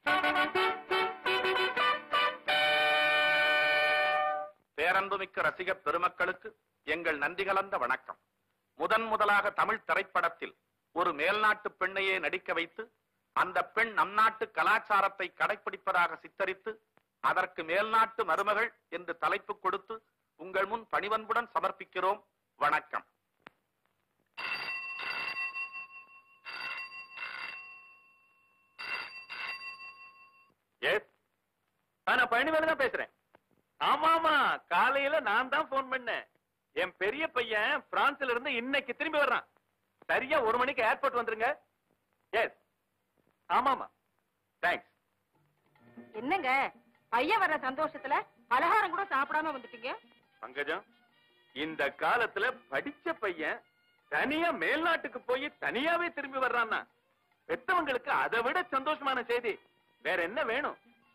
பேரன்புமிக்க ரசிக பெருமக்களுக்கு எங்கள் நன்றி கலந்த வணக்கம் முதன் முதலாக தமிழ் திரைப்படத்தில் ஒரு மேல்நாட்டு பெண்ணையே நடிக்க வைத்து அந்த பெண் நம் நாட்டு கலாச்சாரத்தை கடைபிடிப்பதாக சித்தரித்து அதற்கு மேல்நாட்டு மருமகள் என்று தலைப்பு கொடுத்து உங்கள் முன் பணிவன்புடன் சமர்ப்பிக்கிறோம் வணக்கம் எஸ் நான் பழனிவேலு தான் பேசுறேன் ஆமா ஆமா காலையில நான் தான் போன் பண்ணேன் என் பெரிய பையன் பிரான்ஸ்ல இருந்து இன்னைக்கு திரும்பி வர்றான் சரியா ஒரு மணிக்கு ஏர்போர்ட் வந்துருங்க எஸ் ஆமாமா தேங்க்ஸ் என்னங்க பையன் வர்ற சந்தோஷத்துல பலகாரம் கூட சாப்பிடாம வந்துட்டீங்க பங்கஜம் இந்த காலத்துல படிச்ச பையன் தனியா மேல்நாட்டுக்கு போய் தனியாவே திரும்பி வர்றான்னா பெத்தவங்களுக்கு அதை விட சந்தோஷமான செய்தி வேற என்ன வேணும்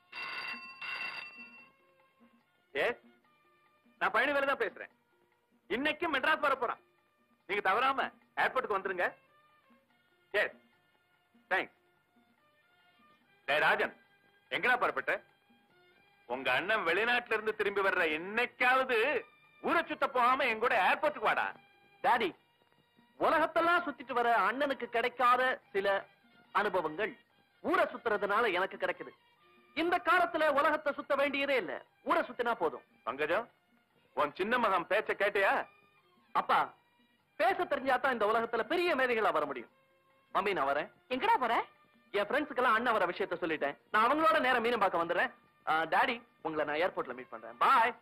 எஸ் நான் பழனிவேலு தான் பேசுறேன் இன்னைக்கு மெட்ராஸ் வர போறான் நீங்க தவறாம ஏர்போர்ட்டுக்கு வந்துருங்க எஸ் தேங்க்ஸ் டே ராஜன் எங்கடா புறப்பட்ட உங்க அண்ணன் வெளிநாட்டுல இருந்து திரும்பி வர்ற என்னைக்காவது ஊரை சுத்த போகாம என் கூட ஏர்போர்ட்டுக்கு வாடா டாடி உலகத்தெல்லாம் சுத்திட்டு வர அண்ணனுக்கு கிடைக்காத சில அனுபவங்கள் ஊரை சுத்துறதுனால எனக்கு கிடைக்குது இந்த காலத்துல உலகத்தை சுத்த வேண்டியதே இல்ல ஊரை சுத்தினா போதும் பங்கஜம் உன் சின்ன மகன் பேச்ச கேட்டியா அப்பா பேச தெரிஞ்சாதான் இந்த உலகத்துல பெரிய மேதைகளா வர முடியும் மம்மி நான் வரேன் எங்கடா போற என் ஃப்ரெண்ட்ஸுக்கெல்லாம் அண்ணன் வர விஷயத்த சொல்லிட்டேன் நான் அவங்களோட நேரம் மீனம் பார்க்க வந்துடுறேன் டாடி உங்களை நான் ஏர்போர்ட்ல மீட் பண்றேன் பாய்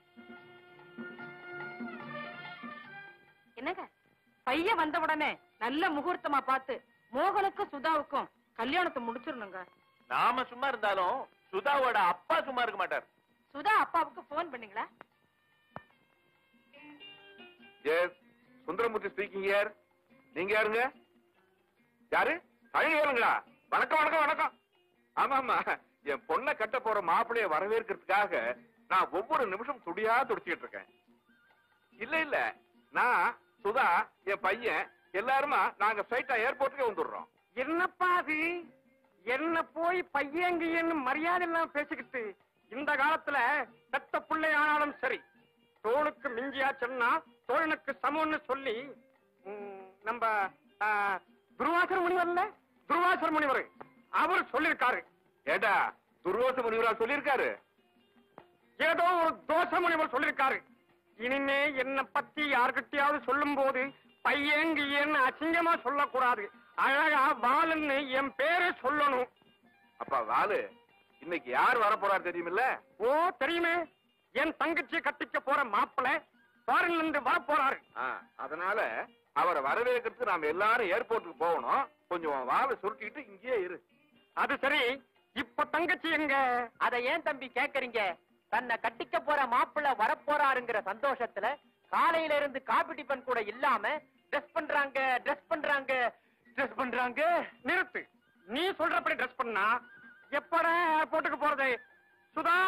என்னங்க பையன் வந்த உடனே நல்ல முகூர்த்தமா பார்த்து மோகனுக்கும் சுதாவுக்கும் கல்யாணத்தை முடிச்சிடணுங்க நாம சும்மா இருந்தாலும் சுதாவோட அப்பா சும்மா இருக்க மாட்டார் சுதா அப்பாவுக்கு போன் பண்ணீங்களா எஸ் சுந்தரமூர்த்தி ஸ்பீக்கிங் யார் நீங்க யாருங்க யாரு அழகியருங்களா வணக்கம் வணக்கம் வணக்கம் ஆமா ஆமா என் பொண்ணை கட்ட போற மாப்பிளைய வரவேற்கிறதுக்காக நான் ஒவ்வொரு நிமிஷம் துடியா துடிச்சிட்டு இருக்கேன் இல்ல இல்ல நான் சுதா என் பையன் எல்லாருமா நாங்க ஸ்ட்ரைட்டா ஏர்போர்ட்டுக்கே வந்துடுறோம் என்னப்பா அது என்ன போய் பையங்கியன்னு மரியாதை எல்லாம் பேசிக்கிட்டு இந்த காலத்துல பெத்த பிள்ளை ஆனாலும் சரி தோளுக்கு மிஞ்சியா சொன்னா தோழனுக்கு சமம்னு சொல்லி ம், நம்ம ஆ, துருவாசர் முனிவர்ல துருவாசர் முனிவர் அவர் சொல்லிருக்காரு ஏடா துர்வோச முனிவரா சொல்லியிருக்காரு ஏதோ ஒரு தோச முனிவர் சொல்லிருக்காரு இனிமே என்ன பத்தி யார்கிட்டயாவது சொல்லும் போது பையங்கியன்னு அசிங்கமா சொல்லக்கூடாது அழகா பாலுன்னு என் பேரை சொல்லணும் அப்பா வாலு இன்னைக்கு யார் வர போறாரு தெரியுமில்ல ஓ தெரியுமே என் தங்கச்சி கட்டிக்க போற மாப்பிளை ஃபாரின்ல இருந்து வர போறாரு ஆ, அதனால அவரை வரவேற்கிறதுக்கு நாம எல்லாரும் ஏர்போர்ட்டுக்கு போகணும் கொஞ்சம் உன் வாவை சுருட்டிக்கிட்டு இங்கேயே இரு அது சரி இப்ப தங்கச்சி எங்க அத ஏன் தம்பி கேக்குறீங்க தன்னை கட்டிக்க போற மாப்பிள்ள வரப்போறாருங்கிற சந்தோஷத்துல காலையில இருந்து காபி டிபன் கூட இல்லாம ட்ரெஸ் பண்றாங்க ட்ரெஸ் பண்றாங்க ட்ரெஸ் பண்றாங்க நிறுத்து நீ சொல்றபடி ட்ரெஸ் பண்ணா எப்படா ஏர்போர்ட்டுக்கு போறது சுதா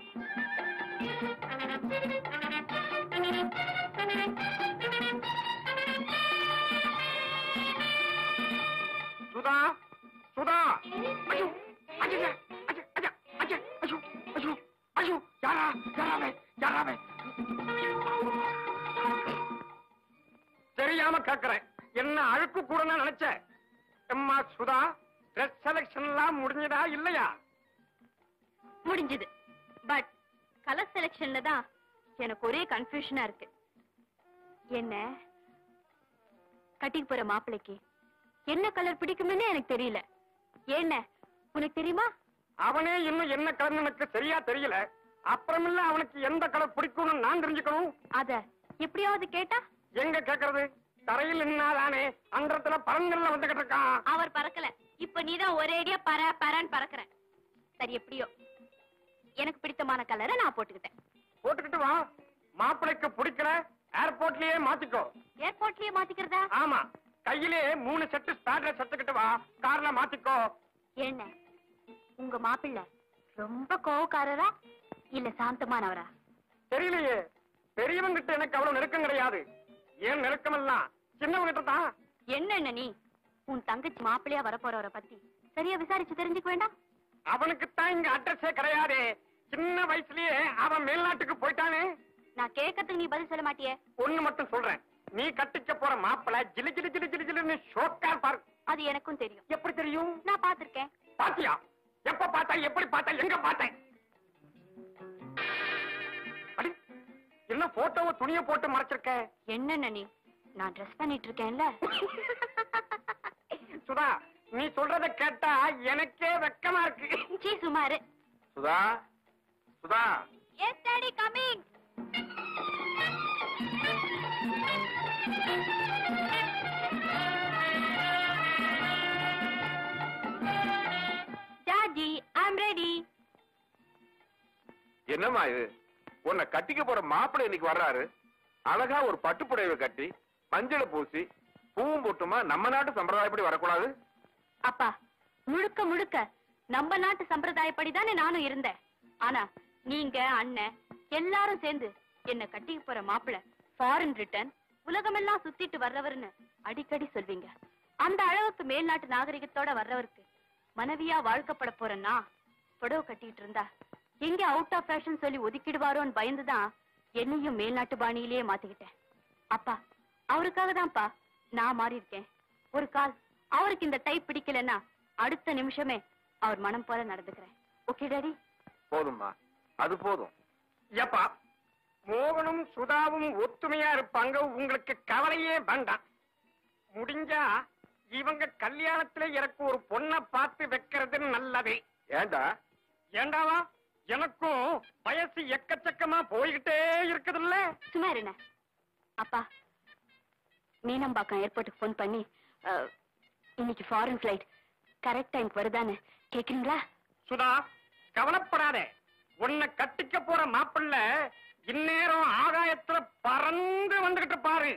சுதா சுதா ஐயோ ஐயா ஐயா ஐயா ஐயா ஐயோ ஐயோ ஐயோ யாரா யாராவே யாராவே தெரியாம கேக்குறேன் என்ன அழுக்கு கூட நினைச்சேன் அம்மா சுதா ட்ரெஸ் செலக்ஷன் எல்லாம் முடிஞ்சதா இல்லையா முடிஞ்சது பட் கலர் செலெக்ஷன்ல தான் எனக்கு ஒரே கன்ஃபியூஷனா இருக்கு என்ன கட்டிக்கு போற மாப்பிளைக்கு என்ன கலர் பிடிக்கும்னு எனக்கு தெரியல என்ன உனக்கு தெரியுமா அவனே இன்னும் என்ன கலர் எனக்கு சரியா தெரியல அப்புறமில்ல அவனுக்கு எந்த கலர் பிடிக்கும்னு நான் தெரிஞ்சுக்கணும் அத எப்படியாவது கேட்டா எங்க கேக்குறது தரையில் நின்னாதானே அன்றத்துல பரங்கல்ல வந்துகிட்டு இருக்கான் அவர் பறக்கல இப்ப நீதான் ஒரேடியா பர பரன்னு பறக்குற சரி எப்படியோ எனக்கு பிடித்தமான கலரை நான் போட்டுக்கிட்டேன் போட்டுக்கிட்டு வா மாப்பிளைக்கு பிடிக்கல ஏர்போர்ட்லயே மாத்திக்கோ ஏர்போர்ட்லயே மாத்திக்கிறதா ஆமா கையிலே மூணு செட்டு ஸ்பேட்ல செத்துக்கிட்டு வா கார்ல மாத்திக்கோ என்ன உங்க மாப்பிள்ளை ரொம்ப கோவக்காரரா இல்ல சாந்தமானவரா தெரியலையே பெரியவங்கிட்ட எனக்கு அவ்வளவு நெருக்கம் கிடையாது ஏன் நெருக்கம் எல்லாம் சின்னவங்கிட்ட தான் என்ன நீ உன் தங்கச்சி மாப்பிள்ளையா வரப்போறவரை பத்தி சரியா விசாரிச்சு தெரிஞ்சுக்க வேண்டாம் அவனுக்கு தான் இங்க அட்ரஸே கிடையாது சின்ன வயசுலயே அவன் மேல்நாட்டுக்கு போயிட்டானே நான் கேட்கறதுக்கு நீ பதில் சொல்ல மாட்டியே ஒண்ணு மட்டும் சொல்றேன் நீ கட்டிக்க போற மாப்பிள ஜிலி ஜிலி ஜிலி ஜிலி ஜிலின்னு ஷோக்கா பாரு அது எனக்கும் தெரியும் எப்படி தெரியும் நான் பாத்திருக்கேன் பாத்தியா எப்ப பார்த்தா எப்படி பார்த்தா எங்க பார்த்தேன் அடி என்ன போட்டோவை துணியை போட்டு மறைச்சிருக்க என்னென்ன நீ நான் ட்ரெஸ் பண்ணிட்டு இருக்கேன்ல சுதா நீ சொல்றத கேட்டா எனக்கே வெக்கமா இருக்கு சீ சுமாரு Sudha Sudha yes daddy coming daddy I'm ready என்னம்மா இது உன்னை கட்டிக்க போற மாப்பிள்ளை இன்னைக்கு வர்றாரு அழகா ஒரு பட்டு புடவை கட்டி மஞ்சளை பூசி பூவும் போட்டுமா நம்ம நாட்டு சம்பிரதாயப்படி வரக்கூடாது அப்பா முழுக்க முழுக்க நம்ம நாட்டு சம்பிரதாயப்படி தானே நானும் இருந்தேன் ஆனா நீங்க அண்ணன் எல்லாரும் சேர்ந்து என்ன கட்டிக்க போற மாப்பிள ஃபாரின் ரிட்டர்ன் உலகமெல்லாம் சுத்திட்டு வர்றவர்னு அடிக்கடி சொல்வீங்க அந்த அளவுக்கு மேல்நாட்டு நாகரிகத்தோட வர்றவருக்கு மனைவியா வாழ்க்கப்பட போறேன்னா புடவை கட்டிட்டு இருந்தா எங்க அவுட் ஆஃப் ஃபேஷன் சொல்லி ஒதுக்கிடுவாரோன்னு பயந்துதான் என்னையும் மேல்நாட்டு பாணியிலேயே மாத்திக்கிட்டேன் அப்பா அவருக்காக தான்ப்பா நான் மாறி இருக்கேன் ஒரு கால் அவருக்கு இந்த டைப் பிடிக்கலன்னா அடுத்த நிமிஷமே அவர் மனம் போல நடந்துக்கிறேன் ஓகே டாடி போதும்மா அது போதும் ஏப்பா மோகனும் சுதாவும் ஒத்துமையா இருப்பாங்க உங்களுக்கு கவலையே வேண்டாம் முடிஞ்சா இவங்க கல்யாணத்துல எனக்கு ஒரு பொண்ணை பார்த்து வைக்கிறது நல்லது ஏண்டா ஏண்டாவா எனக்கும் வயசு எக்கச்சக்கமா போய்கிட்டே இருக்குதுல்ல சும்மா இருங்க அப்பா மீனம்பாக்கம் ஏர்போர்ட்டுக்கு ஃபோன் பண்ணி அஹ், இன்னைக்கு ஃபாரின் ஃபிளைட் கரெக்ட் டைம்க்கு வருதான்னு கேக்குறீங்களா சுதா கவலைப்படாதே உன்னை கட்டிக்க போற மாப்பிள்ளை இந்நேரம் ஆகாயத்துல பறந்து வந்துகிட்டு பாரு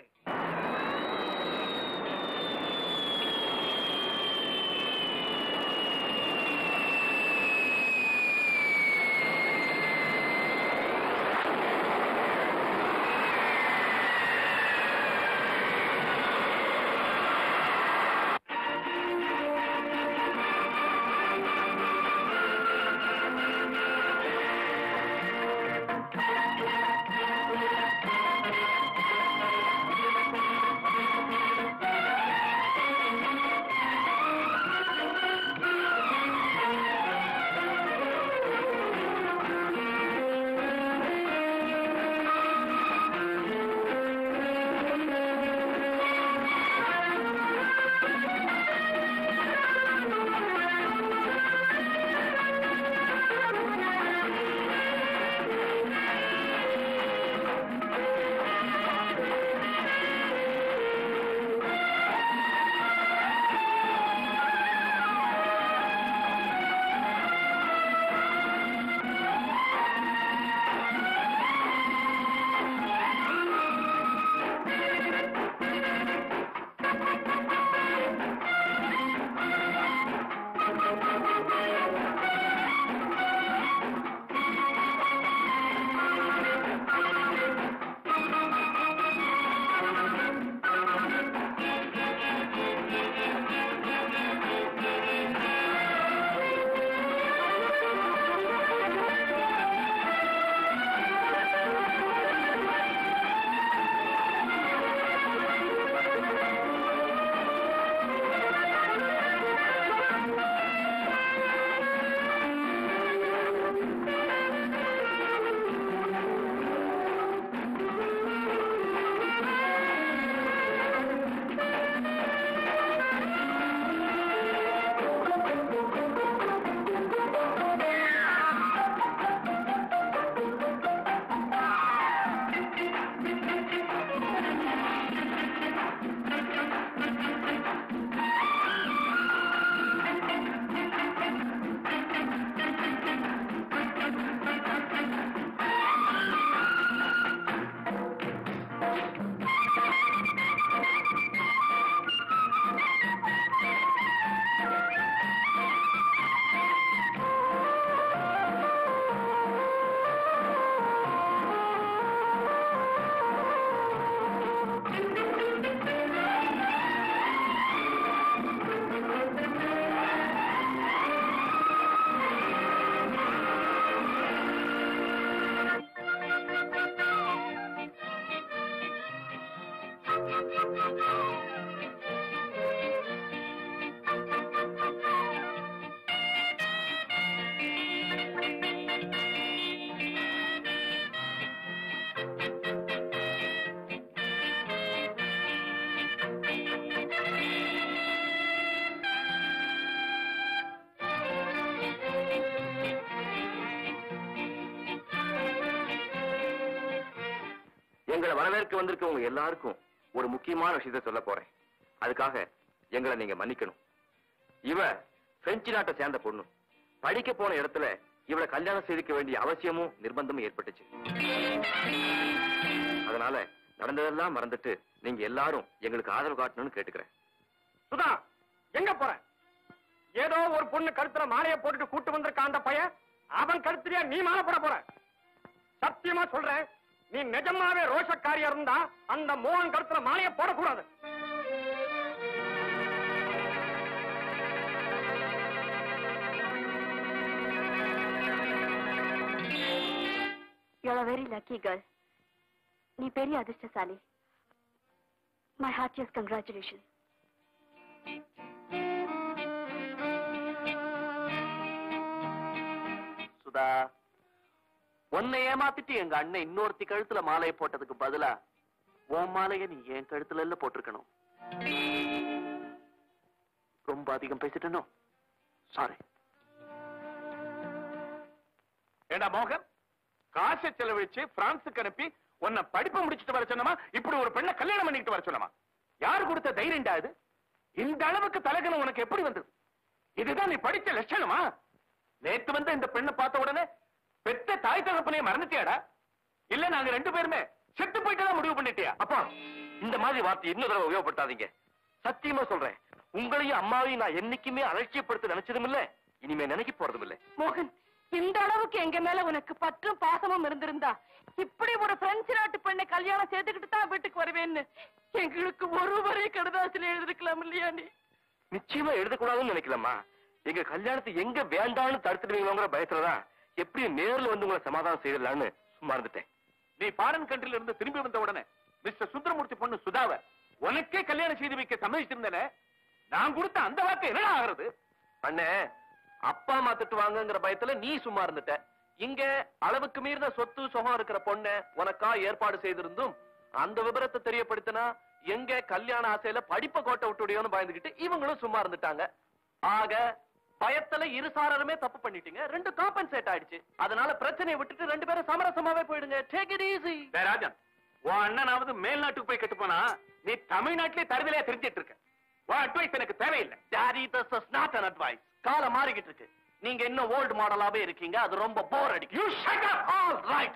எங்களை வரவேற்க வந்திருக்கவங்க எல்லாருக்கும் ஒரு முக்கியமான விஷயத்தை சொல்ல போறேன் அதுக்காக எங்களை நீங்க மன்னிக்கணும் இவ பிரெஞ்சு நாட்டை சேர்ந்த பொண்ணு படிக்க போன இடத்துல இவளை கல்யாணம் செய்திக்க வேண்டிய அவசியமும் நிர்பந்தமும் ஏற்பட்டுச்சு அதனால நடந்ததெல்லாம் மறந்துட்டு நீங்க எல்லாரும் எங்களுக்கு ஆதரவு காட்டணும்னு கேட்டுக்கிறேன் சுதா எங்க போற ஏதோ ஒரு பொண்ணு கழுத்துல மாலையை போட்டுட்டு கூட்டு வந்திருக்கான் அந்த பையன் அவன் கழுத்துலயா நீ மாலை போட போற சத்தியமா சொல்றேன் நீ நிஜமாவே ரோஷக்காரியா இருந்தா அந்த மோகன் கழுத்துல மாலையை போடக்கூடாது you are very lucky girl நீ பெரிய அதிர்ஷ்டசாலி மை ஹார்ட்டியஸ் கங்க்ராச்சுலேஷன் சுதா உன்னை ஏமாத்திட்டு எங்க அண்ணன் இன்னொருத்தி கழுத்துல மாலையை போட்டதுக்கு பதிலா உன் மாலைய நீ என் கழுத்துல இல்ல போட்டிருக்கணும் ரொம்ப அதிகம் பேசிட்டனோ சாரி ஏண்டா மோகன் காசை செலவழிச்சு பிரான்ஸுக்கு அனுப்பி உன்னை படிப்பு முடிச்சிட்டு வர சொன்னமா இப்படி ஒரு பெண்ணை கல்யாணம் பண்ணிட்டு வர சொன்னமா யாரு கொடுத்த தைரியம்டா இது இந்த அளவுக்கு தலகணம் உனக்கு எப்படி வந்தது இதுதான் நீ படிச்ச லட்சணமா நேத்து வந்து இந்த பெண்ணை பார்த்த உடனே பெத்த தாய் தகப்பனைய மறந்துட்டியாடா இல்ல நாங்க ரெண்டு பேருமே செத்து போயிட்டு முடிவு பண்ணிட்டியா அப்பா இந்த மாதிரி வார்த்தை இன்னொரு தடவை உபயோகப்படுத்தாதீங்க சத்தியமா சொல்றேன் உங்களையும் அம்மாவையும் நான் என்னைக்குமே அலட்சியப்படுத்த நினைச்சதும் இல்ல இனிமே நினைக்க போறதும் இல்ல மோகன் இந்த அளவுக்கு எங்க மேல உனக்கு பற்றும் பாசமும் இருந்திருந்தா இப்படி ஒரு பிரெஞ்சு நாட்டு பெண்ணை கல்யாணம் செய்துக்கிட்டு தான் வீட்டுக்கு வருவேன்னு எங்களுக்கு ஒரு வரை கடுதாசில எழுதிருக்கலாம் இல்லையா நீ நிச்சயமா எழுதக்கூடாதுன்னு நினைக்கலாமா எங்க கல்யாணத்தை எங்க வேண்டாம்னு தடுத்துடுவீங்கிற பயத்துலதான் எப்படி நேர்ல வந்து உங்களை சமாதானம் செய்திடலான்னு சும்மா இருந்துட்டேன் நீ ஃபாரின் கண்ட்ரில இருந்து திரும்பி வந்த உடனே மிஸ்டர் சுந்தரமூர்த்தி பொண்ணு சுதாவ உனக்கே கல்யாணம் செய்து வைக்க சம்மதிச்சிருந்தேனே நான் கொடுத்த அந்த வாக்கு என்ன ஆகிறது அண்ணே அப்பா அம்மா திட்டுவாங்கங்கிற பயத்துல நீ சும்மா இருந்துட்ட இங்க அளவுக்கு மீறின சொத்து சுகம் இருக்கிற பொண்ண உனக்கா ஏற்பாடு செய்திருந்தும் அந்த விபரத்தை தெரியப்படுத்தினா எங்க கல்யாண ஆசையில படிப்பை கோட்டை விட்டுடியோன்னு பயந்துகிட்டு இவங்களும் சும்மா இருந்துட்டாங்க ஆக பயத்துல இருசாரருமே தப்பு பண்ணிட்டீங்க ரெண்டு காம்பன்சேட் ஆயிடுச்சு அதனால பிரச்சனையை விட்டுட்டு ரெண்டு பேரும் சமரசமாவே போயிடுங்க டேக் இட் ஈஸி ராஜன் உன் அண்ணனாவது மேல்நாட்டுக்கு போய் கெட்டு போனா நீ தமிழ்நாட்டிலே தருதலையா தெரிஞ்சிட்டு இருக்க உன் அட்வைஸ் எனக்கு தேவையில்லை daddy this is not an advice காலம் மாறிக்கிட்டு இருக்கு நீங்க இன்னும் ஓல்ட் மாடலாவே இருக்கீங்க அது ரொம்ப போர் அடிக்கும் you shut up all right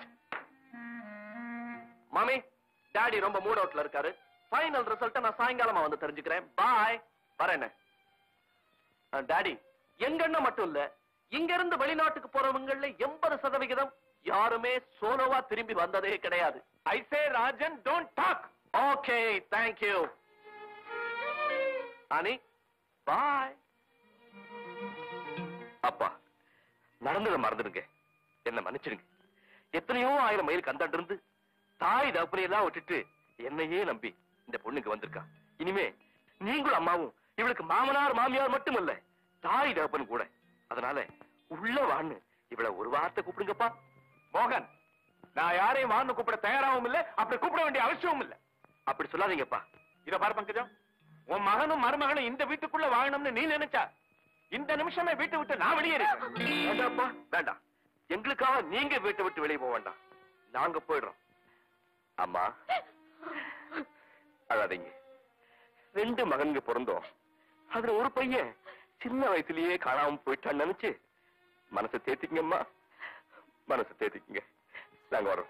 மாமி டாடி ரொம்ப மூட் அவுட்ல இருக்காரு ஃபைனல் ரிசல்ட்ட நான் சாயங்காலமா வந்து தெரிஞ்சுக்கிறேன் பாய் வரேன் டாடி எங்க அண்ணன் மட்டும் இல்ல இங்க இருந்து வெளிநாட்டுக்கு போறவங்கல எண்பது சதவிகிதம் யாருமே சோலோவா திரும்பி வந்ததே கிடையாது I say Rajan don't talk okay thank you அனி பாய் அப்பா நடந்ததை மறந்துடுங்க என்ன மன்னிச்சிடுங்க எத்தனையோ ஆயிரம் மைல் கந்தாண்டு இருந்து தாய் தகப்பனையெல்லாம் விட்டுட்டு என்னையே நம்பி இந்த பொண்ணுக்கு வந்திருக்கா இனிமே நீங்களும் அம்மாவும் இவளுக்கு மாமனார் மாமியார் மட்டும் இல்ல தாய் தகப்பன் கூட அதனால உள்ள வான்னு இவள ஒரு வார்த்தை கூப்பிடுங்கப்பா மோகன் நான் யாரையும் வான்னு கூப்பிட தயாராகவும் இல்ல அப்படி கூப்பிட வேண்டிய அவசியமும் இல்ல அப்படி சொல்லாதீங்கப்பா இத பாரு பங்கஜம் உன் மகனும் மருமகனும் இந்த வீட்டுக்குள்ள வாழணும்னு நீ நினைச்சா இந்த நிமிஷமே வீட்டை விட்டு நான் வெளியேறேன் வேண்டாம்ப்பா வேண்டாம் எங்களுக்காக நீங்க வீட்டை விட்டு வெளியே போக வேண்டாம் நாங்க போயிடுறோம் அம்மா அழாதீங்க ரெண்டு மகன்க பிறந்தோம் அதுல ஒரு பையன் சின்ன வயசுலயே காணாம போயிட்டான்னு நினைச்சு மனசை தேத்திக்கங்கம்மா மனசை தேத்திக்கங்க நாங்க வரோம்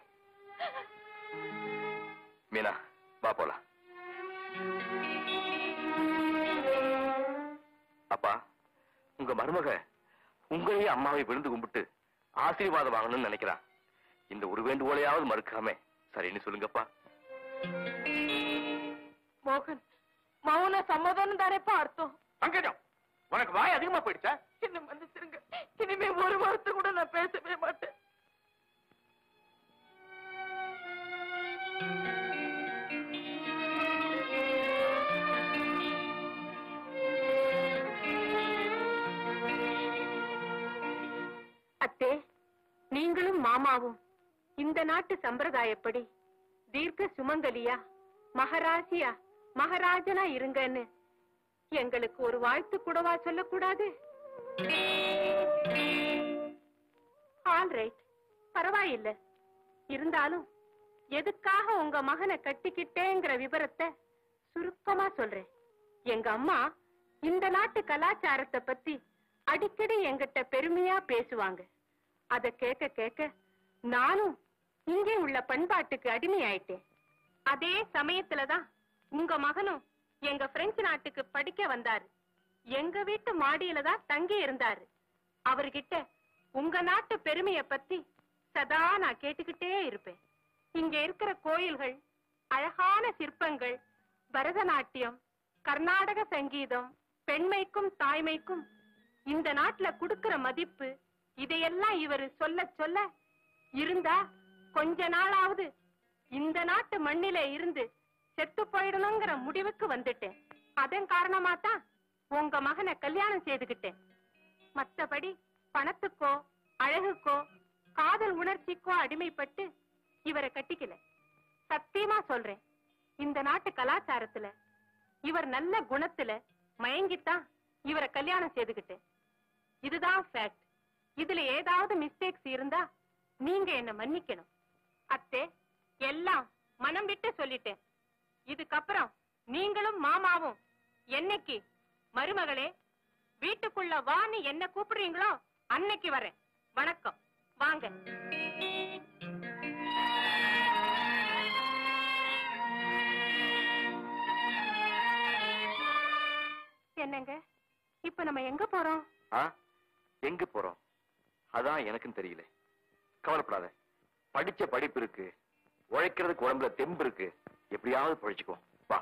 மீனா வா போலாம் அப்பா உங்க மருமக உங்களையும் அம்மாவை விழுந்து கும்பிட்டு ஆசீர்வாதம் வாங்கணும்னு நினைக்கிறா இந்த ஒரு வேண்டுகோளையாவது மறுக்காம சரின்னு சொல்லுங்கப்பா மோகன் மௌன சம்மதம் தானேப்பா அர்த்தம் பங்கஜம் உனக்கு வாய் அதிகமா போயிடுச்சா என்ன மன்னிச்சிருங்க இனிமே ஒரு வார்த்தை கூட நான் பேசவே மாட்டேன் அத்தே நீங்களும் மாமாவும் இந்த நாட்டு சம்பிரதாயப்படி தீர்க்க சுமங்கலியா மகராசியா மகராஜனா இருங்கன்னு எங்களுக்கு ஒரு வாழ்த்து கூடவா சொல்லக்கூடாது ஆல் ரைட் பரவாயில்ல இருந்தாலும் எதுக்காக உங்க மகனை கட்டிக்கிட்டேங்கிற விவரத்தை சுருக்கமா சொல்றேன் எங்க அம்மா இந்த நாட்டு கலாச்சாரத்தை பத்தி அடிக்கடி என்கிட்ட பெருமையா பேசுவாங்க அத கேட்க கேட்க நானும் இங்கே உள்ள பண்பாட்டுக்கு அடிமையாயிட்டேன் அதே சமயத்துலதான் உங்க மகனும் எங்க பிரெஞ்சு நாட்டுக்கு படிக்க வந்தாரு எங்க வீட்டு மாடியில தான் தங்கி இருந்தாரு அவர்கிட்ட உங்க நாட்டு பெருமைய பத்தி சதா நான் கேட்டுக்கிட்டே இருப்பேன் இங்க இருக்கிற கோயில்கள் அழகான சிற்பங்கள் பரதநாட்டியம் கர்நாடக சங்கீதம் பெண்மைக்கும் தாய்மைக்கும் இந்த நாட்டுல குடுக்கிற மதிப்பு இதையெல்லாம் இவரு சொல்ல சொல்ல இருந்தா கொஞ்ச நாளாவது இந்த நாட்டு மண்ணில இருந்து செத்து போயிடணுங்கிற முடிவுக்கு வந்துட்டேன் அதன் காரணமா தான் உங்க மகனை கல்யாணம் செய்துகிட்டேன் மத்தபடி பணத்துக்கோ அழகுக்கோ காதல் உணர்ச்சிக்கோ அடிமைப்பட்டு இவரை கட்டிக்கல சத்தியமா சொல்றேன் இந்த நாட்டு கலாச்சாரத்துல இவர் நல்ல குணத்துல மயங்கித்தான் இவரை கல்யாணம் செய்துகிட்டேன் இதுதான் ஃபேக்ட் இதுல ஏதாவது மிஸ்டேக்ஸ் இருந்தா நீங்க என்ன மன்னிக்கணும் அத்தே எல்லாம் மனம் விட்டு சொல்லிட்டேன் இதுக்கப்புறம் நீங்களும் மாமாவும் என்னைக்கு மருமகளே வீட்டுக்குள்ள வான்னு என்ன கூப்பிடுறீங்களோ அன்னைக்கு வரேன் வணக்கம் வாங்க என்னங்க இப்ப நம்ம எங்க போறோம் ஆ எங்க போறோம் அதான் எனக்கும் தெரியல கவலைப்படாத படிச்ச படிப்பு இருக்கு உழைக்கிறதுக்கு உடம்புல தெம்பு இருக்கு எப்படியாவது பழிச்சுக்கோ வா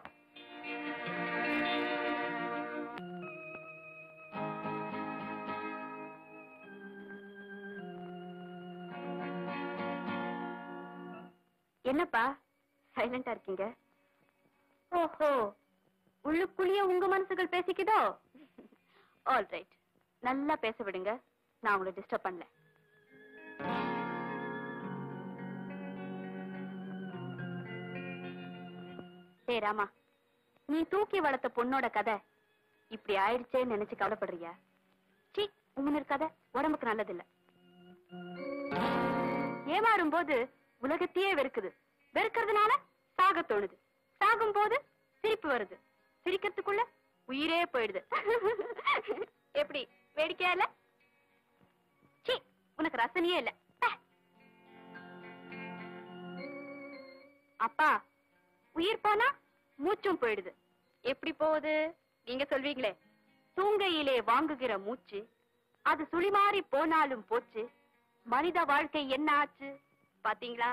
என்னப்பா சைலண்டா இருக்கீங்க ஓஹோ உள்ளுக்குள்ளேயே உங்க மனசுகள் பேசிக்குதோ ஆல் ரைட் நல்லா பேச விடுங்க நான் உங்களை டிஸ்டர்ப் பண்ணல டேய் ராமா நீ தூக்கி வளர்த்த பொண்ணோட கதை இப்படி ஆயிடுச்சேன்னு நினைச்சு கவலைப்படுறியா சீ உங்க கதை உடம்புக்கு நல்லதில்ல ஏமாறும் போது உலகத்தையே வெறுக்குது வெறுக்கிறதுனால சாக தோணுது சாகும் போது சிரிப்பு வருது சிரிக்கிறதுக்குள்ள உயிரே போயிடுது எப்படி வேடிக்கையா இல்ல சீ உனக்கு ரசனையே இல்ல பே. அப்பா உயிர் போனா மூச்சும் போயிடுது எப்படி போகுது நீங்க சொல்வீங்களே தூங்கையிலே வாங்குகிற மூச்சு அது சுழிமாறி போனாலும் போச்சு மனித வாழ்க்கை என்ன ஆச்சு பாத்தீங்களா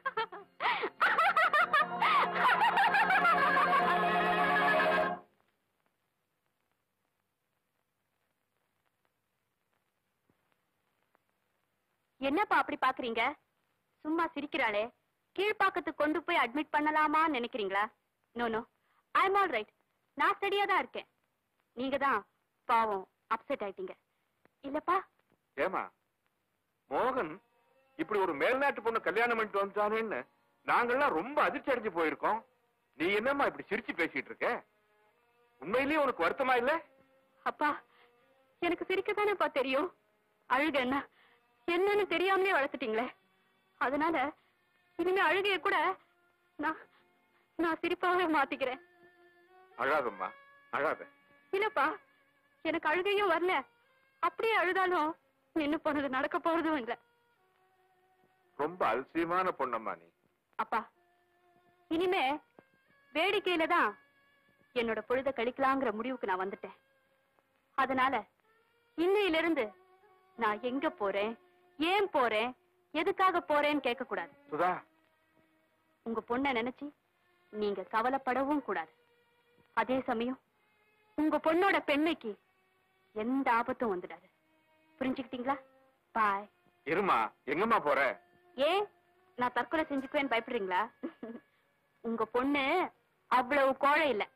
என்னப்பா அப்படி பாக்குறீங்க சும்மா சிரிக்கிறாளே கீழ்ப்பாக்கத்துக்கு கொண்டு போய் அட்மிட் பண்ணலாமான்னு நினைக்கிறீங்களா no no I am all right நான் ஸ்டடியா தான் இருக்கேன் நீங்க தான் பாவம் அப்செட் ஆயிட்டீங்க இல்லப்பா ஏமா மோகன் இப்படி ஒரு மேல்நாட்டு பொண்ணு கல்யாணம் பண்ணிட்டு வந்துட்டானேன்னு நாங்கெல்லாம் ரொம்ப அதிர்ச்சி அடைஞ்சு போயிருக்கோம் நீ என்னம்மா இப்படி சிரிச்சு பேசிட்டு இருக்க உண்மையிலேயே உனக்கு வருத்தமா இல்ல அப்பா எனக்கு சிரிக்கத்தானேப்பா தெரியும் அழுக என்ன என்னன்னு தெரியாமலே வளர்த்துட்டீங்களே அதனால இனிமே அழுகைய கூட நான் நான் சிரிப்பாவே மாத்திக்கிறேன் அழாதம்மா அழாத இல்லப்பா எனக்கு அழுகையும் வரல அப்படியே அழுதாலும் நின்னு போனது நடக்க போறதும் இல்ல ரொம்ப அலட்சியமான பொண்ணம்மா நீ அப்பா இனிமே வேடிக்கையில தான் என்னோட பொழுத கழிக்கலாங்கிற முடிவுக்கு நான் வந்துட்டேன் அதனால இன்னையிலிருந்து நான் எங்க போறேன் ஏன் போறேன் எதுக்காக போறேன்னு கேட்க கூடாது சுதா உங்க பொண்ண நினைச்சு நீங்க கவலைப்படவும் கூடாது அதே சமயம் உங்க பொண்ணோட பெண்மைக்கு எந்த ஆபத்தும் வந்துடாது புரிஞ்சுக்கிட்டீங்களா பாய் இருமா எங்கம்மா போற ஏன் நான் தற்கொலை செஞ்சுக்குவேன்னு பயப்படுறீங்களா உங்க பொண்ணு அவ்வளவு கோழை இல்ல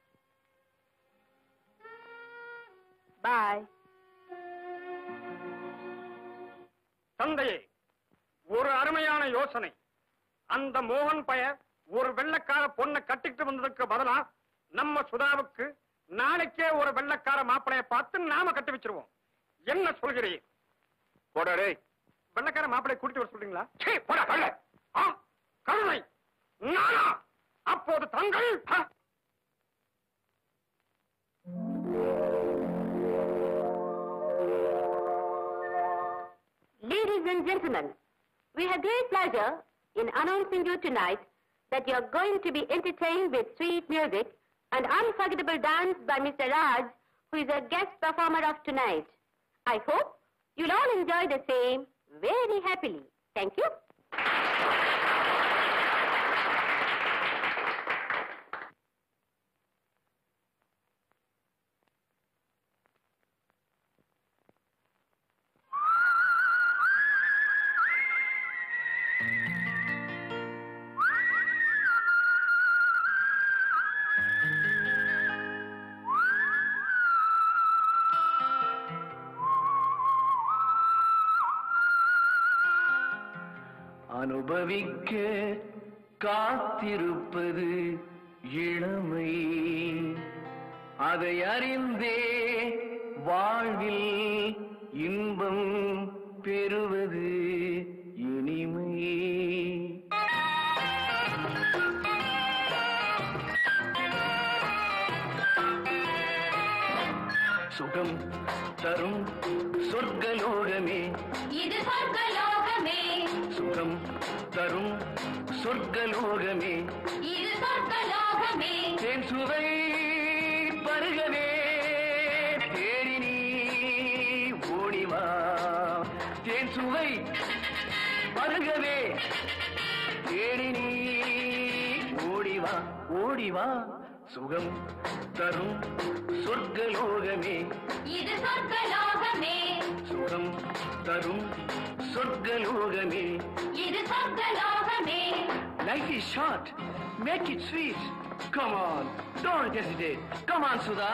பாய் தந்தையே ஒரு அருமையான யோசனை அந்த மோகன் பையன் ஒரு வெள்ளக்கார பொண்ணை கட்டிக்கிட்டு வந்ததுக்கு பதிலா நம்ம சுதாவுக்கு நாளைக்கே ஒரு வெள்ளக்கார மாப்பிளைய பார்த்து நாம கட்டி வச்சிருவோம் என்ன சொல்கிறீர் போடா டேய் வெள்ளக்கார மாப்பிளைய கூட்டிட்டு வர சொல்றீங்களா சீ, போடா கள்ள ஆ, கழுதை நானா அப்போது தங்கள் ஹ! Ladies and gentlemen, we have great pleasure in announcing you tonight that you are going to be entertained with sweet music and unforgettable dance by Mr. Raj, who is a guest performer of tonight. I hope you'll all enjoy the same very happily. Thank you. அனுபவிக்க காத்திருப்பது இளமை அதை அறிந்தே வாழ்வில் இன்பம் பெறுவது இனிமை சுகம் தரும் சொர்க்கலோகமே இது சொர்க்கலோகமே சுகம் தரும் சொர்க்கலோகமே இது சொர்க்கலோகமே தேன் சுவை பருகவே தேடி நீ ஓடிவா தேன் சுவை பருகவே தேடி நீ ஓடிவா ஓடிவா சுகம் தரும் சொர்க்கலோகமே இது சொர்க்கலோகமே சுகம் தரும் சொர்க்கலோகமே இது சொர்க்கலோகமே Life is short. Make it sweet. Come on. Don't hesitate. Come on, Sudha.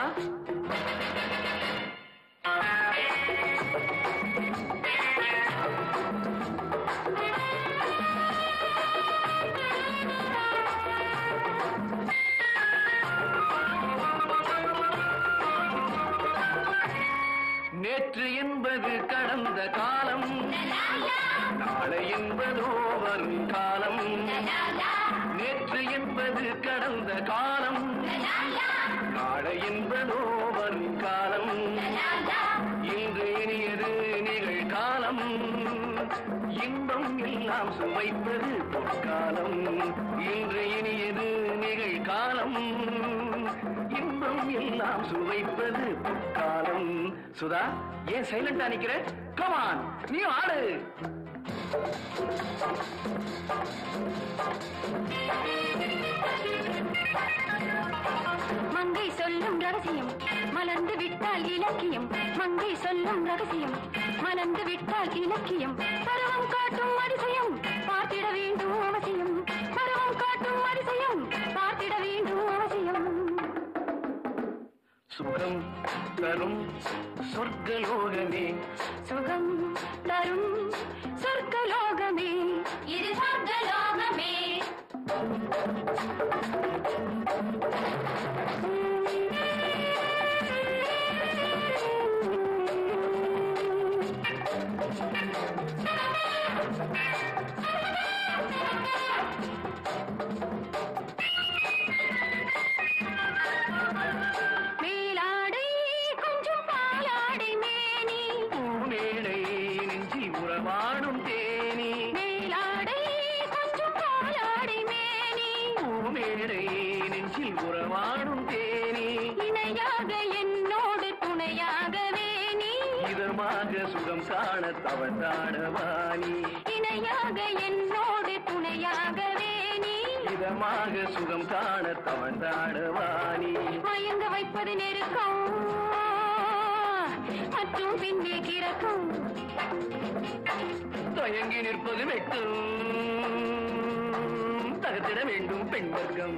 நேற்று என்பது கடந்த காலம் நாளை என்பதோ வரும் காலம் நேற்று என்பது கடந்த காலம் நாளை என்பதோ வரும் காலம் இன்று இனியது நிகழ்காலம் இன்பம் எல்லாம் சுவைப்பது பொற்காலம் இன்று இனியது நிகழ்காலம் இன்பம் எல்லாம் சுவைப்பது பொற்காலம் சுதா ஏன் சைலண்டா நிக்கிற கமான் நீ ஆடு மங்கை சொல்லும் ரகசியம் மலர்ந்து விட்டால் இலக்கியம் மங்கை சொல்லும் ரகசியம் மலர்ந்து விட்டால் இலக்கியம் பருவம் காட்டும் அதிசயம் பார்த்திட வேண்டும் அவசியம் பருவம் காட்டும் அதிசயம் பார்த்திட வேண்டும் அவசியம் சுகம் தரும் சொர்க்கலோகமே சுகம் தரும் சொர்க்கலோகமே இது சொர்க்கலோகமே மேலாடை கொஞ்சம் பாலாடை மேனி பூமேடை நெஞ்சில் உறவாடும் தேனி மேலாடை கொஞ்சம் பாலாடை மேனி பூமேடை நெஞ்சில் உறவாடும் தேனி இணையாக என்னோடு துணையாகவே நீ இதமாக சுகம் காண தவத்தாடவாணி இணையாக என்னோடு துணையாகவே நீ இதமாக சுகம் காண தவழ்ந்தாடவாணி மயங்க வைப்பது நெருக்கம் மற்றும் பின்னே கிறக்கும் தயங்கி நிற்பது வெட்டும் தகத்திட வேண்டும் பெண் வர்க்கம்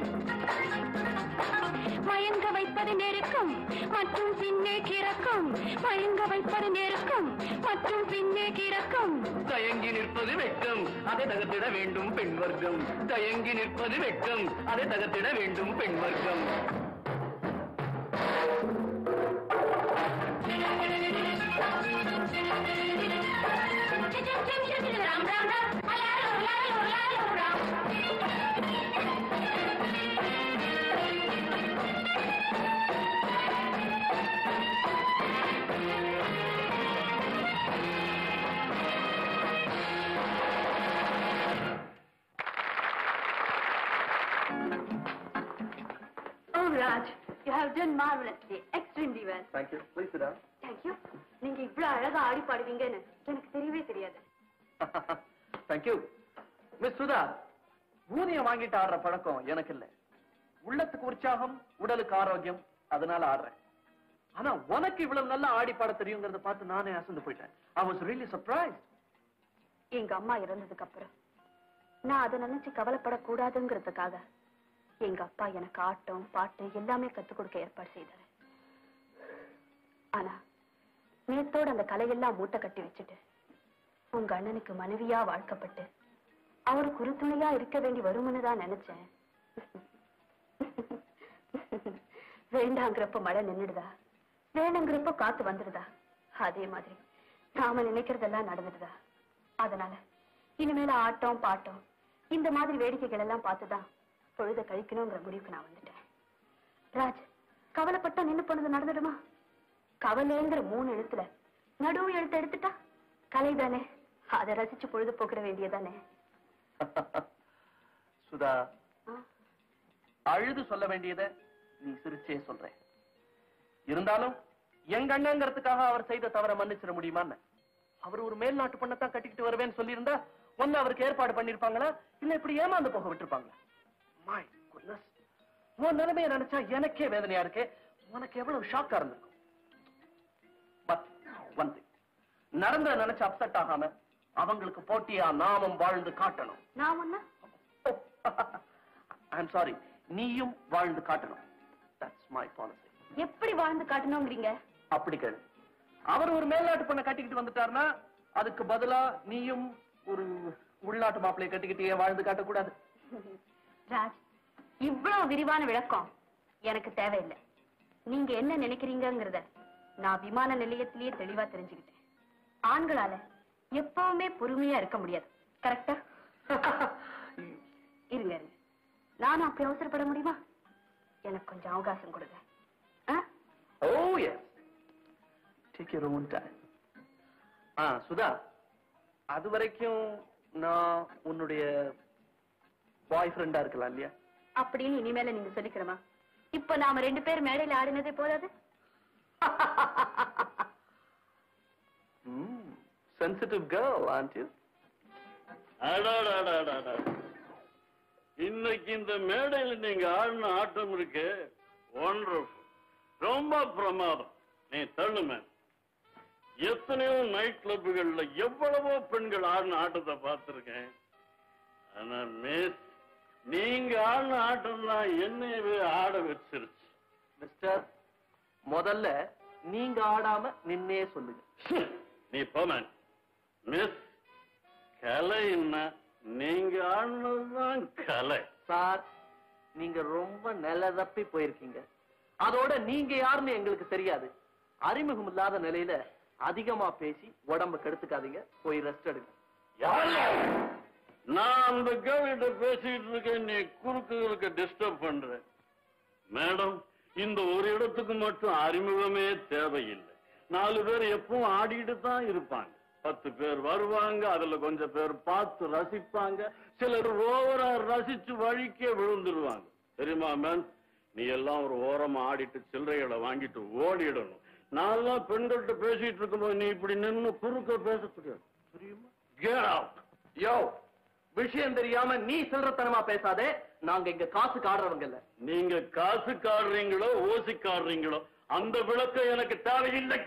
மயங்க வைப்பது நெருக்கம் மற்றும் பின்னே கிறக்கும் மயங்க வைப்பது நெருக்கம் மற்றும் பின்னே கிறக்கும் தயங்கி நிற்பது வெட்கம் அதை தகத்திட வேண்டும் பெண் வர்க்கம் தயங்கி நிற்பது வெட்கம் அதை தகத்திட வேண்டும் பெண் வர்க்கம் ராம் ராம் ராம் அலாரோ அலாரோ Oh, Raj, you have done marvelously, extremely well. Thank you please சிடா Thank you. நீங்க இவ்வளவு அழகா ஆடி பாடுவீங்கன்னு எனக்கு தெரியவே தெரியாது தேங்க்யூ மிஸ் சுதா ஊதியம் வாங்கிட்டு ஆடுற பழக்கம் எனக்கு இல்ல உள்ளத்துக்கு உற்சாகம் உடலுக்கு ஆரோக்கியம் அதனால ஆடுறேன் ஆனா உனக்கு இவ்வளவு நல்லா ஆடி பாட தெரியுங்கிறத பார்த்து நானே அசந்து போயிட்டேன் ஐ வாஸ் ரியலி சர்ப்ரைஸ் எங்க அம்மா இறந்ததுக்கு அப்புறம் நான் அதை நினைச்சு கவலைப்படக்கூடாதுங்கிறதுக்காக எங்க அப்பா எனக்கு ஆட்டம் பாட்டு எல்லாமே கத்துக் கொடுக்க ஏற்பாடு செய்தாரு ஆனா நேத்தோட அந்த கலையெல்லாம் மூட்டை கட்டி வச்சுட்டு உங்க அண்ணனுக்கு மனைவியா வாழ்க்கப்பட்டு அவருக்கு உறுதுணையா இருக்க வேண்டி வரும்னு தான் நினைச்சேன் வேண்டாங்கிறப்ப மழை நின்னுடுதா வேணுங்கிறப்ப காத்து வந்துடுதா அதே மாதிரி நாம நினைக்கிறதெல்லாம் நடந்துடுதா அதனால இனிமேல ஆட்டம் பாட்டம் இந்த மாதிரி வேடிக்கைகள் எல்லாம் பார்த்துதான் பொழுத கழிக்கணுங்கிற முடிவுக்கு நான் வந்துட்டேன் ராஜ் கவலைப்பட்டா நின்னு போனது நடந்துடுமா கவலைங்கிற மூணு எழுத்துல நடுவு எழுத்து எடுத்துட்டா கலைதானே அதை ரசிச்சு பொழுது போக்கிட வேண்டியதானே சுதா ஆ? அழுது சொல்ல வேண்டியத நீ சிரிச்சே சொல்ற இருந்தாலும் எங்க அண்ணங்கிறதுக்காக அவர் செய்த தவற மன்னிச்சிட முடியுமான்னு அவர் ஒரு மேல்நாட்டு பொண்ணத்தான் கட்டிக்கிட்டு வருவேன்னு சொல்லியிருந்தா ஒன்னு அவருக்கு ஏற்பாடு பண்ணிருப்பாங்களா இல்ல இப்படி ஏமாந்து போக விட்டுருப்பாங்களா மை குட்னஸ் உன் நிலைமையை நினைச்சா எனக்கே வேதனையா இருக்கே உனக்கு எவ்வளவு ஷாக்கா இருந்திருக்கும் பட் ஒன் திங் நடந்த நினைச்சு அப்செட் ஆகாம அவங்களுக்கு போட்டியா நாமும் வாழ்ந்து காட்டணும் நான் ஒன்னா ஐம் சாரி நீயும் வாழ்ந்து காட்டணும் தட்ஸ் மை பாலிசி எப்படி வாழ்ந்து காட்டணுங்கிறீங்க அப்படி கேளு அவர் ஒரு மேல்நாட்டு பொண்ணை கட்டிக்கிட்டு வந்துட்டாருன்னா அதுக்கு பதிலா நீயும் ஒரு உள்நாட்டு மாப்பிளைய கட்டிக்கிட்டே வாழ்ந்து காட்டக்கூடாது ராஜ் இவ்வளவு விரிவான விளக்கம் எனக்கு தேவையில்லை நீங்க என்ன நினைக்கிறீங்கங்கிறத நான் விமான நிலையத்திலேயே தெளிவா தெரிஞ்சுக்கிட்டேன் ஆண்களால எப்பவுமே பொறுமையா இருக்க முடியாது கரெக்டா இருங்க இருங்க நானும் அப்படி அவசரப்பட முடியுமா எனக்கு கொஞ்சம் அவகாசம் கொடுங்க ஆ? Oh yes take your own time ஆ சுதா அது வரைக்கும் நான் உன்னுடைய பாய் ஃப்ரெண்டா இருக்கலாம் இல்லையா அப்படின்னு இனிமேல நீங்க சொல்லிக்கிறமா இப்ப நாம ரெண்டு பேர் மேடையில ஆடினதே போதாது சென்சிட்டிவ் கேர்ள் ஆண்ட் யூ அடாடாடாடாடா. இன்னைக்கு இந்த மேடையில நீங்க ஆடின ஆட்டம் இருக்கு ஒண்டர்ஃபுல் ரொம்ப பிரமாதம் நீ தள்ளுமே எத்தனையோ நைட் கிளப்புகள்ல எவ்வளவோ பெண்கள் ஆடின ஆட்டத்தை பார்த்திருக்கேன் ஆனா மிஸ் நீங்க ஆடின ஆட்டம் தான் என்னையவே ஆட வச்சிருச்சு மிஸ்டர் முதல்ல நீங்க ஆடாம நின்னே சொல்லுங்க நீ போமன் மிஸ் கலைன்னா நீங்க ஆடினதுதான் கலை சார் நீங்க ரொம்ப நிலதப்பி போயிருக்கீங்க அதோட நீங்க யாருன்னு எங்களுக்கு தெரியாது அறிமுகம் இல்லாத நிலையில அதிகமா பேசி உடம்ப கெடுத்துக்காதீங்க போய் ரெஸ்ட் எடுங்க நான் அந்த கேர்ள்கிட்ட பேசிட்டு இருக்கேன் நீ குறுக்குகளுக்கு டிஸ்டர்ப் பண்ற மேடம் இந்த ஒரு இடத்துக்கு மட்டும் அறிமுகமே தேவையில்லை நாலு பேர் எப்பவும் ஆடிட்டு தான் இருப்பாங்க பத்து பேர் வருவாங்க அதுல கொஞ்சம் பேர் பார்த்து ரசிப்பாங்க சிலர் ஓவரா ரசிச்சு வழிக்கே விழுந்துருவாங்க தெரியுமா மேம் நீ எல்லாம் ஒரு ஓரமா ஆடிட்டு சில்லறைகளை வாங்கிட்டு ஓடிடணும் நான்லாம் பெண்கள்கிட்ட பேசிட்டு இருக்கும்போது நீ இப்படி நின்னு குறுக்க பேசக்கூடாது தெரியுமா கெட் அவுட் யோ விஷயம் தெரியாம நீ சில்லறத்தனமா பேசாதே நாங்க இங்க காசுக்கு ஆடுறவங்க இல்ல நீங்க காசு காடுறீங்களோ ஓசி காடுறீங்களோ அந்த விளக்கம் எனக்கு தேவையில்லை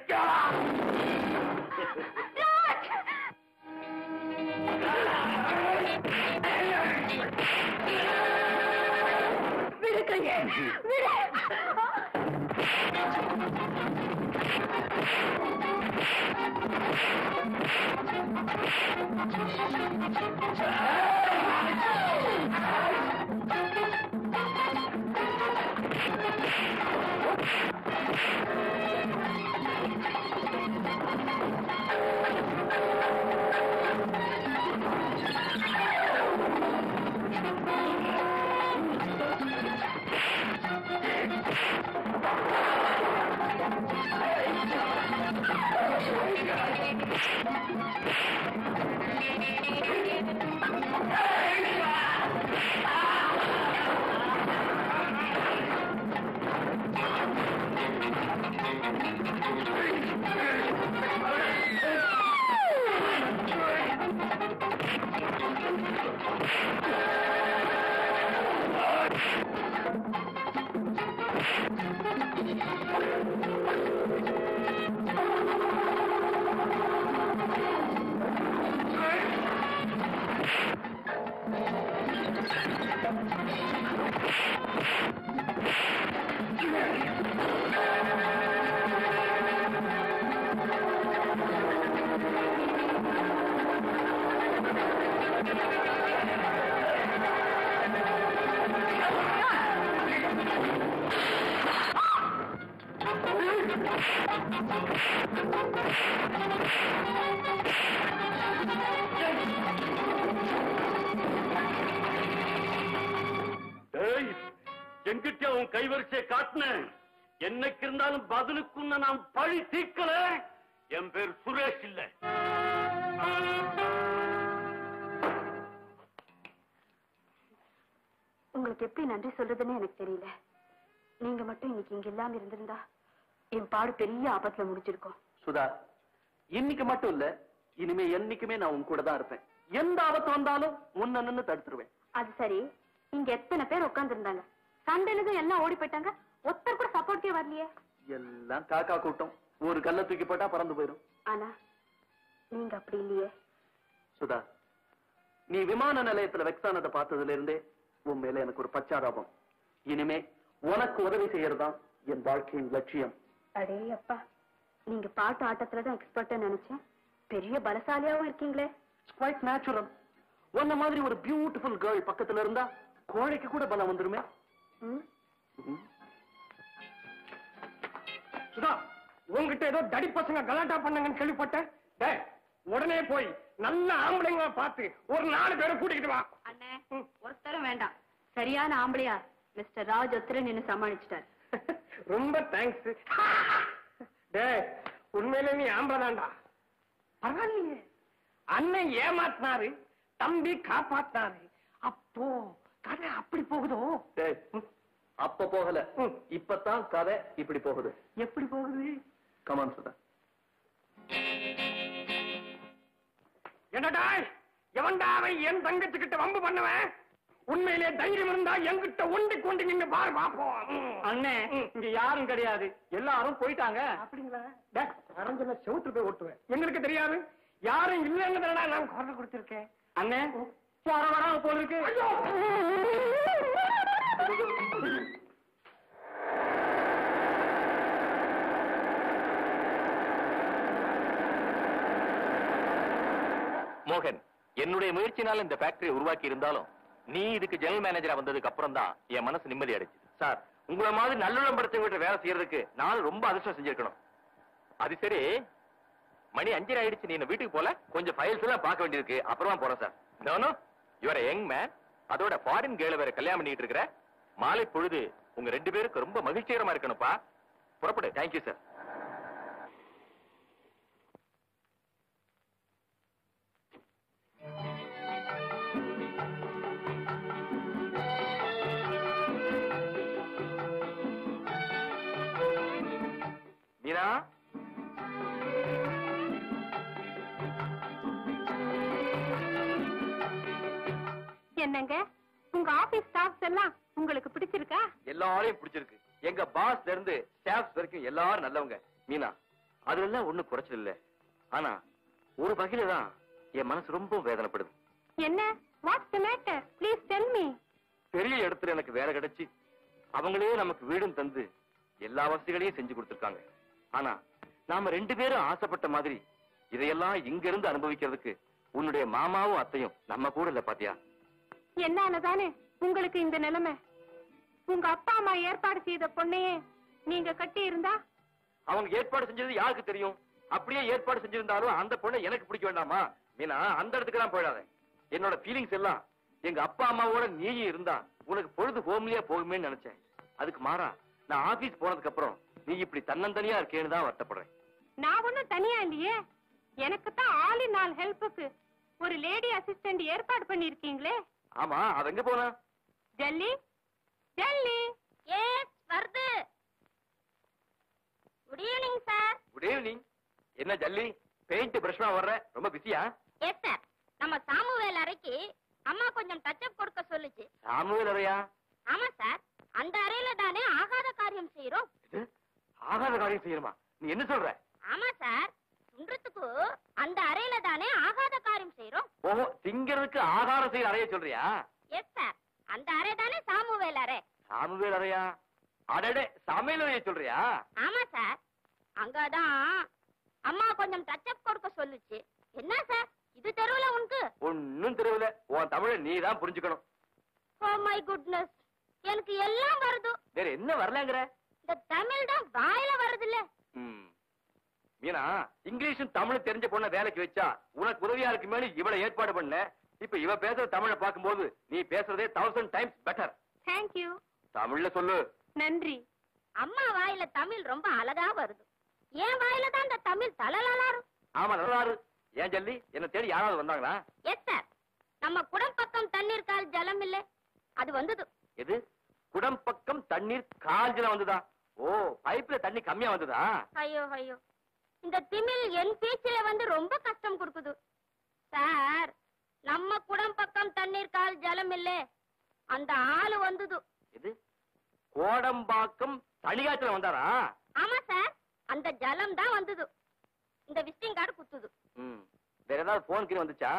ஏய், எங்கிட்ட உன் கைவரிசையை காட்டின என்னைக்கு இருந்தாலும் பதிலுக்கு உன்னை நான் பழி தீக்கல என் பேர் சுரேஷ் இல்ல உங்களுக்கு எப்படி நன்றி சொல்றதுன்னு எனக்கு தெரியல நீங்க மட்டும் இன்னைக்கு இங்க இல்லாம இருந்திருந்தா என் பாடு பெரிய ஆபத்துல முடிஞ்சிருக்கும் சுதா இன்னைக்கு மட்டும் இல்ல இனிமே என்னைக்குமே நான் உன் கூட தான் இருப்பேன் எந்த ஆபத்து வந்தாலும் உன்னை நின்னு தடுத்துருவேன் அது சரி இங்க எத்தனை பேர் உட்கார்ந்து இருந்தாங்க சண்டையிலதும் எல்லாம் ஓடி போயிட்டாங்க ஒருத்தர் கூட சப்போர்ட்டே வரலையே எல்லாம் காக்கா கூட்டம் ஒரு கல்ல தூக்கி போட்டா பறந்து போயிடும் ஆனா நீங்க அப்படி இல்லையே சுதா நீ விமான நிலையத்துல வெக்ஸானதை பார்த்ததுல இருந்தே உன் மேல எனக்கு ஒரு பச்சாதாபம் இனிமே உனக்கு உதவி செய்யறதுதான் என் வாழ்க்கையின் லட்சியம் அடே அப்பா நீங்க பாட்டு ஆட்டத்துல தான் எக்ஸ்பர்ட்டா நினைச்சேன் பெரிய பலசாலியாவும் இருக்கீங்களே குவைட் நேச்சுரல் உன்ன மாதிரி ஒரு பியூட்டிஃபுல் கேர்ள் பக்கத்துல இருந்தா கோழைக்கு கூட பலம் வந்துருமே ம் ம். சுதா உங்ககிட்ட ஏதோ தடி பசங்க கலாட்டா பண்ணாங்கன்னு கேள்விப்பட்டேன் டேய், உடனே போய் நல்ல ஆம்பளைங்களா பார்த்து ஒரு நாலு பேரை கூட்டிக்கிட்டு வா அண்ணே ஒருத்தரும் வேண்டாம் சரியான ஆம்பளையா மிஸ்டர் ராஜ் ஒருத்தர் நின்னு சமாளிச்சிட்டார் ரொம்ப தேங்க்ஸ் டேய் உண்மையிலே நீ ஆம்பளைதான்டா பரவாயில்லையே அண்ணன் ஏமாத்தினாரு தம்பி காப்பாத்தினாரு அப்போ கதை அப்படி போகுதோ டேய், அப்ப போகல ம். இப்பதான் கதை இப்படி போகுது எப்படி போகுது கமான் சுதா என்னடா எவன்டா அவன் என் தங்கச்சி கிட்ட வம்பு பண்ணுவேன் உண்மையிலே தைரியம் இருந்தா என்கிட்ட ஒண்டி கொண்டு நின்னு பாரு பாப்போம் அண்ணே இங்க யாரும் கிடையாது எல்லாரும் போயிட்டாங்க அப்படிங்களா அரஞ்சல செவுத்துல போய் ஓட்டுவேன் எங்களுக்கு தெரியாது யாரும் இல்லைங்கிறதா நான் குரல் கொடுத்திருக்கேன் அண்ணே வர வராம போல இருக்கு மோகன் என்னுடைய முயற்சினால இந்த ஃபேக்டரியை உருவாக்கி இருந்தாலும் நீ இதுக்கு ஜெனரல் மேனேஜரா வந்ததுக்கு அப்புறம் தான் என் மனசு நிம்மதி அடைச்சு சார் உங்களை மாதிரி நல்லுள்ளம் படுத்தவங்கிட்ட வேலை செய்யறதுக்கு நான் ரொம்ப அதிர்ஷ்டம் செஞ்சிருக்கணும் அது சரி மணி அஞ்சரை ஆயிடுச்சு நீ இன்னும் வீட்டுக்கு போல கொஞ்சம் ஃபைல்ஸ் எல்லாம் பார்க்க வேண்டியிருக்கு அப்புறமா போறேன் sir no no your young man அதோட ஃபாரின் கேர்ள வேற கல்யாணம் பண்ணிட்டு இருக்கிற மாலை பொழுது உங்க ரெண்டு பேருக்கு ரொம்ப மகிழ்ச்சிகரமா இருக்கணும்ப்பா புறப்படு தேங்க்யூ சார் மீனா என்னங்க உங்க ஆபீஸ் ஸ்டாஃப்ஸ் எல்லாம் உங்களுக்கு பிடிச்சிருக்கா எல்லாரையும் பிடிச்சிருக்கு எங்க பாஸ்ல இருந்து ஸ்டாஃப்ஸ் வரைக்கும் எல்லாரும் நல்லவங்க மீனா அதெல்லாம் ஒண்ணும் குறைச்சல் இல்ல ஆனா ஒரு வகையில தான் என் மனசு ரொம்ப வேதனைப்படுது என்ன what's the matter please tell me பெரிய இடத்துல எனக்கு வேலை கிடைச்சு அவங்களே நமக்கு வீடும் தந்து எல்லா வசதிகளையும் செஞ்சு கொடுத்திருக்காங்க ஆனா நாம ரெண்டு பேரும் ஆசைப்பட்ட மாதிரி இதையெல்லாம் இங்க இருந்து அனுபவிக்கிறதுக்கு உன்னுடைய மாமாவும் அத்தையும் நம்ம கூட இல்ல பாத்தியா என்னாலதானே உங்களுக்கு இந்த நிலைமை உங்க அப்பா அம்மா ஏற்பாடு செய்த பொண்ணையே நீங்க கட்டி இருந்தா அவங்க ஏற்பாடு செஞ்சது யாருக்கு தெரியும் அப்படியே ஏற்பாடு செஞ்சிருந்தாலும் அந்த பொண்ணை எனக்கு பிடிக்க வேண்டாமா மீனா அந்த இடத்துக்கு எல்லாம் போயிடாத என்னோட ஃபீலிங்ஸ் எல்லாம் எங்க அப்பா அம்மாவோட நீயும் இருந்தா உனக்கு பொழுது ஹோம்லியா போகுமேன்னு நினைச்சேன் அதுக்கு மாறா நான் ஆபீஸ் போனதுக்கு அப்புறம் நீ இப்படி தன்னந்தனியா இருக்கேன்னு தான் வருத்தப்படுறேன் நான் ஒண்ணும் தனியா இல்லையே எனக்கு தான் ஆல் இன் ஆல் ஹெல்ப்புக்கு ஒரு லேடி அசிஸ்டன்ட் ஏற்பாடு பண்ணிருக்கீங்களே ஆமா அது எங்க போனா ஜல்லி ஜல்லி எஸ் வருது good evening sir good evening என்ன ஜல்லி பெயிண்ட் பிரஷ்மா வர்ற ரொம்ப பிஸியா எஸ் சார் நம்ம சாமுவேல் அறைக்கு அம்மா கொஞ்சம் டச்சப் கொடுக்க சொல்லுச்சு சாமுவேல் அறையா ஆமா சார் அந்த அறையில தானே ஆகாத காரியம் செய்யறோம் இது ஆகாத காரியம் செய்யணுமா நீ என்ன சொல்ற ஆமா சார் துன்றதுக்கு அந்த அறையில தானே ஆகாத காரியம் செய்யறோம் ஓஹோ திங்கிறதுக்கு ஆகாரம் செய்யற அறைய சொல்றியா எஸ் சார் அந்த அறை தானே சாமுவேல் அறை சாமுவேல் அறையா அடடே சமையல் அறைய சொல்றியா ஆமா சார் அங்கதான் அம்மா கொஞ்சம் டச்சப் கொடுக்க சொல்லுச்சு என்ன சார் இது தெருவுல உனக்கு ஒன்னும் தெரியல உன் தமிழ நீ தான் புரிஞ்சுக்கணும் ஓ மை குட்னஸ் எனக்கு எல்லாம் வருது வேற என்ன வரலங்கிற இந்த தமிழ் தான் வாயில வருது இல்ல ம். மீனா இங்கிலீஷும் தமிழும் தெரிஞ்ச பொண்ண வேலைக்கு வச்சா உனக்கு உதவியா இருக்குமே இவளை ஏற்பாடு பண்ண இப்ப இவ பேசுற தமிழை பார்க்கும்போது நீ பேசுறதே தௌசண்ட் டைம்ஸ் பெட்டர் தேங்க்யூ தமிழ்ல சொல்லு நன்றி அம்மா வாயில தமிழ் ரொம்ப அழகா வருது என் வாயில தான் இந்த தமிழ் தலலாரும் ஆமா நல்லாரு ஏன் ஜல்லி என்ன தேடி யாராவது வந்தாங்களா எஸ் சார் நம்ம குடம் பக்கம் தண்ணீர் கால் ஜலம் இல்ல அது வந்தது எது குடம் பக்கம் தண்ணீர் கால்ஜில வந்ததா ஓ பைப்ல தண்ணி கம்மியா வந்ததா ஐயோ ஐயோ இந்த திமில் என் பேச்சில வந்து ரொம்ப கஷ்டம் கொடுக்குது சார் நம்ம குடம் பக்கம் தண்ணீர் கால் ஜலம் இல்ல அந்த ஆளு வந்தது எது கோடம்பாக்கம் தனிகாத்துல வந்தாரா ஆமா சார் அந்த ஜலம் தான் வந்தது இந்த விசிட்டிங் கார்டு குத்துது ம் வேற ஏதாவது போன் கீழ வந்துச்சா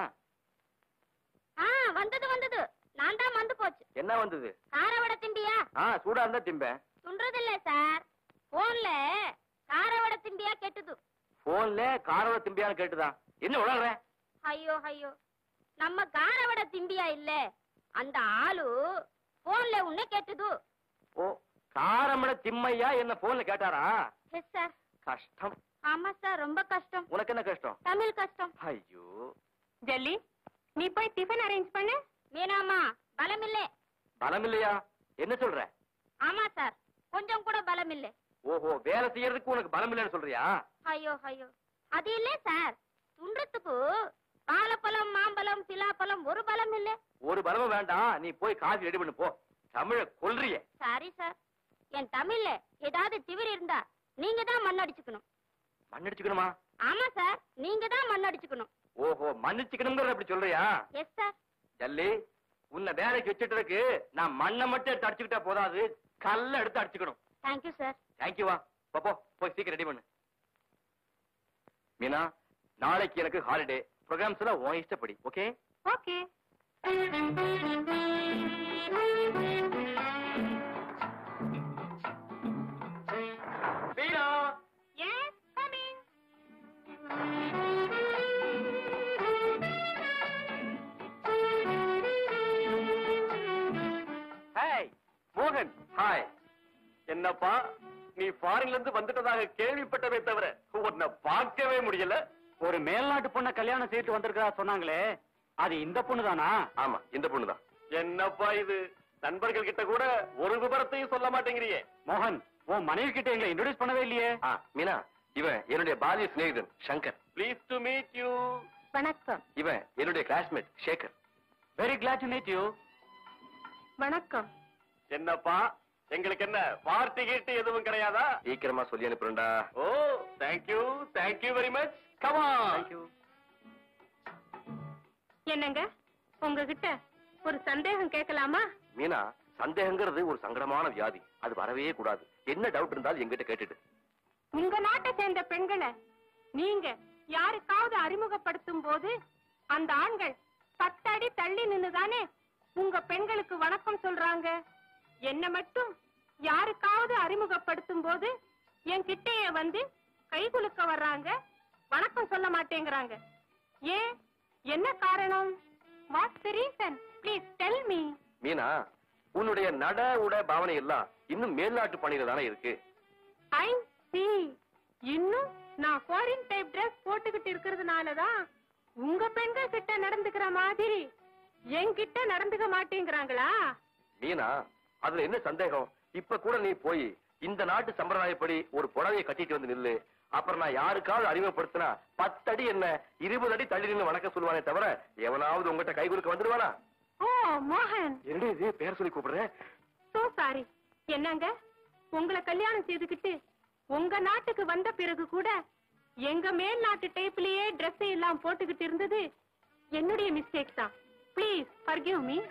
ஆ வந்தது வந்தது நான் தான் வந்து போச்சு என்ன வந்தது காரவடை திம்பியா ஆ சூடா இருந்தா திம்பேன் துன்றதில்ல சார் போன்ல காரவடை திம்பியா கெட்டுது போன்ல காரவ திம்பியான்னு கேட்டுதா என்ன உலகுற ஐயோ ஐயோ நம்ம காரவடை திம்பியா இல்ல அந்த ஆளு போன்ல உன்னை கேட்டுது ஓ காரமட திம்மையா என்ன போன்ல கேட்டாரா எஸ் சார் கஷ்டம் ஆமா சார் ரொம்ப கஷ்டம் உனக்கு என்ன கஷ்டம் தமிழ் கஷ்டம் ஐயோ ஜல்லி நீ போய் டிஃபன் அரேஞ்ச் பண்ணு மீனாமா பலம் இல்ல பலம் இல்லையா என்ன சொல்ற ஆமா சார் கொஞ்சம் கூட பலம் இல்ல ஓஹோ வேலை செய்யறதுக்கு உனக்கு பலம் இல்லைன்னு சொல்றியா ஐயோ ஐயோ அது இல்ல சார் துன்றதுக்கு வாழைப்பழம் மாம்பழம் பிலாப்பழம் ஒரு பலம் இல்ல ஒரு பலமும் வேண்டாம் நீ போய் காஃபி ரெடி பண்ணு போ தமிழ கொல்றிய சாரி சார் என் தமிழ்ல ஏதாவது திமிர் இருந்தா நீங்க தான் மண்ணடிச்சுக்கணும் மண்ணடிச்சுக்கணுமா ஆமா சார் நீங்க தான் மண்ணடிச்சுக்கணும் ஓஹோ மன்னிச்சுக்கணுங்கிற அப்படி சொல்றியா எஸ் சார் ஜல்லி உன்னை வேலைக்கு வச்சுட்டு நான் மண்ணை மட்டும் எடுத்து அடிச்சுக்கிட்டா போதாது கல்ல எடுத்து அடிச்சுக்கணும் தேங்க்யூ சார் தேங்க்யூ வா போ, போ போய் சீக்கிரம் ரெடி பண்ணு மீனா நாளைக்கு எனக்கு ஹாலிடே ப்ரோக்ராம்ஸ் எல்லாம் உன் இஷ்டப்படி okay okay Meena yes coming hi மோகன் ஹாய் என்னப்பா நீ ஃபாரின்ல இருந்து வந்துட்டதாக கேள்விப்பட்டவே தவிர உன்னை பார்க்கவே முடியல ஒரு மேல்நாட்டு பொண்ண கல்யாணம் செய்துட்டு வந்திருக்கா சொன்னாங்களே அது இந்த பொண்ணு தானா ஆமா இந்த பொண்ணுதான் என்னப்பா இது நண்பர்கள் கிட்ட கூட ஒரு விவரத்தையும் சொல்ல மாட்டேங்கிறியே மோகன் உன் மனைவி கிட்ட எங்களை இன்ட்ரோடியூஸ் பண்ணவே இல்லையே ஆ மீனா இவன் என்னுடைய பாலிய சிநேகிதன் Shankar please to meet you வணக்கம் இவன் என்னுடைய classmate Sekhar very glad to meet you வணக்கம் என்னப்பா எங்களுக்கு என்ன பார்ட்டி கீட்டு எதுவும் கிடையாதா சீக்கிரமா சொல்லி அனுப்புறேன்டா oh thank you thank you very much கமா தேங்க்யூ என்னங்க உங்ககிட்ட ஒரு சந்தேகம் கேட்கலாமா மீனா சந்தேகங்கிறது ஒரு சங்கடமான வியாதி அது வரவே கூடாது என்ன டவுட் இருந்தாலும் எங்கிட்ட கேட்டுடு உங்க நாட்டை சேர்ந்த பெண்களை நீங்க யாருக்காவது அறிமுகப்படுத்தும் போது அந்த ஆண்கள் பத்தடி தள்ளி நின்னுதானே உங்க பெண்களுக்கு வணக்கம் சொல்றாங்க என்ன மட்டும் யாருக்காவது அறிமுகப்படுத்தும் போது என் கிட்டேயே வந்து கை குலுக்க வர்றாங்க வணக்கம் சொல்ல மாட்டேங்கிறாங்க ஏன் என்ன காரணம் what's the reason please tell me Meena உன்னுடைய நட உட பாவனை எல்லாம் இன்னும் மேல்நாட்டு பணியில தானே இருக்கு ஐ சி இன்னும் நான் ஃபாரின் டைப் Dress போட்டுக்கிட்டு இருக்கிறதுனால தான் உங்க பெண்கள் கிட்ட நடந்துக்கிற மாதிரி என்கிட்ட நடந்துக்க மாட்டேங்கிறாங்களா மீனா அதுல என்ன சந்தேகம் இப்ப கூட நீ போய் இந்த நாட்டு சம்பிரதாயப்படி ஒரு புடவையை கட்டிட்டு வந்து நில்லு அப்புறம் நான் யாருக்காவது அறிமுகப்படுத்தினா பத்தடி என்ன இருபது அடி தள்ளி நின்னு வணக்கம் சொல்லுவானே தவிர எவனாவது உங்ககிட்ட கை கொடுக்க வந்துடுவானா ஓ மோகன் என்னடி இது பேர் சொல்லி கூப்பிடுறேன் சோ சாரி என்னங்க உங்களை கல்யாணம் செய்துக்கிட்டு உங்க நாட்டுக்கு வந்த பிறகு கூட எங்க மேல் நாட்டு டைப்லயே Dress எல்லாம் போட்டுக்கிட்டு இருந்தது என்னுடைய மிஸ்டேக் தான் please forgive me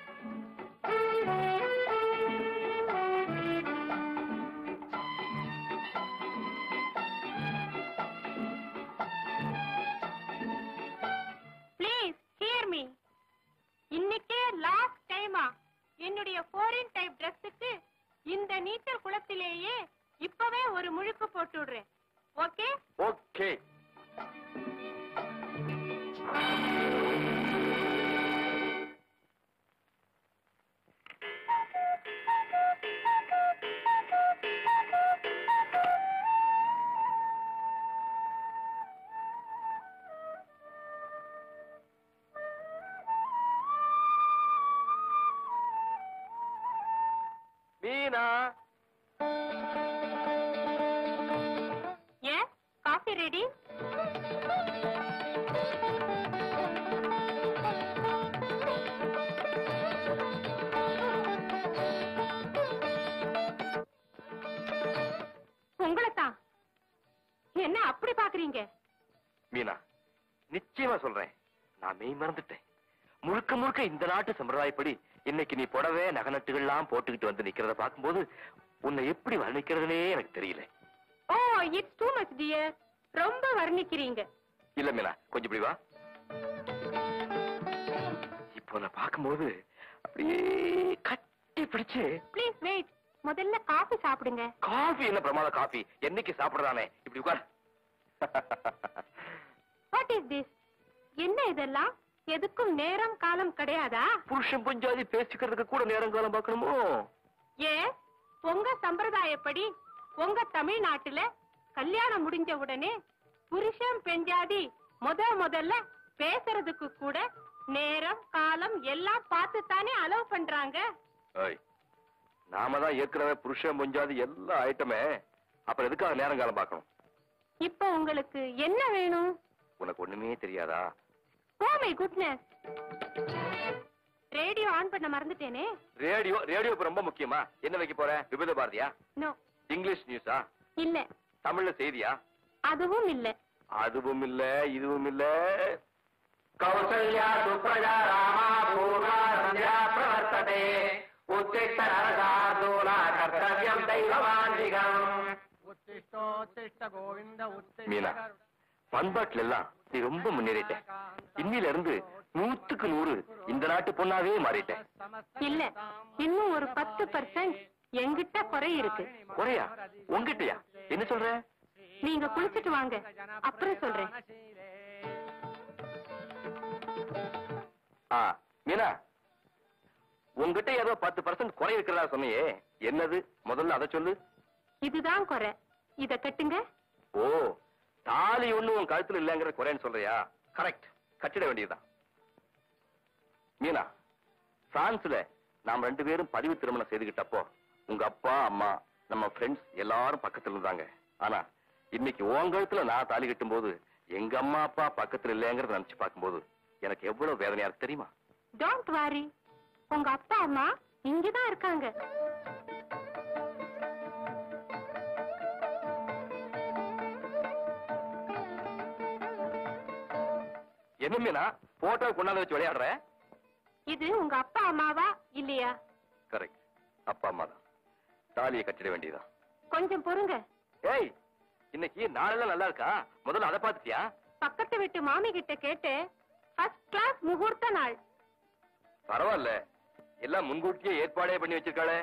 please hear me இன்னைக்கே லாஸ்ட் டைமா என்னுடைய ஃபாரின் டைப் Dressக்கு இந்த நீச்சல் குளத்திலேயே இப்பவே ஒரு முழுக்கு போட்டு விடுறேன் ஓகே ஓகே மீனா ஏன் காஃபி ரெடி உங்களைத்தான் என்ன அப்படி பாக்குறீங்க மீனா நிச்சயமா சொல்றேன் நான் மெய் மறந்துட்டேன் முழுக்க முழுக்க இந்த நாட்டு சம்பிரதாயப்படி இன்னைக்கு நீ புடவை நகநட்டுகள்லாம் போட்டுக்கிட்டு வந்து நிக்கிறத பார்க்கும்போது உன்னை எப்படி வர்ணிக்கிறதுனே எனக்கு தெரியல oh it's too much dear ரொம்ப வர்ணிக்கிறீங்க இல்ல மீனா கொஞ்சம் இப்படி வா இப்போ நான் பார்க்கும்போது அப்படியே கட்டி பிடிச்சு ப்ளீஸ் வெயிட் முதல்ல காஃபி சாப்பிடுங்க காஃபி என்ன பிரமாத காஃபி என்னைக்கு சாப்பிடுறானே இப்படி உட்கார் வாட் இஸ் திஸ் என்ன இதெல்லாம் எதுக்கும் நேரம் காலம் கிடையாதா புருஷன் பஞ்சாதி பேசிக்கிறதுக்கு கூட நேரம் காலம் பார்க்கணுமோ ஏ உங்க சம்பிரதாயப்படி உங்க தமிழ்நாட்டுல கல்யாணம் முடிஞ்ச உடனே புருஷன் பெஞ்சாதி முத முதல்ல பேசுறதுக்கு கூட நேரம் காலம் எல்லாம் பார்த்து தானே அலோவ் பண்றாங்க ஏய், நாம தான் ஏற்கனவே புருஷன் பஞ்சாதி எல்லா ஐட்டமே அப்புறம் எதுக்காக நேரம் காலம் பார்க்கணும் இப்போ உங்களுக்கு என்ன வேணும் உனக்கு ஒண்ணுமே தெரியாதா oh my goodness radio on பண்ண மறந்துட்டேனே ரேடியோ ரேடியோ இப்ப ரொம்ப முக்கியமா என்ன வைக்க போற விபத பாரதியா நோ இங்கிலீஷ் நியூஸா இல்ல தமிழ்ல செய்தியா அதுவும் இல்ல அதுவும் இல்ல இதுவும் இல்ல கௌசல்யா சுப்ரஜா ராமா பூர்வா சந்தியா பிரவர்த்ததே உத்திஷ்ட நரசார்தூலா கர்த்தவியம் தெய்வமாந்திகம் மீனா பண்பாட்டுல எல்லாம் நீ ரொம்ப முன்னேறிட்ட இன்னில இருந்து நூத்துக்கு நூறு இந்த நாட்டு பொண்ணாவே மாறிட்டேன் இல்ல இன்னும் ஒரு பத்து பர்சன்ட் எங்கிட்ட குறை இருக்கு குறையா உங்ககிட்டயா என்ன சொல்ற நீங்க குளிச்சிட்டு வாங்க அப்புறம் சொல்றேன் ஆ மீனா உங்ககிட்ட ஏதோ பத்து பர்சன்ட் குறை இருக்கிறதா சொன்னியே என்னது முதல்ல அதை சொல்லு இதுதான் குறை இத கட்டுங்க ஓ தாலி ஒண்ணு உன் கழுத்துல இல்லங்கிற குறைன்னு சொல்றியா கரெக்ட் கட்டிட வேண்டியதுதான் மீனா பிரான்ஸ்ல நாம் ரெண்டு பேரும் பதிவு திருமணம் செய்துகிட்டப்போ உங்க அப்பா அம்மா நம்ம ஃப்ரெண்ட்ஸ் எல்லாரும் பக்கத்துல இருந்தாங்க ஆனா இன்னைக்கு உன் கழுத்துல நான் தாலி கட்டும்போது எங்க அம்மா அப்பா பக்கத்துல இல்லைங்கிறத நினைச்சு பார்க்கும்போது எனக்கு எவ்வளவு வேதனையா இருக்கு தெரியுமா டோன்ட் வாரி உங்க அப்பா அம்மா இங்கதான் இருக்காங்க என்ன மீனா போட்டோ கொண்டாந்து வச்சு விளையாடுற இது உங்க அப்பா அம்மாவா இல்லையா கரெக்ட் அப்பா அம்மா தான் தாலியை கட்டிட வேண்டியதுதான் கொஞ்சம் பொறுங்க ஏய் இன்னைக்கு நாளெல்லாம் நல்லா இருக்கா முதல்ல அதை பாத்துட்டியா பக்கத்து வீட்டு மாமி கிட்ட கேட்டு ஃபர்ஸ்ட் கிளாஸ் முகூர்த்த நாள் பரவாயில்ல எல்லாம் முன்கூட்டியே ஏற்பாடே பண்ணி வச்சிருக்காளே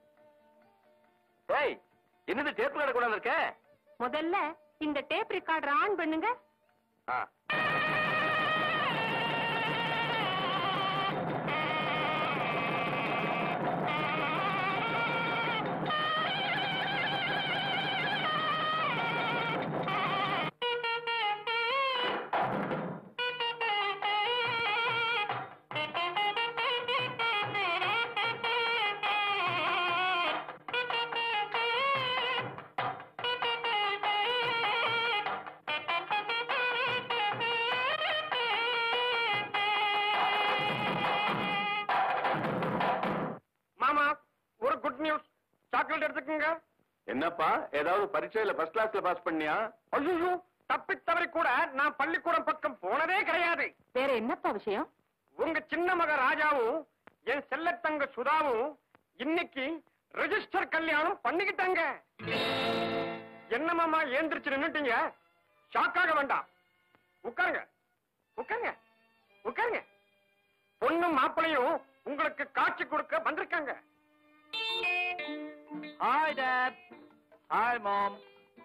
ஏய் என்னது டேப் கார்டு கொண்டாந்து இருக்க முதல்ல இந்த டேப் ரெக்கார்டர் ஆன் பண்ணுங்க ஆ. சாக்லேட் எடுத்துக்கங்க என்னப்பா ஏதாவது பரீட்சையில ஃபர்ஸ்ட் கிளாஸ்ல பாஸ் பண்ணியா ஐயோ தப்பி தவறி கூட நான் பள்ளிக்கூடம் பக்கம் போனதே கிடையாது வேற என்னப்பா விஷயம் உங்க சின்ன மக ராஜாவும் என் செல்லத்தங்க சுதாவும் இன்னைக்கு ரெஜிஸ்டர் கல்யாணம் பண்ணிக்கிட்டாங்க என்னமாமா ஏந்திரிச்சு நின்னுட்டீங்க ஷாக்காக வேண்டாம் உட்காருங்க உட்காருங்க உட்காருங்க பொண்ணும் மாப்பிளையும் உங்களுக்கு காட்சி கொடுக்க வந்திருக்காங்க ஹாய் டாட் ஹாய் மாம்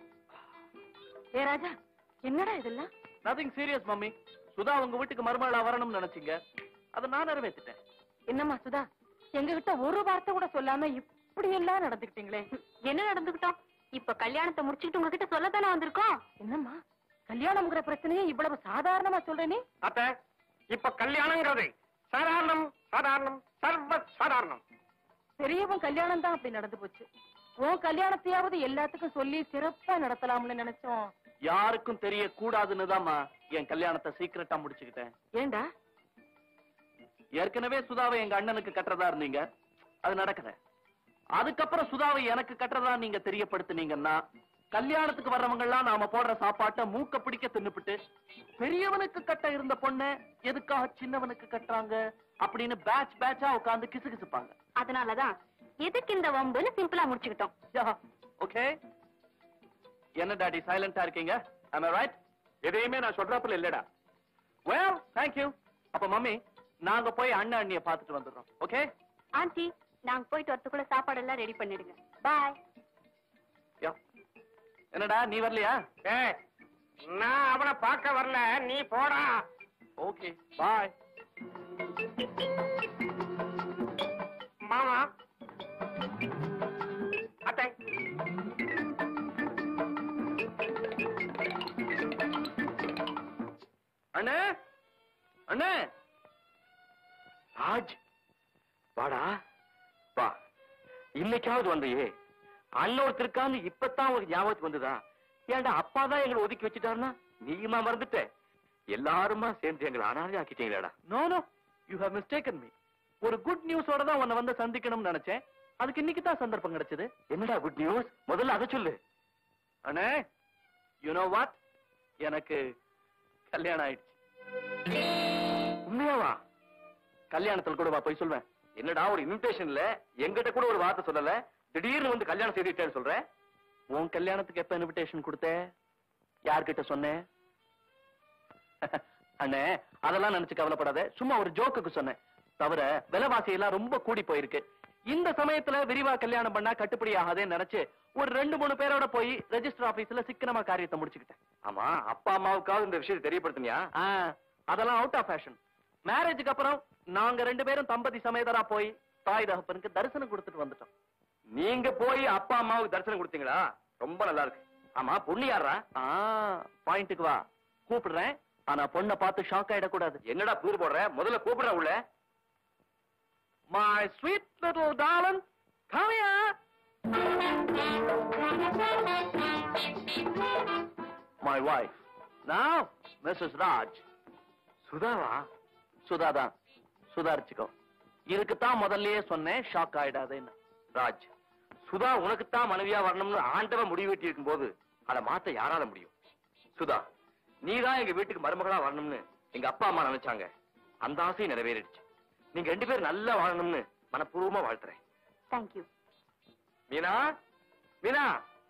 ஏ ராஜா என்னடா இதெல்லாம் நதிங் சீரியஸ் மம்மி சுதா உங்க வீட்டுக்கு மருமகளா வரணும்னு நினைச்சீங்க அதை நான் நிறைவேற்றிட்டேன் என்னம்மா சுதா எங்க கிட்ட ஒரு வார்த்தை கூட சொல்லாம இப்படி எல்லாம் நடந்துக்கிட்டீங்களே என்ன நடந்துகிட்டோம் இப்ப கல்யாணத்தை முடிச்சுக்கிட்டு உங்ககிட்ட சொல்லத்தானே வந்திருக்கோம் என்னம்மா கல்யாணம்ங்கிற பிரச்சனையை இவ்வளவு சாதாரணமா சொல்ற நீ அத்த இப்ப கல்யாணங்கிறது சாதாரணம் சாதாரணம் சர்வ சாதாரணம் பெரியவன் கல்யாணம் தான் அப்படி நடந்து போச்சு உன் கல்யாணத்தையாவது எல்லாத்துக்கும் சொல்லி சிறப்பா நடத்தலாம்னு நினைச்சோம் யாருக்கும் தெரியக்கூடாதுன்னு தாம்மா என் கல்யாணத்தை சீக்கிரட்டா முடிச்சுக்கிட்டேன் ஏண்டா ஏற்கனவே சுதாவை எங்க அண்ணனுக்கு கட்டுறதா இருந்தீங்க அது நடக்கல அதுக்கப்புறம் சுதாவை எனக்கு கட்டுறதா நீங்க தெரியப்படுத்துனீங்கன்னா கல்யாணத்துக்கு வர்றவங்க எல்லாம் நாம போடுற சாப்பாட்டை மூக்க பிடிக்க தின்னுபிட்டு பெரியவனுக்கு கட்ட இருந்த பொண்ண எதுக்காக சின்னவனுக்கு கட்டுறாங்க அப்படின்னு பேட்ச் பேட்சா உட்கார்ந்து கிசு கிசுப்பாங்க அதனாலதான் எதுக்கு இந்த வம்புன்னு சிம்பிளா முடிச்சுக்கிட்டோம் ஓகே என்ன டாடி சைலண்டா இருக்கீங்க am I right எதையுமே நான் சொல்றாப்புல இல்லடா well thank you அப்ப மம்மி நாங்க போய் அண்ணன் அண்ணிய பாத்துட்டு வந்துடுறோம் ஓகே ஆண்டி நாங்க போயிட்டு வரதுக்குள்ள சாப்பாடு எல்லாம் ரெடி பண்ணிடுங்க பாய் யா என்னடா நீ வரலையா ஏய் நான் அவனை பார்க்க வரல நீ போடா ஓகே பாய் மாமா அத்தை அண்ணே அண்ணே ராஜ் வாடா வா இன்னைக்காவது வந்தையே அண்ணன் ஒருத்தருக்கான்னு இப்பதான் ஒரு ஞாபகத்துக்கு வந்ததா ஏன்டா அப்பா தான் எங்களை ஒதுக்கி வச்சுட்டாருன்னா நீயுமா மறந்துட்ட எல்லாருமா சேர்ந்து எங்களை அனாதை ஆக்கிட்டீங்களாடா no no you have mistaken me ஒரு குட் நியூஸோட தான் உன்னை வந்து சந்திக்கணும்னு நினைச்சேன் அதுக்கு இன்னைக்கு தான் சந்தர்ப்பம் கிடைச்சது என்னடா குட் நியூஸ் முதல்ல அதை சொல்லு அண்ணே யூ நோ வாட் எனக்கு கல்யாணம் ஆயிடுச்சு உண்மையாவா கல்யாணத்துல கூட வா போய் சொல்வேன் என்னடா ஒரு இன்விடேஷன்ல எங்கிட்ட கூட ஒரு வார்த்தை சொல்லல திடீர்னு வந்து கல்யாணம் செய்துட்டேன்னு சொல்றேன் உன் கல்யாணத்துக்கு எப்ப இன்விடேஷன் கொடுத்த யார்கிட்ட சொன்னேன் அண்ணே அதெல்லாம் நினைச்சு கவலைப்படாத சும்மா ஒரு ஜோக்குக்கு சொன்னேன் தவிர விலைவாசி எல்லாம் ரொம்ப கூடி போயிருக்கு இந்த சமயத்துல விரிவா கல்யாணம் பண்ணா கட்டுப்படி ஆகாதேன்னு நினைச்சு ஒரு ரெண்டு மூணு பேரோட போய் ரெஜிஸ்டர் ஆபீஸ்ல சிக்கனமா காரியத்தை முடிச்சுக்கிட்டேன் ஆமா அப்பா அம்மாவுக்காவது இந்த விஷயத்தை தெரியப்படுத்தினியா ஆ, அதெல்லாம் அவுட் ஆஃப் ஃபேஷன் மேரேஜுக்கு அப்புறம் நாங்க ரெண்டு பேரும் தம்பதி சமேதரா போய் தாய் தகப்பனுக்கு தரிசனம் கொடுத்துட்டு வந்துட்டோம் நீங்க போய் அப்பா அம்மாவுக்கு தரிசனம் கொடுத்தீங்களா ரொம்ப நல்லா இருக்கு ஆமா பொண்ணு யாரா ஆ பாயிண்ட்டுக்கு வா கூப்பிடுறேன் ஆனா பொண்ணை பார்த்து ஷாக் ஆயிடக்கூடாது என்னடா தூர் போடுற முதல்ல கூப்பிடுற உள்ள My sweet little darling, come here. My wife. Now, Mrs. Raj. சுதாவா சுதாதான் சுதாரிச்சுக்கோ இதுக்குத்தான் முதல்லயே சொன்னேன் ஷாக் ஆயிடாதேன்னு ராஜ் சுதா உனக்குத்தான் மனைவியா வரணும்னு ஆண்டவன் முடிவு வெட்டி இருக்கும் போது அதை மாத்த யாரால முடியும் சுதா நீதான் எங்க வீட்டுக்கு மருமகளா வரணும்னு எங்க அப்பா அம்மா நினைச்சாங்க அந்த ஆசையும் நிறைவேறிடுச்சு நீங்க ரெண்டு பேரும் நல்லா வாழணும்னு மனப்பூர்வமா வாழ்த்துறேன் தேங்க்யூ மீனா மீனா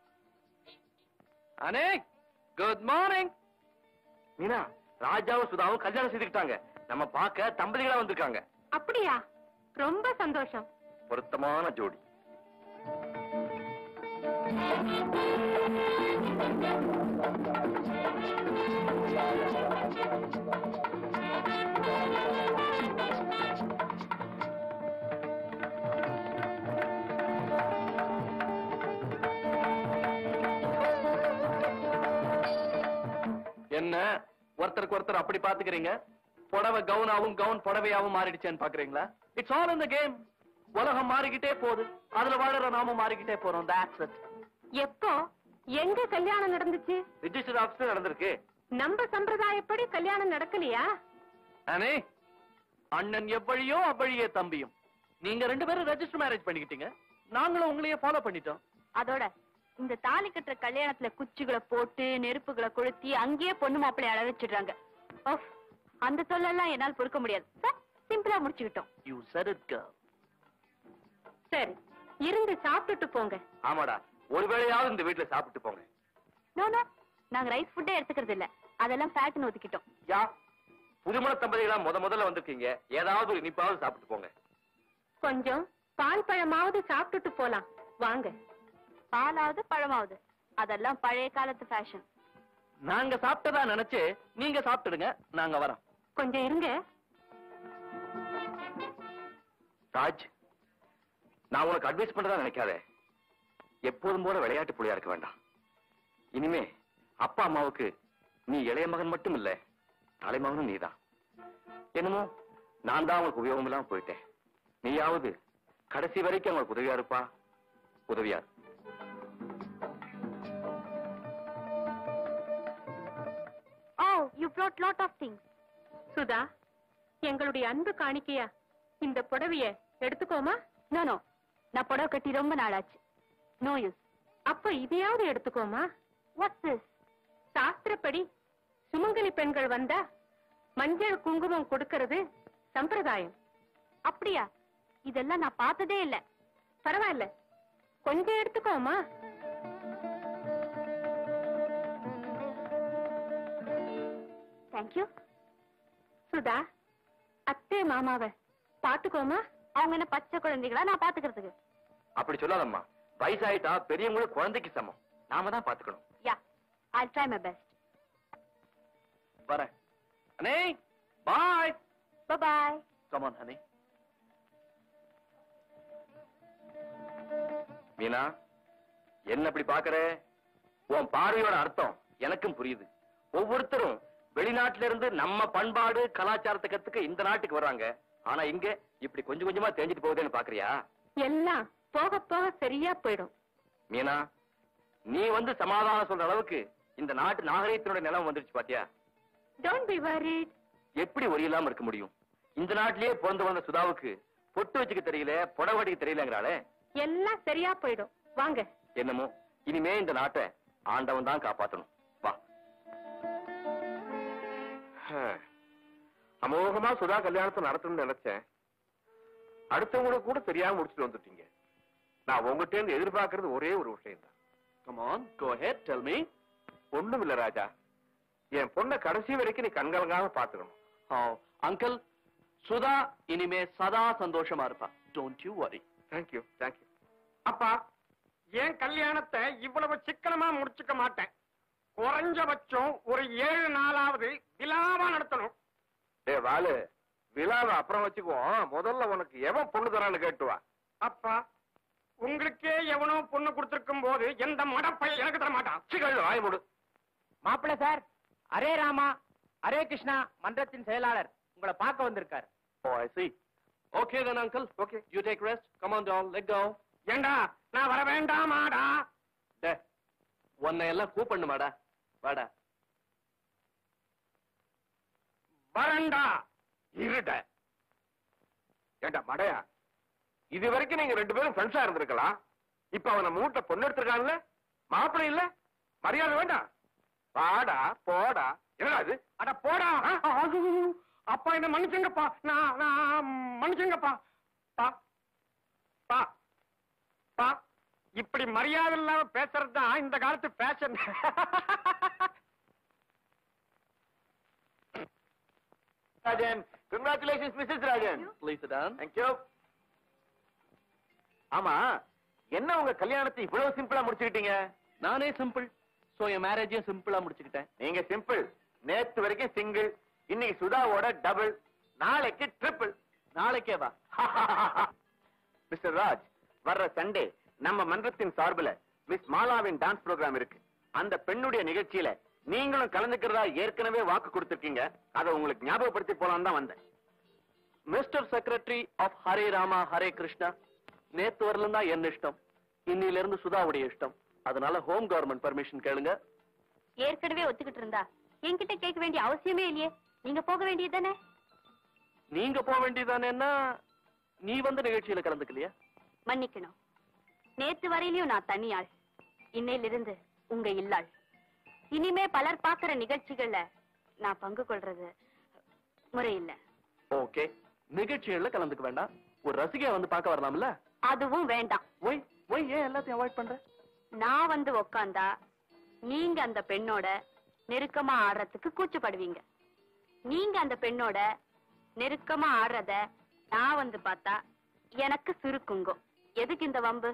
அனே குட் மார்னிங் மீனா ராஜாவும் சுதாவும் கல்யாணம் செய்துக்கிட்டாங்க நம்ம பார்க்க தம்பதிகளா வந்திருக்காங்க அப்படியா ரொம்ப சந்தோஷம் பொருத்தமான ஜோடி என்ன ஒருத்தருக்கு ஒருத்தர் அப்படி பாத்துக்கிறீங்க புடவை கவுனாவும் கவுன் புடவையாவும் மாறிடுச்சேன்னு பாக்குறீங்களா it's all in the game உலகம் மாறிக்கிட்டே போகுது அதுல வாழற நாமும் மாறிக்கிட்டே போறோம் that's it எப்போ எங்க கல்யாணம் நடந்துச்சு ரிஜிஸ்டர் ஆபீஸ்ல நடந்திருக்கு நம்ம சம்பிரதாயப்படி கல்யாணம் நடக்கலையா அனே அண்ணன் எவ்வழியோ அவ்வழியே தம்பியும் நீங்க ரெண்டு பேரும் ரெஜிஸ்டர் மேரேஜ் பண்ணிக்கிட்டீங்க நாங்களும் உங்களையே ஃபாலோ பண்ணிட்டோம் அதோட இந்த தாலி கட்டுற கல்யாணத்துல குச்சிகளை போட்டு நெருப்புகளை கொளுத்தி அங்கேயே பொண்ணு மாப்பிள்ளை அழ வச்சிடுறாங்க ஓஃப், அந்த தொல்லெல்லாம் என்னால் பொறுக்க முடியாது சார் சிம்பிளா முடிச்சுக்கிட்டோம் யூ said it girl சரி இருந்து சாப்பிட்டுட்டு போங்க ஆமாடா ஒருவேளையாவது இந்த வீட்டுல சாப்பிட்டு போங்க நோ நோ நாங்க ரைஸ் ஃபுட்டே எடுத்துக்கிறது இல்ல அதெல்லாம் ஃபேட்னு ஒதுக்கிட்டோம் யா புதுமண தம்பதிகளா முத முதல்ல வந்திருக்கீங்க ஏதாவது ஒரு இனிப்பாவது சாப்பிட்டு போங்க கொஞ்சம் பால் பழமாவது சாப்பிட்டுட்டு போலாம் வாங்க பாலாவது பழமாவது அதெல்லாம் பழைய காலத்து ஃபேஷன் நாங்க சாப்பிட்டதா நினைச்சு நீங்க சாப்பிட்டுடுங்க நாங்க வரோம் கொஞ்சம் இருங்க ராஜ் நான் உனக்கு அட்வைஸ் பண்றதா நினைக்காத எப்போதும் போல விளையாட்டு புள்ளியா இருக்க வேண்டாம் இனிமே அப்பா அம்மாவுக்கு நீ இளைய மகன் மட்டும் இல்ல தலைமகனும் நீதான் என்னமோ நான் தான் அவங்களுக்கு உபயோகம் இல்லாம போயிட்டேன் நீயாவது கடைசி வரைக்கும் அவங்களுக்கு உதவியா இருப்பா உதவியா இரு. Oh you brought lot of things Sudha எங்களுடைய அன்பு காணிக்கையா இந்த புடவைய எடுத்துக்கோமா நோ நோ நான் புடவை கட்டி ரொம்ப நாளாச்சு நோ யூஸ் அப்ப இதையாவது எடுத்துக்கோமா வாட்ஸ் திஸ் சாஸ்திரப்படி சுமங்கலி பெண்கள் வந்தா மஞ்சள் குங்குமம் கொடுக்கறது சம்பிரதாயம் அப்படியா இதெல்லாம் நான் பார்த்ததே இல்ல பரவாயில்ல கொஞ்சம் எடுத்துக்கோமா தேங்க்யூ சுதா அத்தை மாமாவை பாத்துக்கோமா அவங்க என்ன பச்சை குழந்தைகளா நான் பாத்துக்கிறதுக்கு அப்படி சொல்லாதம்மா வயசாயிட்டா பெரியவங்களும் குழந்தைக்கு சமம் நாம தான் பாத்துக்கணும் yeah I try my best வரேன் அனே bye bye come on honey Meena என்ன இப்படி பாக்குற உன் பார்வையோட அர்த்தம் எனக்கும் புரியுது ஒவ்வொருத்தரும் வெளிநாட்டுல இருந்து நம்ம பண்பாடு கலாச்சாரத்தை கத்துக்க இந்த நாட்டுக்கு வர்றாங்க ஆனா இங்க இப்படி கொஞ்சம் கொஞ்சமா தெரிஞ்சுட்டு போகுதுன்னு பாக்குறியா எல்லாம் போக போக சரியா போயிடும் மீனா நீ வந்து சமாதானம் சொல்ற அளவுக்கு இந்த நாட்டு நாகரீகத்தினோட நிலம் வந்துருச்சு பாத்தியா டோன்ட் பி வரிட் எப்படி ஒரு இல்லாம இருக்க முடியும் இந்த நாட்டிலேயே பிறந்து வந்த சுதாவுக்கு பொட்டு வச்சுக்க தெரியல புடவை அடிக்க தெரியலங்கிறாளே எல்லாம் சரியா போயிடும் வாங்க என்னமோ இனிமே இந்த நாட்டை ஆண்டவன் தான் காப்பாத்தணும் வா அமோகமா சுதா கல்யாணத்தை நடத்தணும்னு நினைச்சேன் அடுத்தவங்களுக்கு கூட தெரியாம முடிச்சுட்டு வந்துட்டீங்க நான் உங்ககிட்ட இருந்து எதிர்பார்க்கறது ஒரே ஒரு விஷயம் தான் come on go ahead tell me ஒண்ணும் இல்ல ராஜா என் பொண்ணை கடைசி வரைக்கும் நீ கண்கலங்காம பாத்துக்கணும் அங்கிள் சுதா இனிமே சதா சந்தோஷமா இருப்பா don't you worry thank you thank you அப்பா என் கல்யாணத்தை இவ்வளவு சிக்கனமா முடிச்சுக்க மாட்டேன் குறைஞ்சபட்சம் ஒரு ஏழு நாளாவது விழாவா நடத்தணும் டே வாலு விழாவை அப்புறம் வச்சுக்குவோம் முதல்ல உனக்கு எவன் பொண்ணு தரான்னு கேட்டு வா அப்பா உங்களுக்கே எவனோ பொண்ணு கொடுத்திருக்கும் போது எந்த மடப்பைய எனக்கு தர மாட்டான் சிக்கல் வாய் மூடு மாப்பிள்ள சார் அரே ராமா அரே கிருஷ்ணா மன்றத்தின் செயலாளர் உங்களை பார்க்க வந்திருக்கார் oh I see okay then uncle Okay. you take rest come on down let go ஏண்டா நான் வர வேண்டாமாடா டே உன்னை எல்லாம் கூப்பிடணுமாடா வாடா வரண்டா இருட ஏண்டா மடையா இது வரைக்கும் நீங்க ரெண்டு பேரும் ஃப்ரெண்ட்ஸா இருந்திருக்கலாம் இப்ப அவன மூட்டை பொண்ணு எடுத்திருக்கான்ல மாப்பிள்ளை இல்ல மரியாதை வேண்டாம் வாடா போடா என்னடா இது அட போடா ஆகு. அப்பா என்ன மன்னிச்சுங்கப்பா நான் நான் மன்னிச்சுங்கப்பா பா பா பா இப்படி மரியாதை இல்லாம பேசுறது தான் இந்த காலத்து fashion Rajan congratulations missus Rajan please sit down thank you ஆமா என்ன உங்க கல்யாணத்தை இவ்வளவு சிம்பிளா முடிச்சுக்கிட்டீங்க நானே சிம்பிள் சோ என் மேரேஜையும் சிம்பிளா முடிச்சுக்கிட்டேன் நீங்க சிம்பிள் நேத்து வரைக்கும் சிங்கிள் இன்னைக்கு சுதாவோட டபுள் நாளைக்கு ட்ரிபிள் நாளைக்கே வா மிஸ்டர் ராஜ் வர்ற சண்டே நம்ம மன்றத்தின் சார்புல மிஸ் மாலாவின் டான்ஸ் ப்ரோக்ராம் இருக்கு அந்த பெண்ணுடைய நிகழ்ச்சியில நீங்களும் கலந்துக்கிறதா ஏற்கனவே வாக்கு கொடுத்திருக்கீங்க அதை உங்களுக்கு ஞாபகப்படுத்தி போலாம் தான் வந்தேன் mister secretary of Hare Rama Hare Krishna நேத்து வரலும் தான் என் இஷ்டம் இன்னில இருந்து சுதாவுடைய இஷ்டம் அதனால ஹோம் கவர்மெண்ட் பர்மிஷன் கேளுங்க ஏற்கனவே ஒத்துக்கிட்டு இருந்தா என்கிட்ட கேட்க வேண்டிய அவசியமே இல்லையே நீங்க போக வேண்டியது தானே நீங்க போக வேண்டியதானேன்னா நீ வந்து நிகழ்ச்சியில கலந்துக்கலையா மன்னிக்கணும் நேத்து வரையிலும் நான் தனியாள் இன்னையிலிருந்து உங்க இல்லாள் இனிமே பலர் பாக்குற நிகழ்ச்சிகள்ல நான் பங்கு கொள்றது முறையில்ல ஓகே நிகழ்ச்சிகள்ல கலந்துக்க வேண்டாம் ஒரு ரசிகையா வந்து பார்க்க வரலாம்ல அதுவும் வேண்டாம் ஒய் ஒய் ஏன் எல்லாத்தையும் அவாய்ட் பண்ற நான் வந்து உக்காந்தா நீங்க அந்த பெண்ணோட நெருக்கமா ஆடுறதுக்கு கூச்சப்படுவீங்க நீங்க அந்த பெண்ணோட நெருக்கமா ஆடுறத நான் வந்து பார்த்தா எனக்கு சுருக்குங்கும் எதுக்கு இந்த வம்பு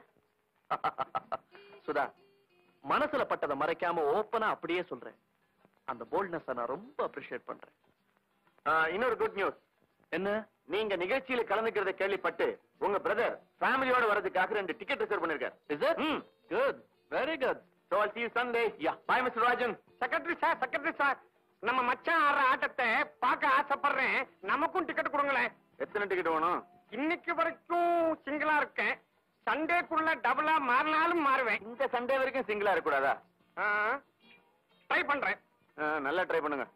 சுதா மனசுல பட்டதை மறைக்காம ஓப்பனா அப்படியே சொல்றேன் அந்த போல்ட்னஸ் நான் ரொம்ப அப்ரிஷியேட் பண்றேன் இன்னொரு குட் நியூஸ் என்ன நீங்க நிகழ்ச்சியில கலந்துக்கிறத கேள்விப்பட்டு உங்க பிரதர் ஃபேமிலியோட வரதுக்காக ரெண்டு டிக்கெட் ரிசர்வ் பண்ணிருக்காரு is it hmm good very good So I'll see you Sunday. Yeah. Bye, Mr. Rajan. Secretary sir secretary sir நம்ம மச்சான் ஆடுற ஆட்டத்தை பார்க்க ஆசைப்படுறேன் நமக்கும் டிக்கெட் கொடுங்களேன் எத்தனை டிக்கெட் வேணும் இன்னைக்கு வரைக்கும் சிங்கிளா இருக்கேன் சண்டேக்குள்ள டபுளா மாறினாலும் மாறுவேன் இந்த சண்டே வரைக்கும் சிங்கிளா இருக்கக்கூடாதா ட்ரை பண்றேன் ஆ, நல்லா ட்ரை பண்ணுங்க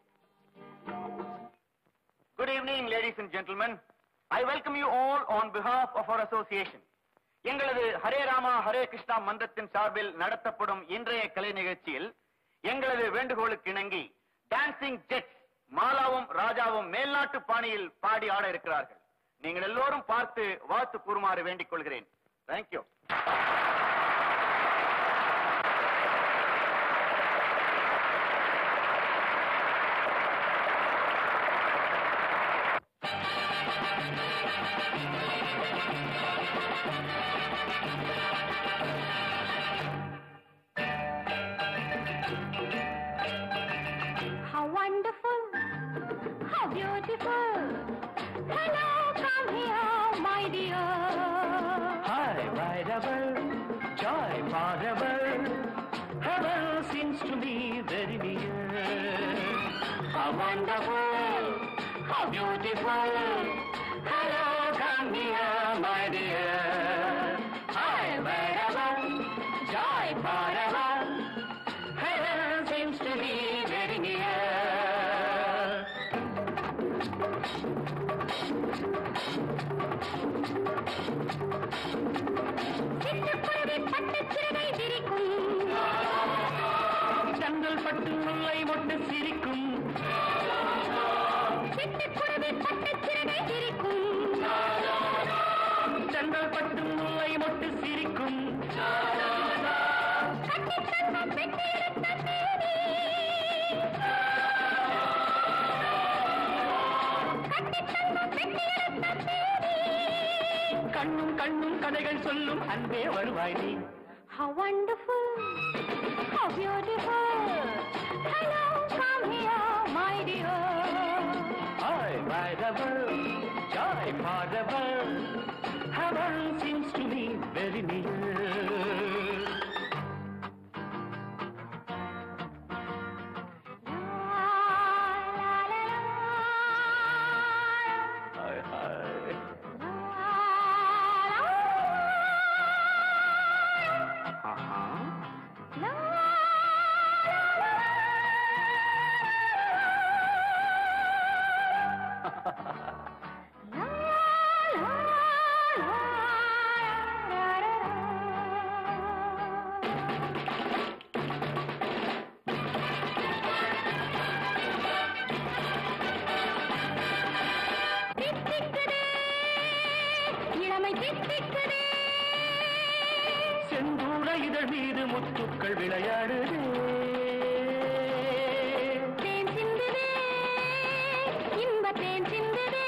good evening ladies and gentlemen I welcome you all on behalf of our association எங்களது ஹரே ராமா ஹரே கிருஷ்ணா மன்றத்தின் சார்பில் நடத்தப்படும் இன்றைய கலை நிகழ்ச்சியில் எங்களது வேண்டுகோளுக்கு இணங்கி டான்சிங் ஜெட்ஸ் மாலாவும் ராஜாவும் மேல்நாட்டு பாணியில் பாடி ஆட இருக்கிறார்கள் நீங்கள் எல்லோரும் பார்த்து வாழ்த்து கூறுமாறு வேண்டிக் கொள்கிறேன் thank you How wonderful, how beautiful. Hello, come here, my dear. Hi, Vaidable, joy forever. Heaven seems to me very near. How wonderful, how beautiful. Hello, come here, my dear. Hi, Vaidable, joy forever. Heaven seems to be very near. சிட்டுக்குருவி பட்டுச் சிறகை விரிக்கும். செங்கல் பட்டு முல்லை மொட்டு சிரிக்கும் சிட்டுக்குருவி பட்டுச் சிறகை விரிக்கும். செங்கல் பட்டு முல்லை மொட்டு சிரிக்கும் கட்டித் தந்த பெட்டிருந்த தேவி. கட்டித் தந்த பெட்டிருந்த தேவி. கண்ணும் கண்ணும் கதைகள் சொல்லும் அன்பே வருவாய் நீ How wonderful, how beautiful. Hello, come here, my dear. Hi, Vaidable, joy forever. Heaven seems to me very near. Hi, hi. தித்திக்குதே, இளமை தித்திக்குதே. செந்தூர இதழ் மீது முத்துக்கள் விளையாடுதே தேன் சிந்துதே, இன்பத் தேன் சிந்துதே.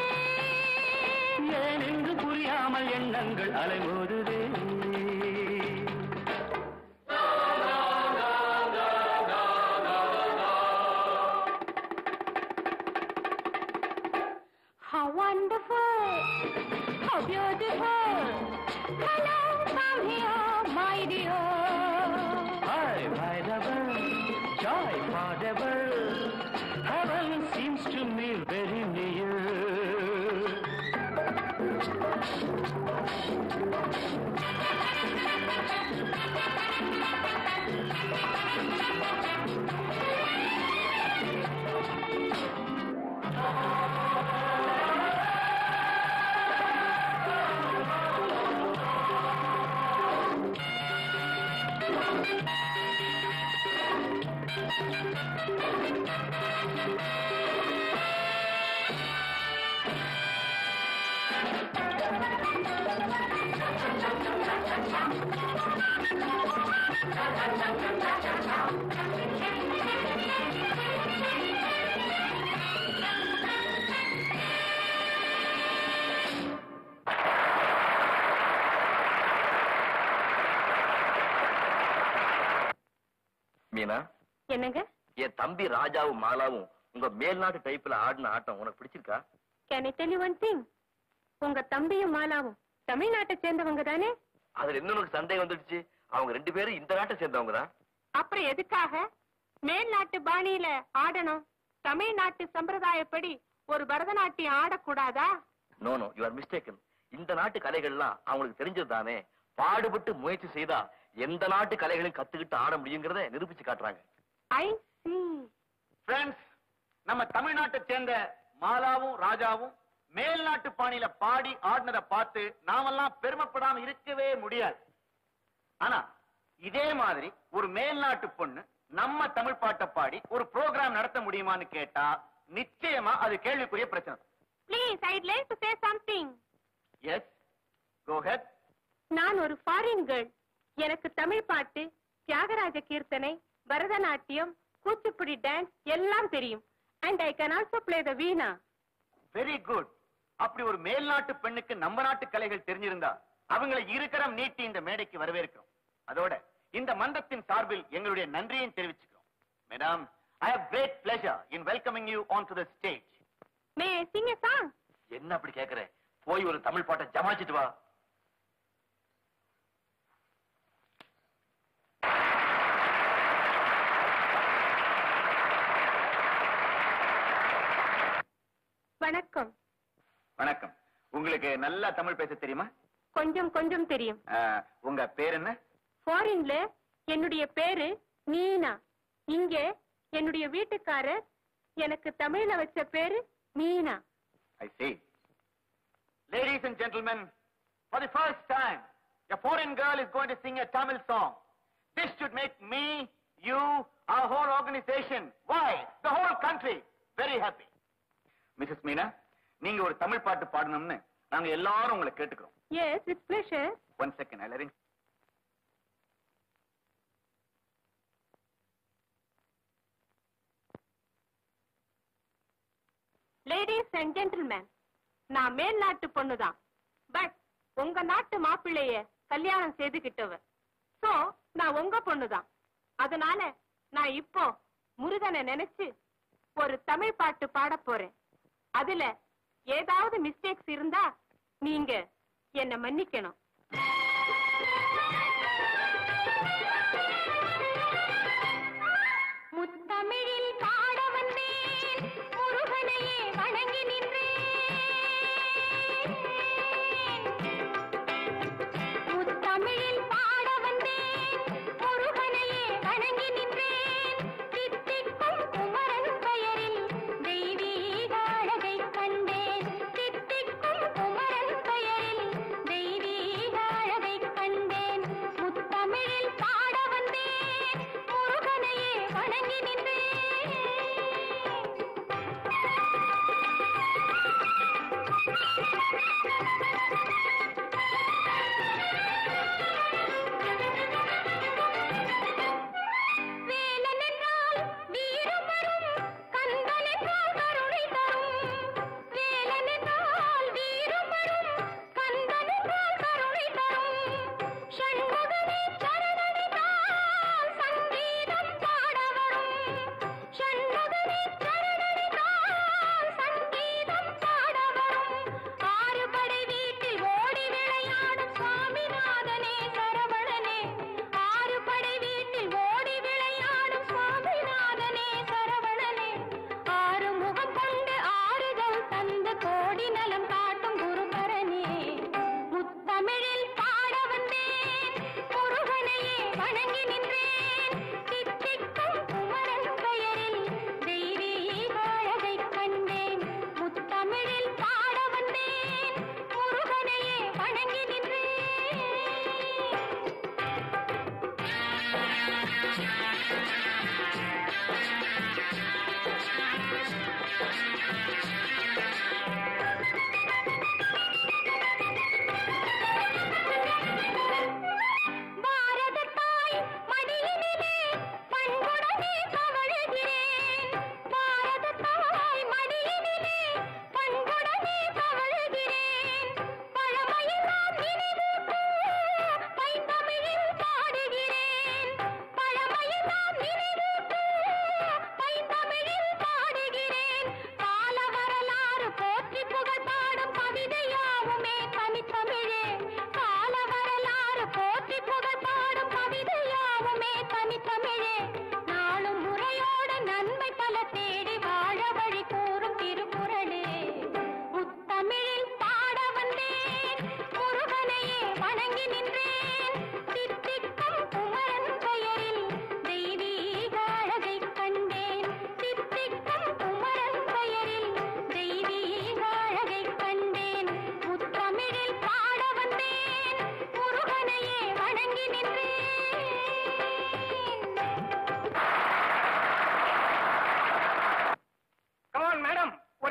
ஏன் என்று புரியாமல் எண்ணங்கள் அலைமோதுதே How wonderful, how beautiful. Hello, come here, my dear. Hi, Vaidable, joy forever. Heaven seems to me very near. Meena என்னங்க என் தம்பி ராஜாவும் மாலாவும் உங்க மேல்நாட்டு டைப்ல ஆடின ஆட்டம் உனக்கு பிடிச்சிருக்கா can I tell you one thing உங்க தம்பியும் மாலாவும் தமிழ்நாட்டை சேர்ந்தவங்க தானே அதுல என்ன உனக்கு சந்தேகம் வந்துடுச்சு அவங்க ரெண்டு பேரும் இந்த நாட்டை சேர்ந்தவங்க தான் அப்புறம் எதுக்காக மேல்நாட்டு பாணியில ஆடணும் தமிழ்நாட்டு சம்பிரதாயப்படி ஒரு பரதநாட்டியம் ஆடக்கூடாதா no no you are mistaken இந்த நாட்டு கலைகள்லாம் அவங்களுக்கு தெரிஞ்சது தானே பாடுபட்டு முயற்சி செய்தா எந்த நாட்டு கலைகளையும் கத்துக்கிட்டு ஆட முடியுங்கிறத நிரூபிச்சு காட்டுறாங்க ஐ see ஃப்ரெண்ட்ஸ் நம்ம தமிழ்நாட்டை சேர்ந்த மாலாவும் ராஜாவும் மேல்நாட்டு பாணியில பாடி ஆடினதை பார்த்து நாமெல்லாம் பெருமைப்படாம இருக்கவே முடியாது ஆனா இதே மாதிரி ஒரு மேல்நாட்டு பொண்ணு நம்ம தமிழ் பாட்டை பாடி ஒரு ப்ரோக்ராம் நடத்த முடியுமான்னு கேட்டா நிச்சயமா அது கேள்விக்குரிய பிரச்சனை please I'd like to say something yes go ahead நான் ஒரு ஃபாரின் கேர்ள் எனக்கு தமிழ் பாட்டு தியாகராஜ கீர்த்தனை பரதநாட்டியம் கூச்சிப்புடி டான்ஸ் எல்லாம் தெரியும் and I can also play the veena very good அப்படி ஒரு மேல்நாட்டு பெண்ணுக்கு நம்ம நாட்டு கலைகள் தெரிஞ்சிருந்தா அவங்களை இருக்கரம் நீட்டி இந்த மேடைக்கு வரவேற்கிறோம் அதோட இந்த மன்றத்தின் சார்பில் எங்களுடைய நன்றியையும் தெரிவிச்சுக்கிறோம் madam I have great pleasure in welcoming you on to the stage may sing a song என்ன அப்படி கேக்குற போய் ஒரு தமிழ் பாட்டை ஜமாச்சிட்டு வா வணக்கம் வணக்கம் உங்களுக்கு நல்லா தமிழ் பேச தெரியுமா கொஞ்சம் கொஞ்சம் தெரியும் அஹ், உங்க பேர் என்ன ஃபாரின்ல என்னுடைய பேரு மீனா இங்க என்னுடைய வீட்டுக்காரர் எனக்கு தமிழ்ல வச்ச பேரு Meena I see. Ladies and gentlemen, for the first time, a foreign girl is going to sing a Tamil song. This should make me, you, our whole organization, why, the whole country, very happy. Mrs. Meena, நீங்க ஒரு தமிழ் பாட்டு பாடணும்னு நாங்க எல்லாரும் உங்களை கேட்டுக்கிறோம் yes with pleasure one second I ladies and gentleman நான் மேல் நாட்டு பொண்ணுதான் பட் உங்க நாட்டு மாப்பிள்ளைய கல்யாணம் செய்துகிட்டவ சோ நான் உங்க பொண்ணுதான் அதனால நான் இப்போ முருகனை நினைச்சு ஒரு தமிழ் பாட்டு பாட போறேன் அதுல ஏதாவது மிஸ்டேக்ஸ் இருந்தா நீங்க என்ன மன்னிக்கணும் முத்தமிழில் பாட வந்தேன் முருகனையே வணங்கி நின்றேன் முத்தமிழில் பாட வந்தேன் முருகனையே வணங்கி நின்றேன் தித்திக்கும் குமரன் பெயரில் தெய்வீக அழகை கண்டேன் தித்திக்கும் குமரன் பெயரில் தெய்வீக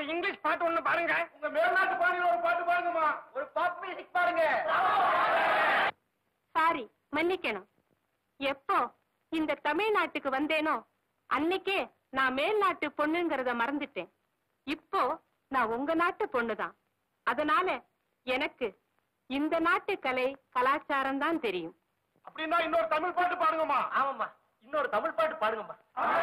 ஒரு இங்கிலீஷ் பாட்டு ஒண்ணு பாருங்க உங்க மேல்நாட்டு பாணியில ஒரு பாட்டு பாருங்கம்மா ஒரு பாப் மியூசிக் பாருங்க சாரி மன்னிக்கணும் எப்போ இந்த தமிழ்நாட்டுக்கு வந்தேனோ அன்னைக்கே நான் மேல்நாட்டு பொண்ணுங்கிறத மறந்துட்டேன் இப்போ நான் உங்க நாட்டு பொண்ணுதான் அதனால எனக்கு இந்த நாட்டு கலை கலாச்சாரம் தான் தெரியும் அப்படின்னா இன்னொரு தமிழ் பாட்டு பாடுங்கம்மா ஆமாம்மா இன்னொரு தமிழ் பாட்டு பாடுங்கம்மா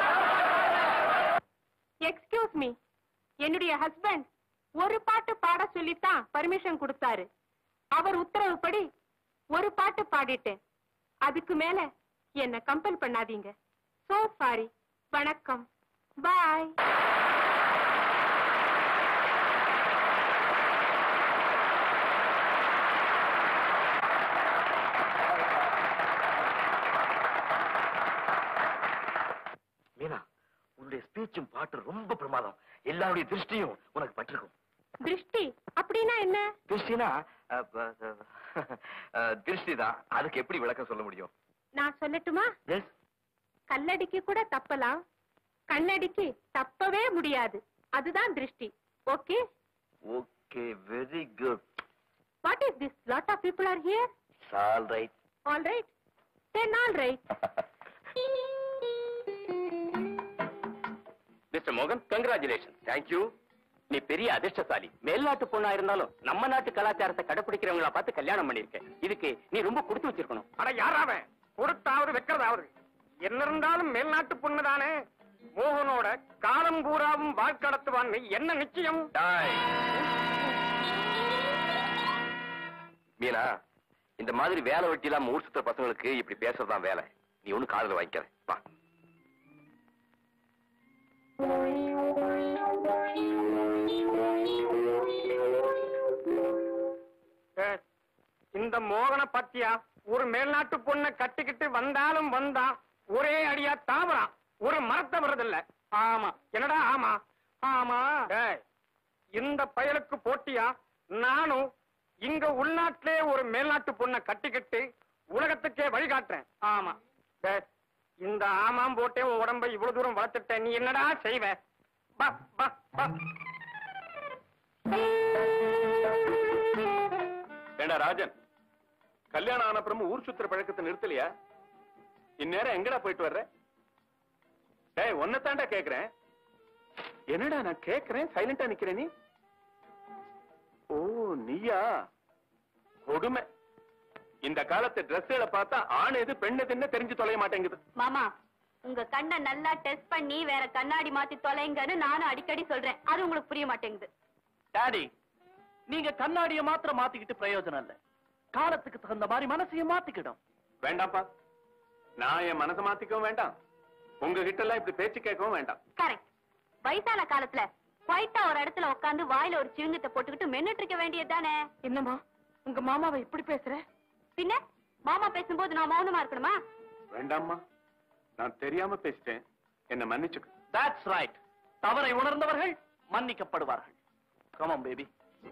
எக்ஸ்கியூஸ் மீ என்னுடைய ஹஸ்பண்ட் ஒரு பாட்டு பாட சொல்லித்தான் பர்மிஷன் கொடுத்தாரு அவர் உத்தரவுப்படி ஒரு பாட்டு பாடிட்டேன் அதுக்கு மேல என்ன கம்பல் பண்ணாதீங்க சோ சாரி வணக்கம் பாய் மீனா உன்னுடைய ஸ்பீச்சும் பாட்டும் ரொம்ப பிரமாதம் எல்லாருடைய திருஷ்டியும் உனக்கு பட்டிருக்கும் திருஷ்டி அப்படின்னா என்ன திருஷ்டினா திருஷ்டி தான் அதுக்கு எப்படி விளக்கம் சொல்ல முடியும் நான் சொல்லட்டுமா எஸ் கல்லடிக்கு கூட தப்பலாம் கண்ணடிக்கு தப்பவே முடியாது அதுதான் திருஷ்டி okay okay very good what is this lot of people are here all right all right then all right mister மோகன் கங்க்ராச்சுலேஷன் தேங்க்யூ நீ பெரிய அதிர்ஷ்டசாலி மேல்நாட்டு பொண்ணா இருந்தாலும் நம்ம நாட்டு கலாச்சாரத்தை கடைபிடிக்கிறவங்கள பார்த்து கல்யாணம் பண்ணிருக்க இதுக்கு நீ ரொம்ப கொடுத்து வச்சிருக்கணும் அட யாராவன் கொடுத்தாவது வைக்கிறதாவது என்ன இருந்தாலும் மேல்நாட்டு பொண்ணு தானே மோகனோட காலம் பூராவும் வாழ்க்கடத்துவான்னு என்ன நிச்சயம் மீனா இந்த மாதிரி வேலை வெட்டி இல்லாம ஊர் சுத்துற பசங்களுக்கு இப்படி பேசுறதுதான் வேலை நீ ஒண்ணு காதுல வாங்கிக்காத வா ஏ, இந்த மோகன பத்தியா ஒரு மேல்நாட்டு பொண்ணை கட்டிக்கிட்டு வந்தாலும் வந்தான் ஒரே அடியா தாவறான் ஒரு மரத்தை வர்றதில்ல ஆமா என்னடா ஆமா ஆமா டேய், இந்த பயலுக்கு போட்டியா நானும் இங்க உள்நாட்டிலே ஒரு மேல்நாட்டு பொண்ணை கட்டிக்கிட்டு உலகத்துக்கே வழிகாட்டுறேன் ஆமா டேய், இந்த ஆமாம் போட்டே உன் உடம்பை இவ்வளவு தூரம் வளர்த்துட்ட நீ என்னடா செய்வ பா பா பா ஏண்டா ராஜன் கல்யாணம் ஆன அப்புறமும் ஊர் சுத்துற பழக்கத்தை நிறுத்தலையா இந்நேரம் எங்கடா போயிட்டு வர்ற டேய் ஒன்னதாண்டா கேக்குறேன் என்னடா நான் கேக்குறேன் சைலண்டா நிக்கிற நீ ஓ நீயா கொடுமை இந்த காலத்து ட்ரெஸ்ஸுகளை பார்த்தா ஆண் எது பெண் எதுன்னு தெரிஞ்சு தொலைய மாட்டேங்குது மாமா உங்க கண்ணை நல்லா டெஸ்ட் பண்ணி வேற கண்ணாடி மாத்தி தொலைங்கன்னு நானும் அடிக்கடி சொல்றேன் அது உங்களுக்கு புரிய மாட்டேங்குது டாடி நீங்க கண்ணாடிய மாத்திரம் மாத்திக்கிட்டு பிரயோஜனம் இல்ல காலத்துக்கு தகுந்த மாதிரி மனசையும் மாத்திக்கிடும் வேண்டாம்ப்பா நான் என் மனசை மாத்திக்கவும் வேண்டாம் உங்ககிட்ட எல்லாம் இப்படி பேச்சு கேட்கவும் வேண்டாம் கரெக்ட் வயசான காலத்துல குவைட்டா ஒரு இடத்துல உட்கார்ந்து வாயில ஒரு சிழுங்கத்தை போட்டுக்கிட்டு மென்னுட்டு இருக்க வேண்டியது தானே என்னம்மா உங்க மாமாவை இப்படி பேசுற பின்ன மாமா பேசும்போது நான் மௌனமா இருக்கணுமா வேண்டாம்மா நான் தெரியாம பேசிட்டேன் என்ன மன்னிச்சுக்க தட்ஸ் ரைட் தவறை உணர்ந்தவர்கள் மன்னிக்கப்படுவார்கள் கமம் பேபி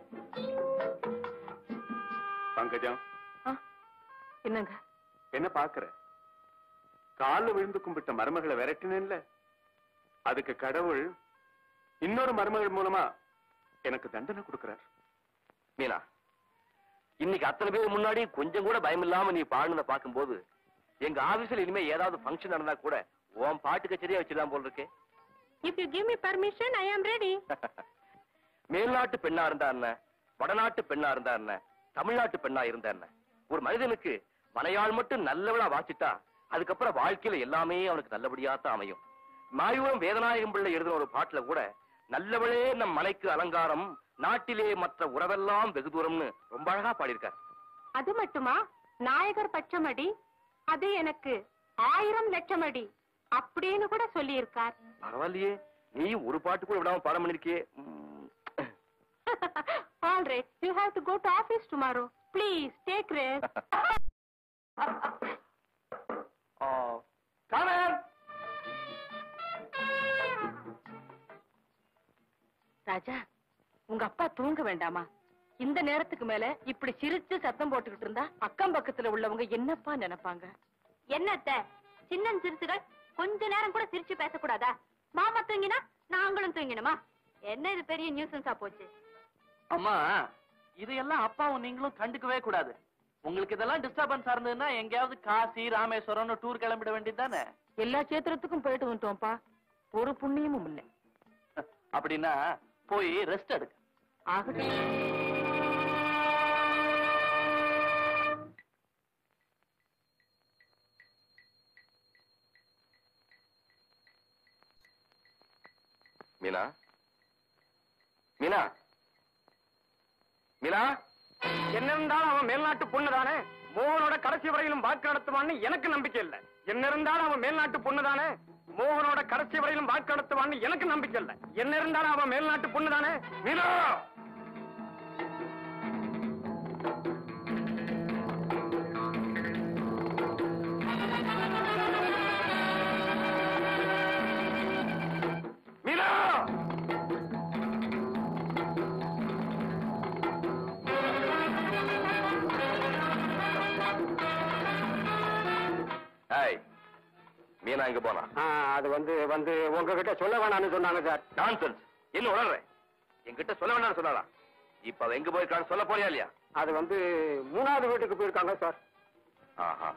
பங்கஜம் ஆ, என்னங்க என்ன பாக்குற கால்ல விழுந்து கும்பிட்ட மருமகளை விரட்டினேன்ல அதுக்கு கடவுள் இன்னொரு மருமகள் மூலமா எனக்கு தண்டனை கொடுக்கிறார் மீனா இன்னைக்கு அத்தனை பேர் முன்னாடி கொஞ்சம் கூட பயம் இல்லாம நீ பாடுனத பாக்கும்போது எங்க ஆபீஸ்ல இனிமே ஏதாவது ஃபங்க்ஷன் நடந்தா கூட உன் பாட்டு கச்சேரியா வச்சிடலாம் போல் இருக்கே if you give me permission I am ready மேல்நாட்டு பெண்ணா இருந்தா என்ன வடநாட்டு பெண்ணா இருந்தா என்ன தமிழ்நாட்டு பெண்ணா இருந்தா என்ன ஒரு மனிதனுக்கு மனையாள் மட்டும் நல்லவளா வாச்சிட்டா அதுக்கப்புறம் வாழ்க்கையில எல்லாமே அவனுக்கு நல்லபடியா தான் அமையும் மாயூரம் வேதநாயகம் பிள்ளை எழுதின ஒரு பாட்டுல கூட நல்லவளே நம் மனைக்கு அலங்காரம் நாட்டிலே மற்ற உறவெல்லாம் வெகு தூரம்னு ரொம்ப அழகா பாடியிருக்கார் அது மட்டுமா நாயகர் பச்சமடி அது எனக்கு ஆயிரம் லட்சம் அடி அப்படின்னு கூட சொல்லியிருக்கார் பரவாயில்லையே நீ ஒரு பாட்டு கூட விடாம பாடம் பண்ணிருக்கியே உம். All right you have to go to office tomorrow please take rest ஆ, காணன் ராஜா உங்க அப்பா தூங்க வேண்டாமா இந்த நேரத்துக்கு மேல இப்படி சிரிச்சு சத்தம் போட்டுக்கிட்டு இருந்தா அக்கம் பக்கத்துல உள்ளவங்க என்னப்பா நினைப்பாங்க என்னத்த சின்ன சிறுசுகள் கொஞ்ச நேரம் கூட சிரிச்சு பேசக்கூடாதா மாமா தூங்கினா நாங்களும் தூங்கினுமா என்ன இது பெரிய நியூசன்ஸா போச்சு அம்மா இதையெல்லாம் அப்பாவும் நீங்களும் கண்டுக்கவே கூடாது உங்களுக்கு இதெல்லாம் டிஸ்டர்பன்ஸா இருந்ததுன்னா எங்கேயாவது காசி ராமேஸ்வரம்னு டூர் கிளம்பிட வேண்டியது தானே எல்லா சேத்திரத்துக்கும் போயிட்டு வந்துட்டோம்ப்பா ஒரு புண்ணியமும் இல்ல அப்படின்னா போய் ரெஸ்ட் எடுக்க ஆகட்டும் மீனா மீனா மீனா என்ன இருந்தாலும் அவன் மேல்நாட்டு பொண்ணு தானே மோகனோட கடைசி வரையிலும் வாக்கு நடத்துவான்னு எனக்கு நம்பிக்கை இல்ல என்ன இருந்தாலும் அவன் மேல்நாட்டு பொண்ணு தானே மோகனோட கடைசி வரையிலும் வாக்கு நடத்துவான்னு எனக்கு நம்பிக்கை இல்ல என்ன இருந்தாலும் அவன் மேல்நாட்டு பொண்ணு தானே மீனா மீனா ஏய் மீனா எங்க போனா அது வந்து வந்து உங்ககிட்ட சொல்ல வேணாம்னு சொன்னாங்க சார் நான்சென்ஸ் என்ன உணர்றேன் என்கிட்ட சொல்ல வேண்டாம்னு சொன்னாளா இப்ப அவ எங்க போயிருக்கான்னு சொல்ல போறியா இல்லையா அது வந்து மூணாவது வீட்டுக்கு போயிருக்காங்க சார் ஆஹா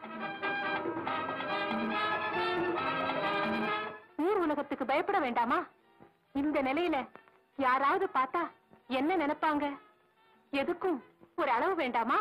ஊர் உலகத்துக்கு பயப்பட வேண்டாமா இந்த நிலையில யாராவது பார்த்தா என்ன நினைப்பாங்க எதுக்கும் ஒரு அளவு வேண்டாமா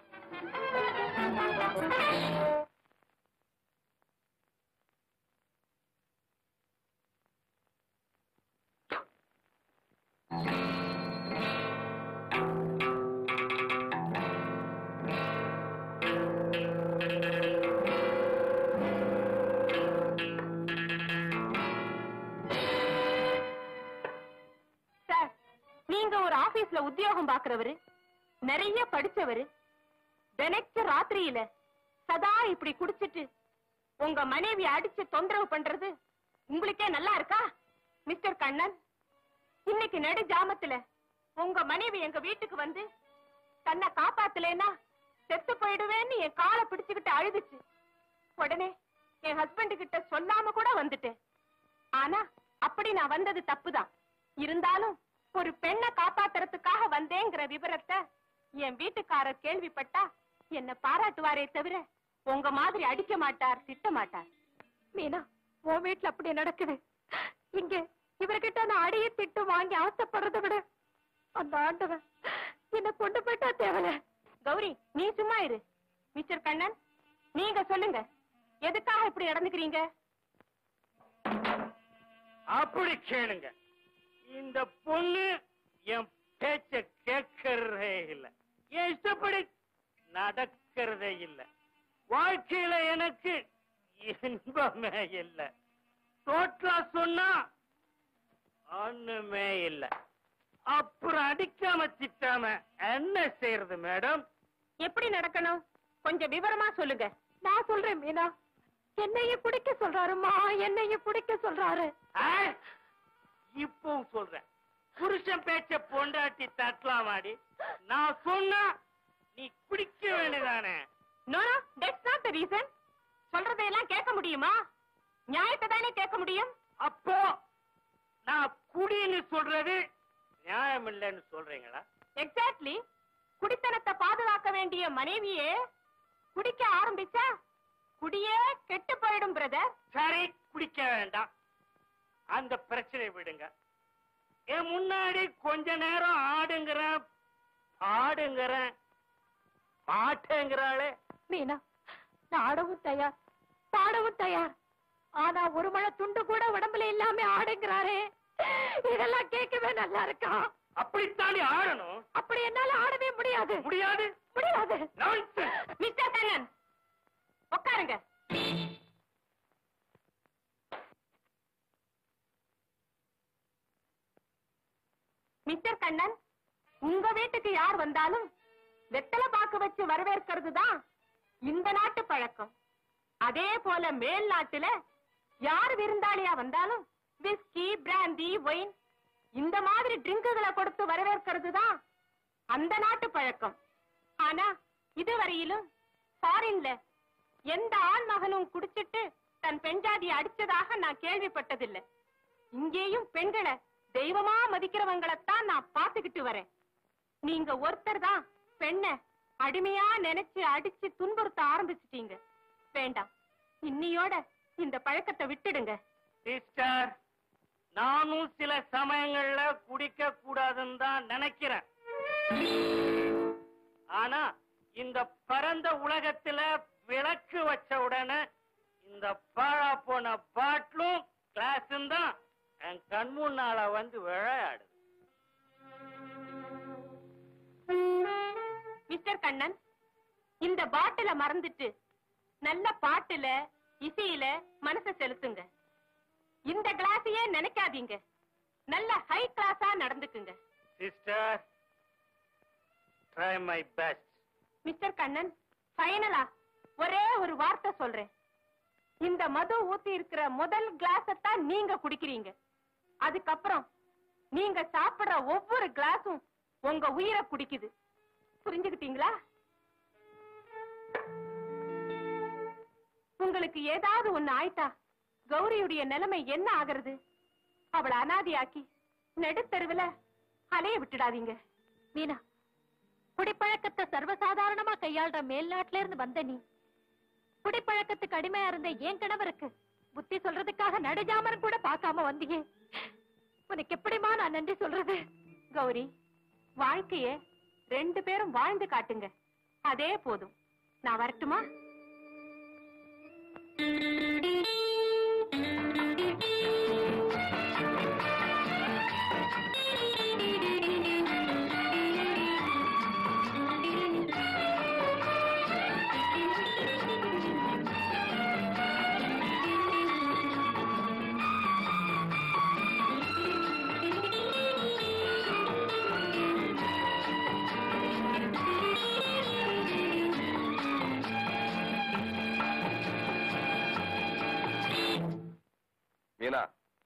சார் நீங்க ஒரு ஆபீஸ்ல உத்தியோகம் பாக்குறவரு நிறைய படிச்சவரு தினைச்ச ராத்திரியில சதா இப்படி குடிச்சிட்டு உங்க மனைவி அடிச்சு தொந்தரவு பண்றது உங்களுக்கே நல்லா இருக்கா மிஸ்டர் கண்ணன் இன்னைக்கு நடு ஜாமத்துல உங்க மனைவி எங்க வீட்டுக்கு வந்து தன்னை காப்பாத்தலேன்னா செத்து போயிடுவேன்னு என் காலை பிடிச்சுக்கிட்டு அழுதுச்சு உடனே என் ஹஸ்பண்ட் கிட்ட சொல்லாம கூட வந்துட்டேன் ஆனா அப்படி நான் வந்தது தப்புதான் இருந்தாலும் ஒரு பெண்ணை காப்பாத்துறதுக்காக வந்தேங்கிற விவரத்தை என் வீட்டுக்காரர் கேள்விப்பட்டா என்ன பாராட்டுவாரே தவிர உங்க மாதிரி அடிக்க மாட்டார் திட்ட மாட்டார் மீனா உன் வீட்டுல அப்படி நடக்குது இங்க இவர்கிட்ட நான் அடிய திட்டு வாங்கி அவசப்படுறதை விட அந்த ஆண்டவன் என்ன கொண்டு போயிட்டா தேவல கௌரி நீ சும்மா இரு மிஸ்டர் கண்ணன் நீங்க சொல்லுங்க எதுக்காக இப்படி நடந்துக்கிறீங்க அப்படி கேளுங்க இந்த பொண்ணு என் பேச்ச கேட்கறதே இல்ல என் இஷ்டப்படி நடக்கிறதே இல்ல வாழ்க்கையில எனக்கு இன்பமே இல்ல டோட்டலா சொன்னா ஒண்ணுமே இல்ல அப்புறம் அடிக்காம திட்டாம என்ன செய்யறது மேடம் எப்படி நடக்கணும் கொஞ்சம் விவரமா சொல்லுங்க நான் சொல்றேன் மீனா என்னைய பிடிக்க சொல்றாருமா என்னைய பிடிக்க சொல்றாரு ஆ? இப்பவும் சொல்றேன் புருஷன் பேச்ச பொண்டாட்டி தட்டலாமாடி நான் சொன்னா நீ குடிக்க வேண்டியதானே no no that's not the reason சொல்றதையெல்லாம் கேட்க முடியுமா நியாயத்தை தானே கேட்க முடியும் அப்போ நான் குடின்னு சொல்றது நியாயம் இல்லைன்னு சொல்றீங்களா எக்ஸாக்ட்லி குடித்தனத்தை பாதுகாக்க வேண்டிய மனைவியே குடிக்க ஆரம்பிச்சா குடியே கெட்டு போயிடும் பிரதர் சரி குடிக்க வேண்டாம் அந்த பிரச்சனை விடுங்க என் முன்னாடி கொஞ்ச நேரம் ஆடுங்கிறேன் பாடுங்கிறேன் மாட்டேங்கிறாளே மீனா நான் ஆடவும் தயார் பாடவும் தயார் ஆனா ஒரு மழை துண்டு கூட உடம்புல இல்லாம ஆடுங்கிறாரே இதெல்லாம் கேட்கவே நல்லா இருக்கா அப்படித்தாண்டி ஆடணும் அப்படி என்னால ஆடவே முடியாது முடியாது முடியாது Nonsense. மிஸ்டர் கண்ணன் உட்காருங்க மிஸ்டர் கண்ணன் உங்க வீட்டுக்கு யார் வந்தாலும் வெத்தலை பாக்கு வச்சு வரவேற்கிறது தான் இந்த நாட்டு பழக்கம் அதே போல மேல் நாட்டுல யார் விருந்தாளியா வந்தாலும் விஸ்கி பிராந்தி ஒயின் இந்த மாதிரி ட்ரிங்குகளை கொடுத்து வரவேற்கிறது தான் அந்த நாட்டு பழக்கம் ஆனா இதுவரையிலும் ஃபாரின்ல எந்த ஆண் மகனும் குடிச்சிட்டு தன் பெண்ஜாதியை அடிச்சதாக நான் கேள்விப்பட்டதில்லை இங்கேயும் பெண்களை தெய்வமா மதிக்கிறவங்களைத்தான் நான் பாத்துக்கிட்டு வரேன் நீங்க ஒருத்தர் தான் பெண்ண அடிமையா நினைச்சு அடிச்சு துன்புறுத்த ஆரம்பிச்சிட்டீங்க வேண்டாம் இன்னியோட இந்த பழக்கத்தை விட்டுடுங்க சிஸ்டர் நானும் சில சமயங்கள்ல குடிக்க கூடாதுன்னு தான் நினைக்கிறேன் ஆனா இந்த பரந்த உலகத்துல விளக்கு வச்ச உடனே இந்த பாழா போன பாட்டிலும் கிளாஸும் தான் என் கண் முன்னால வந்து விளையாடுது மிஸ்டர் கண்ணன் இந்த பாட்டில மறந்துட்டு நல்ல பாட்டுல இசையில மனச செலுத்துங்க இந்த கிளாஸையே நினைக்காதீங்க நல்ல ஹை கிளாஸா நடந்துக்குங்க sister try my best mister Kannan ஃபைனலா ஒரே ஒரு வார்த்தை சொல்றேன் இந்த மது ஊத்தி இருக்கிற முதல் கிளாஸ தான் நீங்க குடிக்கிறீங்க அதுக்கப்புறம் நீங்க சாப்பிடுற ஒவ்வொரு கிளாஸும் உங்க உயிரை குடிக்குது புரிஞ்சுக்கிட்டீங்களா உங்களுக்கு ஏதாவது ஒண்ணு ஆயிட்டா கௌரியுடைய நிலைமை என்ன ஆகிறது அவளை அனாதியாக்கி நடுத்தருவுல அலைய விட்டுடாதீங்க மீனா குடிப்பழக்கத்தை சர்வசாதாரணமா கையாள்ற மேல்நாட்டுல இருந்து வந்த நீ குடிப்பழக்கத்துக்கு அடிமையா இருந்த என் கணவருக்கு புத்தி சொல்றதுக்காக நடுஜாமன் கூட பார்க்காம வந்தீங்க உனக்கு எப்படிமா நான் நன்றி சொல்றது கௌரி வாழ்க்கைய ரெண்டு பேரும் வாழ்ந்து காட்டுங்க அதே போதும் நான் வரட்டுமா மீனா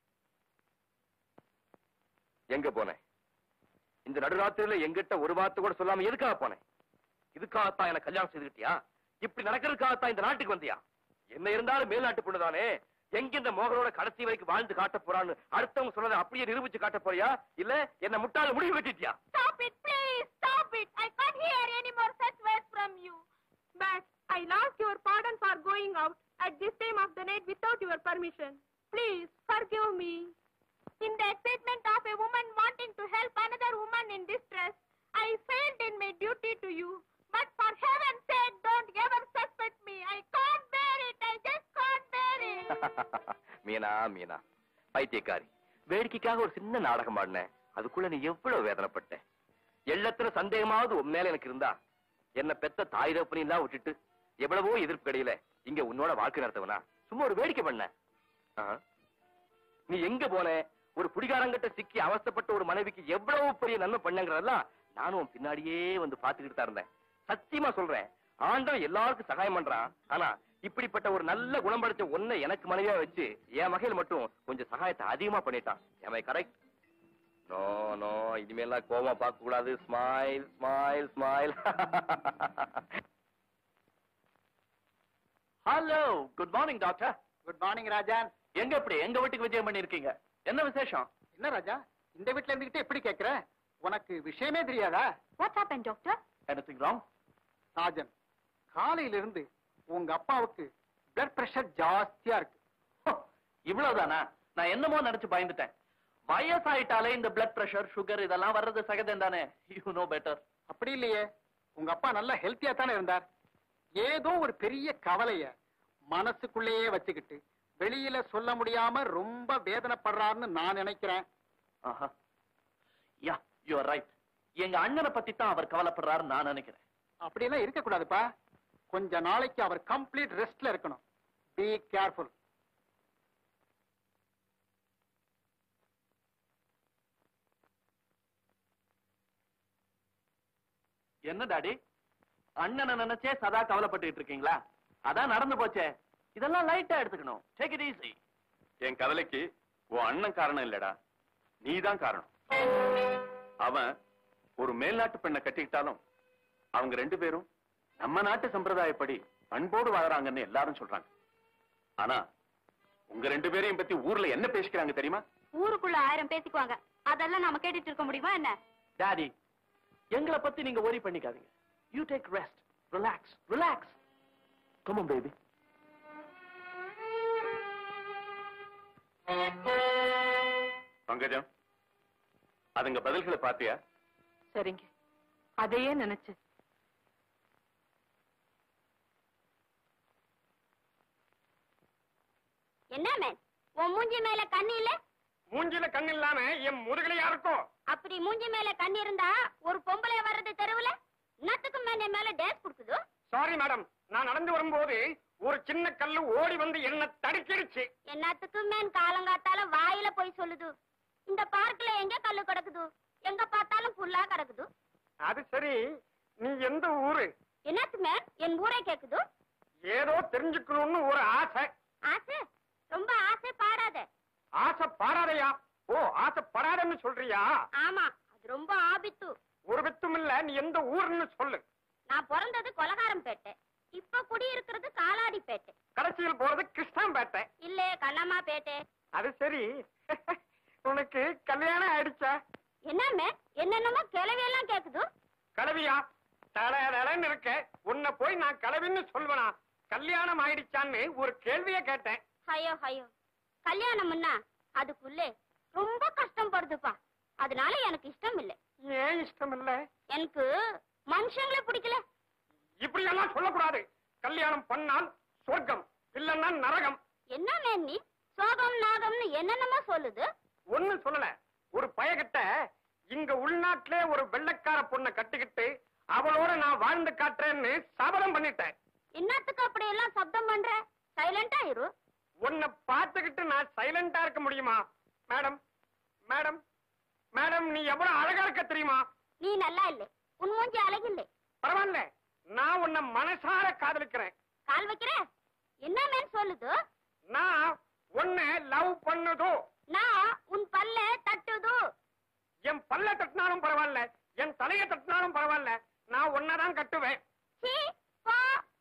எங்க போனேன் இந்த நடுராத்திரியில எங்கிட்ட ஒரு வார்த்தை கூட சொல்லாம எதுக்காக போனேன் இதுக்காகத்தான் எனக்கு கல்யாணம் செய்துக்கிட்டியா இப்படி நடக்கிறதுக்காகத்தான் இந்த நாட்டுக்கு வந்தியா என்ன இருந்தாலும் மேல்நாட்டு பொண்ணுதானே எங்க இந்த மோகனோட கடைசி வரைக்கும் வாழ்ந்து காட்ட போறான்னு அடுத்தவங்க சொன்னதை அப்படியே நிரூபிச்சு காட்ட போறியா இல்ல என்ன முட்டாள முடிவு கட்டிட்டியா Stop it, please! Stop it! I can't hear any more such words from you. But I lost your pardon for going out at this time of the night without your permission. Please forgive me. In the excitement of a woman wanting to help another woman in distress, I failed in my duty to you. But for heaven's sake, don't ever suspect me. I can't bear it. I just can't bear it. Meena Meena பைத்தியக்காரி வேடிக்கைக்காக ஒரு சின்ன நாடகம் ஆடினேன் அதுக்குள்ள நீ எவ்வளவு வேதனைப்பட்ட எள்ளத்துல சந்தேகமாவது உன் மேல எனக்கு இருந்தா என்ன பெத்த தாய் தப்பனையும் விட்டுட்டு எவ்வளவோ எதிர்ப்பு கிடையில இங்க உன்னோட வாழ்க்கை நடத்தவனா சும்மா ஒரு வேடிக்கை பண்ண ஆஹா. நீ எங்க போன ஒரு குடிகாரங்கிட்ட சிக்கி அவஸ்தைப்பட்ட ஒரு மனைவிக்கு எவ்வளவு பெரிய நன்மை பண்ணங்கிறதெல்லாம் நானும் உன் பின்னாடியே வந்து பாத்துக்கிட்டு தான் இருந்தேன் சத்தியமா சொல்றேன் ஆண்டவன் எல்லாருக்கும் சகாயம் பண்றான் ஆனா இப்படிப்பட்ட ஒரு நல்ல குணம் படைச்ச ஒன்னை எனக்கு மனைவியா வச்சு என் வகையில் மட்டும் கொஞ்சம் சகாயத்தை அதிகமா பண்ணிட்டான் எமை கரெக்ட் நோ நோ இனிமேலாம் கோவமா பார்க்க கூடாது smile smile smile hello good morning doctor good morning Raja எங்க எப்படி எங்க வீட்டுக்கு விஜயம் பண்ணிருக்கீங்க என்ன விசேஷம் என்ன ராஜா இந்த வீட்ல இருந்துகிட்டு எப்படி கேக்குற உனக்கு விஷயமே தெரியாதா what's happen doctor anything wrong Rajan காலையில இருந்து உங்க அப்பாவுக்கு பிளட் பிரஷர் ஜாஸ்தியா இருக்கு இவ்வளவுதானா நான் என்னமோ நினைச்சு பயந்துட்டேன் வயசாயிட்டாலே இந்த பிளட் பிரஷர் சுகர் இதெல்லாம் வர்றது சகஜம் தானே யூ நோ பெட்டர் அப்படி இல்லையே உங்க அப்பா நல்லா ஹெல்த்தியா தானே இருந்தார் ஏதோ ஒரு பெரிய கவலைய மனசுக்குள்ளேயே வச்சுக்கிட்டு வெளியில சொல்ல முடியாம ரொம்ப வேதனைப்படுறாருன்னு நான் நினைக்கிறேன் ஆஹா யா யூ ஆர் ரைட் எங்க அண்ணனை பத்தி தான் அவர் கவலைப்படுறாருன்னு நான் நினைக்கிறேன் அப்படியெல்லாம் இருக்க கூடாதுப்பா கொஞ்ச நாளைக்கு அவர் கம்ப்ளீட் ரெஸ்ட்ல இருக்கணும் பி கேர்ஃபுல் என்ன டாடி அண்ணனை நினைச்சே சதா கவலைப்பட்டுட்டு இருக்கீங்களா அதான் நடந்து போச்சே இதெல்லாம் லைட்டா எடுத்துக்கணும் டேக் இட் ஈஸி என் கவலைக்கு உன் அண்ணன் காரணம் இல்லடா நீதான் காரணம் அவன் ஒரு மேல்நாட்டு பெண்ணை கட்டிக்கிட்டாலும் அவங்க ரெண்டு பேரும் நம்ம நாட்டு சம்பிரதாயப்படி அன்போடு வாழறாங்கன்னு எல்லாரும் சொல்றாங்க ஆனா உங்க ரெண்டு பேரையும் பத்தி ஊர்ல என்ன பேசிக்கிறாங்க தெரியுமா ஊருக்குள்ள ஆயிரம் பேசிக்குவாங்க அதெல்லாம் நாம கேட்டுட்டு இருக்க முடியுமா என்ன டாடி எங்களை பத்தி நீங்க worry பண்ணிக்காதீங்க you take rest relax relax come on baby Pankajam அதுங்க பதில்களை பாத்தியா சரிங்க அதையே நினைச்சு என்ன மேன் உன் மூஞ்சி மேல கண்ணு இல்ல மூஞ்சில கண் இல்லாம என் முதுகலை யாருக்கோ அப்படி மூஞ்சி மேல கண்ணு இருந்தா ஒரு பொம்பளை வர்றது தெருவுல இன்னத்துக்கு மேன் என் மேல டேஸ் குடுக்குது சாரி மேடம் நான் நடந்து வரும்போது ஒரு சின்ன கல்லு ஓடி வந்து என்ன தடுக்கிடுச்சு என்னத்துக்கு மேன் காலங்காத்தால வாயில போய் சொல்லுது இந்த பார்க்ல எங்க கல்லு கிடக்குது எங்க பார்த்தாலும் புல்லா கிடக்குது அது சரி நீ எந்த ஊரு என்னத்து மேன் என் ஊரே கேக்குது ஏதோ தெரிஞ்சுக்கணும்னு ஒரு ஆசை ஆசை ரொம்ப ஆசை பாடாத ஆசை பாராதையா ஓ ஆசை படாதன்னு சொல்றியா ஆமா அது ரொம்ப ஆபித்து ஒரு வித்தும் இல்ல நீ எந்த ஊர்னு சொல்லு நான் பிறந்தது கொலகாரம்பேட்டை இப்ப குடி இருக்கிறது காலாடிப்பேட்டை கடைசியில் போறது கிருஷ்ணாம்பேட்டை இல்ல கண்ணம்மாப்பேட்டை அது சரி உனக்கு கல்யாணம் ஆயிடுச்சா என்ன மேன் என்னென்னமோ கிளவியெல்லாம் கேக்குது கலவியா தடன்னு இருக்க உன்னை போய் நான் கலவின்னு சொல்வனா கல்யாணம் ஆயிடுச்சான்னு ஒரு கேள்விய கேட்டேன் ஐயோ ஐயோ கல்யாணம்னா அதுக்குள்ளே ரொம்ப கஷ்டம் படுதுப்பா அதனால எனக்கு இஷ்டம் இல்ல ஏன் இஷ்டம் இல்ல எனக்கு மனுஷங்களே பிடிக்கல இப்படி எல்லாம் சொல்லக்கூடாது கல்யாணம் பண்ணால் சொர்க்கம் இல்லன்னா நரகம் என்ன மேன் நீ சோகம் நாகம்னு என்னென்னமோ சொல்லுது ஒண்ணு சொல்லல ஒரு பயகிட்ட இங்க உள்நாட்டிலே ஒரு வெள்ளைக்கார பொண்ணை கட்டிக்கிட்டு அவளோட நான் வாழ்ந்து காட்டுறேன்னு சபதம் பண்ணிட்டேன் என்னத்துக்கு அப்படி எல்லாம் சப்தம் பண்ற சைலண்டா இரு உன்னை பார்த்துக்கிட்டு நான் சைலண்டா இருக்க முடியுமா மேடம் மேடம் மேடம் நீ எவ்வளவு அழகா இருக்க தெரியுமா நீ நல்லா இல்ல உன் மூஞ்சி அழகில்லை பரவாயில்ல நான் உன்னை மனசார காதலிக்கிறேன் கால் வைக்கிற என்ன மேன் சொல்லுது நான் உன்னை லவ் பண்ணுதோ நான் உன் பல்ல தட்டுது என் பல்ல தட்டினாலும் பரவாயில்ல என் தலைய தட்டினாலும் பரவாயில்ல நான் உன்னதான் கட்டுவேன் சீ போ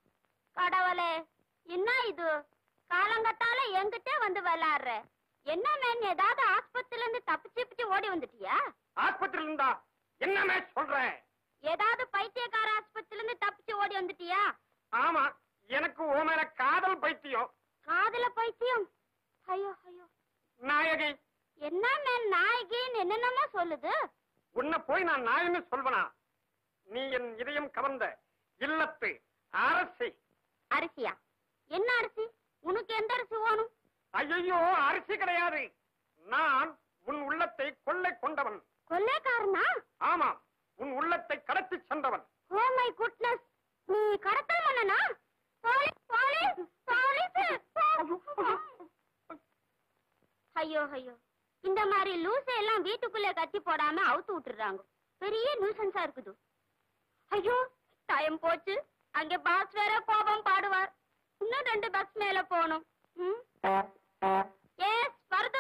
கடவுளே என்ன இது காலங்கத்தால என்கிட்ட வந்து விளையாடுற என்ன மேன் ஏதாவது ஆஸ்பத்திரில இருந்து தப்பிச்சு தப்பிச்சு ஓடி வந்துட்டியா ஆஸ்பத்திரியில இருந்தா என்னமே சொல்றேன் ஏதாவது பைத்தியக்கார ஆஸ்பத்திரில இருந்து தப்பிச்சு ஓடி வந்துட்டியா ஆமா எனக்கு உன் மேல காதல் பைத்தியம் காதுல பைத்தியம் ஐயோ ஐயோ நாயகி என்ன மேன் நாயகின்னு என்னென்னமோ சொல்லுது உன்னை போய் நான் நாயின்னு சொல்வனா நீ என் இதயம் கவர்ந்த இல்லத்து அரசி அரிசியா என்ன அரிசி உனக்கு எந்த அரிசி வேணும் ஐயோ அரிசி கிடையாது நான் உன் உள்ளத்தை கொள்ளை கொண்டவன் கொள்ளைக்காரனா ஆமா உன் உள்ளத்தை கடத்தி சென்றவன் ஓ மை குட்னஸ் நீ கடத்தல் மன்னனா போலீஸ் போலீஸ் போலீஸ் ஐயோ ஐயோ இந்த மாதிரி லூசை எல்லாம் வீட்டுக்குள்ளே கட்டி போடாம அவுத்து விட்டுறாங்க பெரிய நியூசன்ஸா இருக்குது ஐயோ டைம் போச்சு அங்க பாஸ் வேற கோபம் பாடுவார் இன்னும் ரெண்டு பஸ் மேல போகணும் எஸ் வருது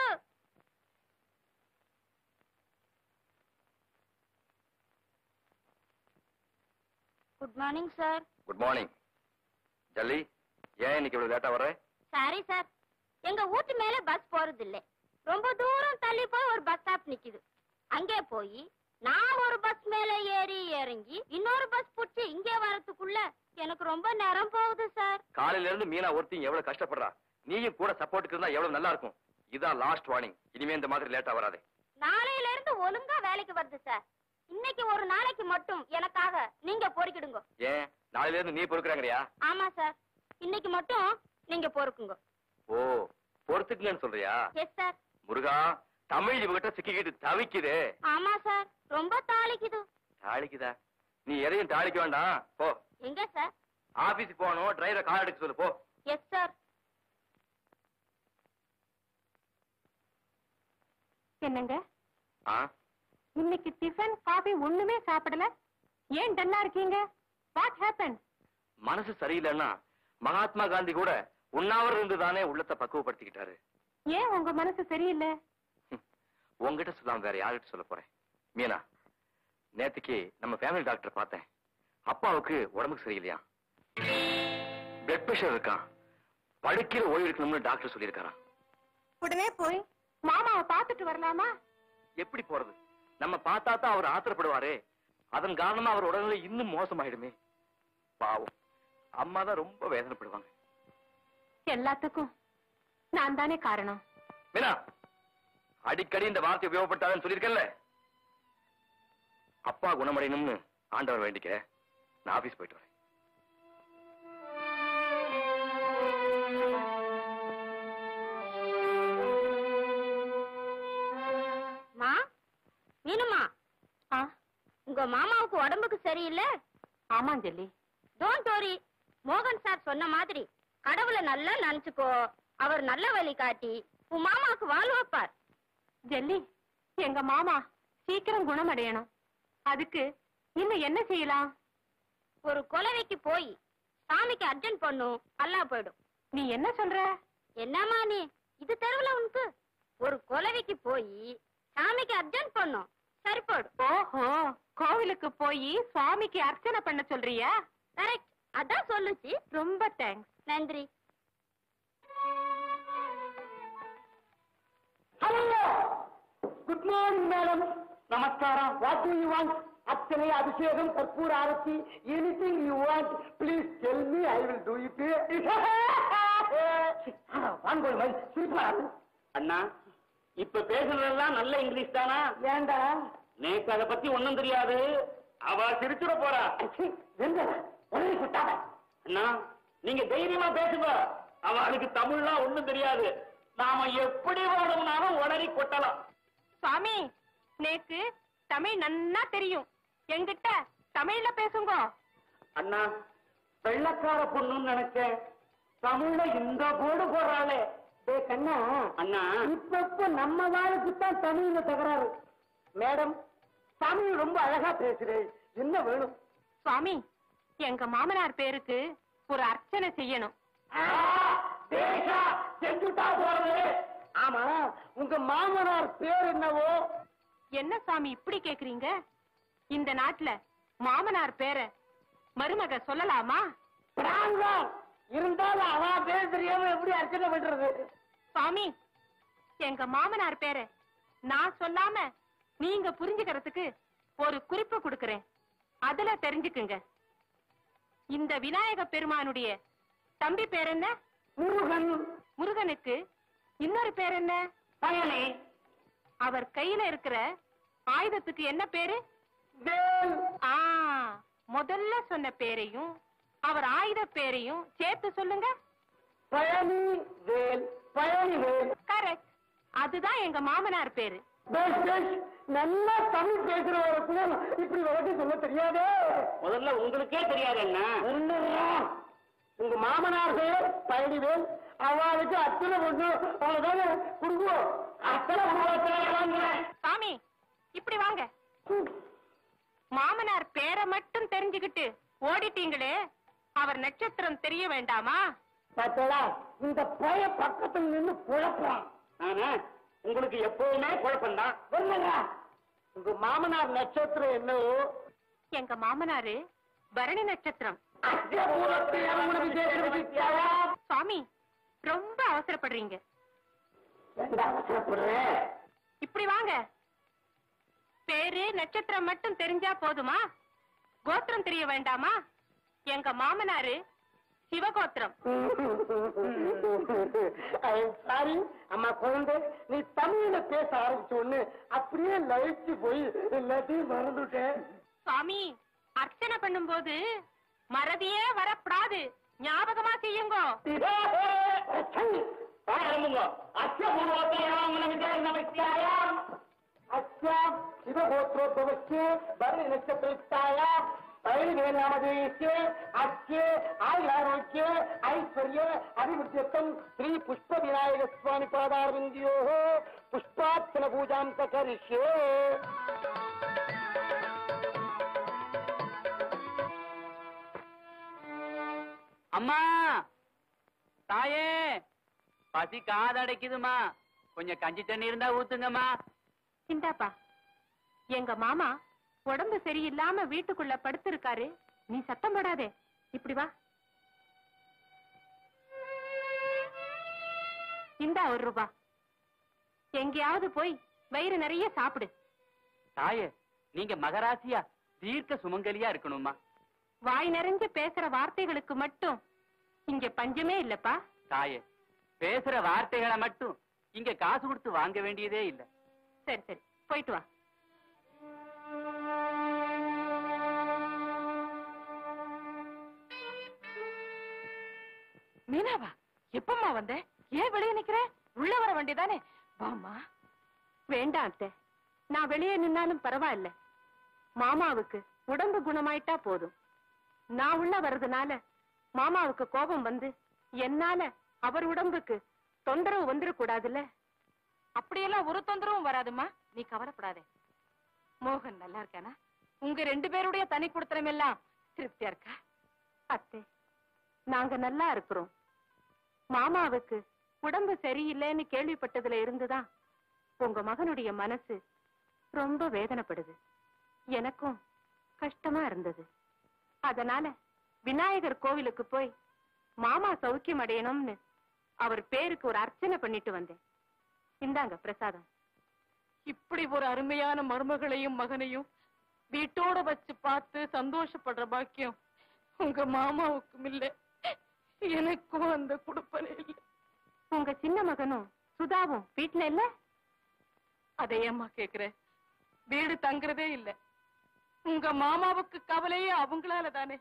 good morning sir good morning ஜல்லி ஏன் இன்னைக்கு இவ்வளவு லேட்டா வர்ற சாரி சார் எங்க வீட்டு மேல பஸ் போறது இல்ல ரொம்ப தூரம் தள்ளி போய் ஒரு பஸ் ஸ்டாப் நிக்குது அங்கே போய் நான் ஒரு பஸ் மேல ஏறி இறங்கி இன்னொரு பஸ் புடிச்சு இங்கே வரதுக்குள்ள எனக்கு ரொம்ப நேரம் போகுது சார் காலையில இருந்து மீனா ஒருத்தி எவ்வளவு கஷ்டப்படுறா நீயும் கூட சப்போர்ட்டுக்கு இருந்தா எவ்வளவு நல்லா இருக்கும் இதான் லாஸ்ட் வார்னிங் இனிமே இந்த மாதிரி லேட்டா வராதே நாளையில இருந்து ஒழுங்கா வேலைக்கு வருது சார் இன்னைக்கு ஒரு நாளைக்கு மட்டும் எனக்காக நீங்க பொறுக்கிடுங்க ஏன் நாளையில இருந்து நீ பொறுக்குறாங்கறியா ஆமா சார் இன்னைக்கு மட்டும் நீங்க பொறுக்குங்க ஓ பொறுத்துக்குங்கன்னு சொல்றியா எஸ் சார் முருகா தமிழ் இவகிட்ட சிக்கிக்கிட்டு தவிக்குதே ஆமா சார் ரொம்ப தாளிக்குது தாளிக்குதா நீ எதையும் தாளிக்க வேண்டாம் போ எங்க சார் ஆபீஸுக்கு போகணும் டிரைவரை கால் எடுக்க சொல்லு போ எஸ் சார் என்னங்க ஆ இன்னைக்கு டிஃபன் காபி ஒண்ணுமே சாப்பிடல ஏன் டல்லா இருக்கீங்க வாட் ஹேப்பன் மனசு சரியில்லைன்னா மகாத்மா காந்தி கூட உண்ணாவிரதம் இருந்து தானே உள்ளத்தை பக்குவப்படுத்திக்கிட்டாரு ஏன் உங்க மனசு சரியில்லை உங்ககிட்ட சொல்லாம வேற யார்கிட்ட சொல்ல போறேன் மீனா நேத்துக்கு நம்ம ஃபேமிலி டாக்டர் பார்த்தேன் அப்பாவுக்கு உடம்புக்கு சரியில்லையா பிளட் பிரஷர் இருக்கான் படுக்கையில ஓய்வு இருக்கணும்னு டாக்டர் சொல்லியிருக்காராம் உடனே போய் மாமாவை பார்த்துட்டு வரலாமா எப்படி போறது நம்ம பார்த்தா தான் அவர் ஆத்திரப்படுவாரே அதன் காரணமா அவர் உடல்நிலை இன்னும் மோசமாயிடுமே பாவம் அம்மா தான் ரொம்ப வேதனைப்படுவாங்க எல்லாத்துக்கும் நான் தானே காரணம் மீனா அடிக்கடி இந்த வார்த்தை உபயோகப்பட்டாதுன்னு சொல்லியிருக்கேன்ல அப்பா குணமடையணும்னு ஆண்டவர் வேண்டிக்க நான் ஆபீஸ் போயிட்டு வரேன் மா மீனுமா ஆ உங்க மாமாவுக்கு உடம்புக்கு சரியில்லை ஆமா ஜெல்லி டோன்ட் வரி மோகன் சார் சொன்ன மாதிரி கடவுளை நல்லா நினைச்சுக்கோ அவர் நல்ல வழி காட்டி உன் மாமாவுக்கு வாழ் வைப்பார் ஜெல்லி எங்க மாமா சீக்கிரம் குணமடையணும் அதுக்கு இன்னும் என்ன செய்யலாம் ஒரு கொலவைக்கு போய் சாமிக்கு அர்ஜென்ட் பண்ணும் அல்லா போயிடும் நீ என்ன சொல்ற என்னம்மா நீ இது தெருவுல உனக்கு ஒரு கொலவைக்கு போய் சாமிக்கு அர்ஜென்ட் பண்ணும் சரி போயிடும் ஓஹோ கோவிலுக்கு போய் சுவாமிக்கு அர்ச்சனை பண்ண சொல்றியா கரெக்ட் அதான் சொல்லுச்சு ரொம்ப தேங்க்ஸ் நன்றி ஹலோ குட் மார்னிங் மேடம் நமஸ்காரம் வாட் டு யூ வாண்ட் அர்ச்சனை அபிஷேகம் கற்பூர ஆரத்தி anything you want please tell me I will do it வாங்கோல் மை சூப்பர் அண்ணா இப்ப பேசுறதெல்லாம் நல்ல இங்கிலீஷ் தானா ஏண்டா நேக்கு அதை பத்தி ஒண்ணும் தெரியாது அவ சிரிச்சுட போறா எந்த உடனே சுட்டாத அண்ணா நீங்க தைரியமா பேசுங்க அவளுக்கு தமிழ்லாம் ஒண்ணும் தெரியாது நாம எப்படி வேணும்னாலும் உடனே கொட்டலாம் சுவாமி நேக்கு தமிழ் நன்னா தெரியும் என்கிட்ட தமிழ்ல பேசுங்க அண்ணா வெள்ளக்கார பொண்ணுன்னு நினைச்சேன் தமிழ்ல இந்த போர்டு போடுறாளே டே கண்ணா அண்ணா இப்ப நம்ம வாழ்க்கை தான் தமிழ்ல தகராறு மேடம் தமிழ் ரொம்ப அழகா பேசுறேன் என்ன வேணும் சுவாமி எங்க மாமனார் பேருக்கு ஒரு அர்ச்சனை செய்யணும் தேசா செஞ்சுட்டா போறது ஆமா உங்க மாமனார் பேர் என்னவோ என்ன சாமி இப்படி கேக்குறீங்க இந்த நாட்டுல மாமனார் பேர மருமக சொல்லலாமா பிராங்கா இருந்தாலும் அவன் பேர் தெரியாம எப்படி அர்ச்சனை பண்றது சுவாமி எங்க மாமனார் பேர நான் சொல்லாம நீங்க புரிஞ்சுக்கிறதுக்கு ஒரு குறிப்பு கொடுக்கறேன் அதுல தெரிஞ்சுக்குங்க இந்த விநாயக பெருமானுடைய தம்பி பேர் என்ன முருகன் முருகனுக்கு இன்னொரு பேர் என்ன பயனே அவர் கையில இருக்கிற ஆயுதத்துக்கு என்ன பேரு வேல் ஆ முதல்ல சொன்ன பேரையும் அவர் ஆயுத பேரையும் சேர்த்து சொல்லுங்க பழனி வேல் பழனி வேல் கரெக்ட் அதுதான் எங்க மாமனார் பேரு பேஸ் பேஸ் நல்லா தமிழ் பேசுறவருக்கு இப்படி வழக்கு சொல்ல தெரியாதே முதல்ல உங்களுக்கே தெரியாது அண்ணா என்னடா? உங்க மாமனார் பேர் பழனிவேல் அவளுக்கு அத்தனை பொண்ணு அவளுதானே குடுக்குவோம் அத்தனை பொண்ணு சாமி இப்படி வாங்க மாமனார் பேரை மட்டும் தெரிஞ்சுக்கிட்டு ஓடிட்டீங்களே அவர் நட்சத்திரம் தெரிய வேண்டாமா பார்த்தா இந்த பய பக்கத்துல நின்னு குழப்பறான் ஆனா உங்களுக்கு எப்பவுமே குழப்பம்தான் என்னடா? உங்க மாமனார் நட்சத்திரம் என்னவோ எங்க மாமனாரு பரணி நட்சத்திரம் அத்தியபூரத்தை அவங்கள விசேஷம் வித்தியாவா? சுவாமி ரொம்ப அவசரப்படுறீங்க ஏண்டா அவசரப்படுறேன் இப்படி வாங்க பேரு நட்சத்திரம் மட்டும் தெரிஞ்சா போதுமா கோத்திரம் தெரிய வேண்டாமா எங்க மாமனாரு சிவகோத்திரம் சாரி அம்மா குழந்தை நீ தமிழ்ல பேச ஆரம்பிச்ச உடனே அப்படியே லயிச்சு போய் எல்லாத்தையும் மறந்துட்டேன் சுவாமி அர்ச்சனை பண்ணும்போது மறதியே வரப்படாது ஞாபகமா செய்யுங்க ஆரம்புங்க நமஸ்காரம் அச்சா சிவகோத்ரோத்பவஸ்ய பரணி நட்சத்திரத்தாயா பழனி வேலாமதேயஸ்ய அச்சே ஆயுராரோக்கிய ஐஸ்வர்ய அபிவிருத்தியத்தம் ஸ்ரீ புஷ்ப விநாயக சுவாமி பாதாரவிந்தியோ புஷ்பார்ச்சன பூஜாம் கரிஷ்யே அம்மா தாயே பசி காதடைக்குதுமா கொஞ்சம் கஞ்சி தண்ணி இருந்தா ஊத்துங்கம்மா இந்தாப்பா எங்க மாமா உடம்பு சரியில்லாம வீட்டுக்குள்ள படுத்திருக்காரு நீ சத்தம் போடாதே இப்படி வா இந்தா ஒரு ரூபா எங்கேயாவது போய் வயிறு நிறைய சாப்பிடு தாயே நீங்க மகராசியா தீர்க்க சுமங்கலியா இருக்கணும்மா வாய் நிறைஞ்சு பேசுற வார்த்தைகளுக்கு மட்டும் இங்க பஞ்சமே இல்லப்பா தாயே பேசுற வார்த்தைகளை மட்டும் இங்க காசு கொடுத்து வாங்க வேண்டியதே இல்ல சரி சரி போயிட்டு வா மீனாவா எப்பம்மா வந்த ஏன் வெளியே நிக்கிற உள்ள வர வேண்டியதானே வாமா வேண்டாம் அத்தை நான் வெளியே நின்னாலும் பரவாயில்ல மாமாவுக்கு உடம்பு குணமாயிட்டா போதும் நான் உள்ள வர்றதுனால மாமாவுக்கு கோபம் வந்து என்னால அவர் உடம்புக்கு தொந்தரவு வந்துடக்கூடாதுல்ல அப்படியெல்லாம் ஒரு தொந்தரவும் வராதுமா நீ கவலைப்படாதே மோகன் நல்லா இருக்கானா உங்க ரெண்டு பேருடைய தனி குடுத்தனம் எல்லாம் திருப்தியா இருக்கா அத்தை நாங்க நல்லா இருக்கிறோம் மாமாவுக்கு உடம்பு சரியில்லைன்னு கேள்விப்பட்டதுல இருந்துதான் உங்க மகனுடைய மனசு ரொம்ப வேதனைப்படுது எனக்கும் கஷ்டமா இருந்தது அதனால விநாயகர் கோவிலுக்கு போய் மாமா சௌக்கியம் அடையணும்னு அவர் பேருக்கு ஒரு அர்ச்சனை பண்ணிட்டு வந்தேன் இந்தாங்க பிரசாதம் இப்படி ஒரு அருமையான மருமகளையும் மகனையும் வீட்டோட வச்சு பார்த்து சந்தோஷப்படுற பாக்கியம் உங்க மாமாவுக்கும் இல்ல எனக்கும் அந்த குடுப்பனே இல்ல உங்க சின்ன மகனும் சுதாவும் வீட்டுல இல்ல அதை ஏம்மா கேக்குற வீடு தங்குறதே இல்ல உங்க மாமாவுக்கு கவலையே அவங்களால தானே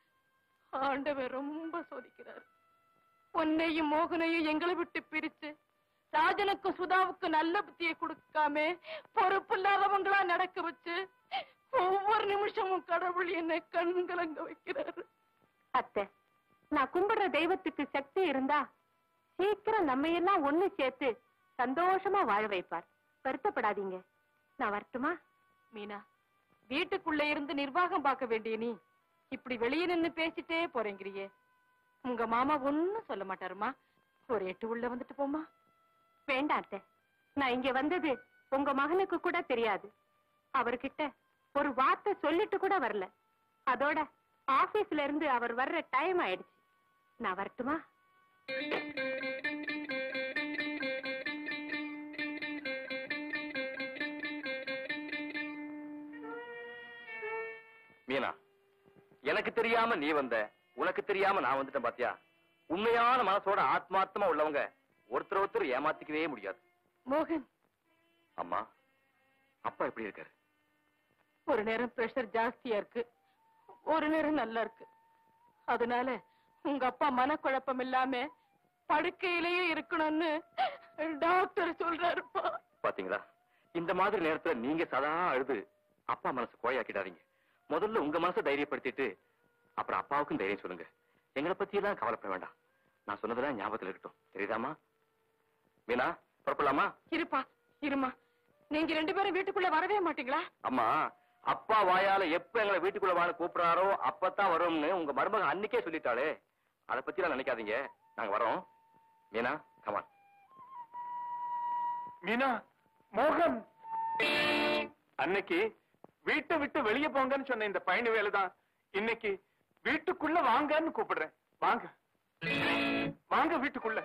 ஆண்டவர் ரொம்ப சோதிக்கிறார் உன்னையும் மோகனையும் எங்களை விட்டு பிரிச்சு ராஜனுக்கும் சுதாவுக்கும் நல்ல புத்தியை கொடுக்காம பொறுப்பு இல்லாதவங்களா நடக்க வச்சு ஒவ்வொரு நிமிஷமும் கடவுள் என்னை கண்கலங்க வைக்கிறாரு அத்தை நான் கும்பிடுற தெய்வத்துக்கு சக்தி இருந்தா சீக்கிரம் நம்ம எல்லாம் ஒண்ணு சேர்த்து சந்தோஷமா வாழ வைப்பார் வருத்தப்படாதீங்க நான் வரட்டுமா மீனா வீட்டுக்குள்ள இருந்து நிர்வாகம் பார்க்க வேண்டிய நீ இப்படி வெளியே நின்னு பேசிட்டே போறேங்கிறியே உங்க மாமா ஒண்ணும் சொல்ல மாட்டாருமா ஒரு எட்டு உள்ள வந்துட்டு போமா வேண்டாம் அத்தை நான் இங்க வந்தது உங்க மகனுக்கு கூட தெரியாது அவர்கிட்ட ஒரு வார்த்தை சொல்லிட்டு கூட வரல அதோட ஆபீஸ்ல இருந்து அவர் வர்ற டைம் ஆயிடுச்சு நான் வரட்டுமா மீனா எனக்கு தெரியாம நீ வந்த உனக்கு தெரியாம நான் வந்துட்டேன் பாத்தியா உண்மையான மனசோட ஆத்மார்த்தமா உள்ளவங்க ஒருத்தர் ஒருத்தர் ஏமாத்திக்கவே முடியாது மோகன் அம்மா அப்பா எப்படி இருக்காரு ஒரு நேரம் பிரஷர் ஜாஸ்தியா இருக்கு ஒரு நேரம் நல்லா இருக்கு அதனால உங்க அப்பா மனக்குழப்பம் இல்லாம படுக்கையிலேயே இருக்கணும்னு டாக்டர் சொல்றாருப்பா பாத்தீங்களா இந்த மாதிரி நேரத்துல நீங்க சதா அழுது அப்பா மனசு கோயாக்கிடாதீங்க முதல்ல உங்க மனசை தைரியப்படுத்திட்டு அப்புறம் அப்பாவுக்கும் தைரியம் சொல்லுங்க எங்களை பத்தி எல்லாம் கவலைப்பட வேண்டாம் நான் சொன்னதெல்லாம் ஞாபகத்துல இருக்கட்டும் தெரியுதாமா மீனா புறப்படலாமா இருப்பா இருமா நீங்க ரெண்டு பேரும் வீட்டுக்குள்ள வரவே மாட்டீங்களா அம்மா அப்பா வாயால எப்ப எங்களை வீட்டுக்குள்ள வாழ கூப்பிடுறாரோ அப்பதான் வரும்னு உங்க மருமகன் அன்னைக்கே சொல்லிட்டாளே அத பத்தி எல்லாம் நினைக்காதீங்க நாங்க வரோம் மீனா கமான் மீனா மோகன் அன்னைக்கு வீட்டை விட்டு வெளியே போங்கன்னு சொன்ன இந்த பயணி வேலை தான் இன்னைக்கு வீட்டுக்குள்ள வாங்கன்னு கூப்பிடுறேன் வாங்க வாங்க வீட்டுக்குள்ள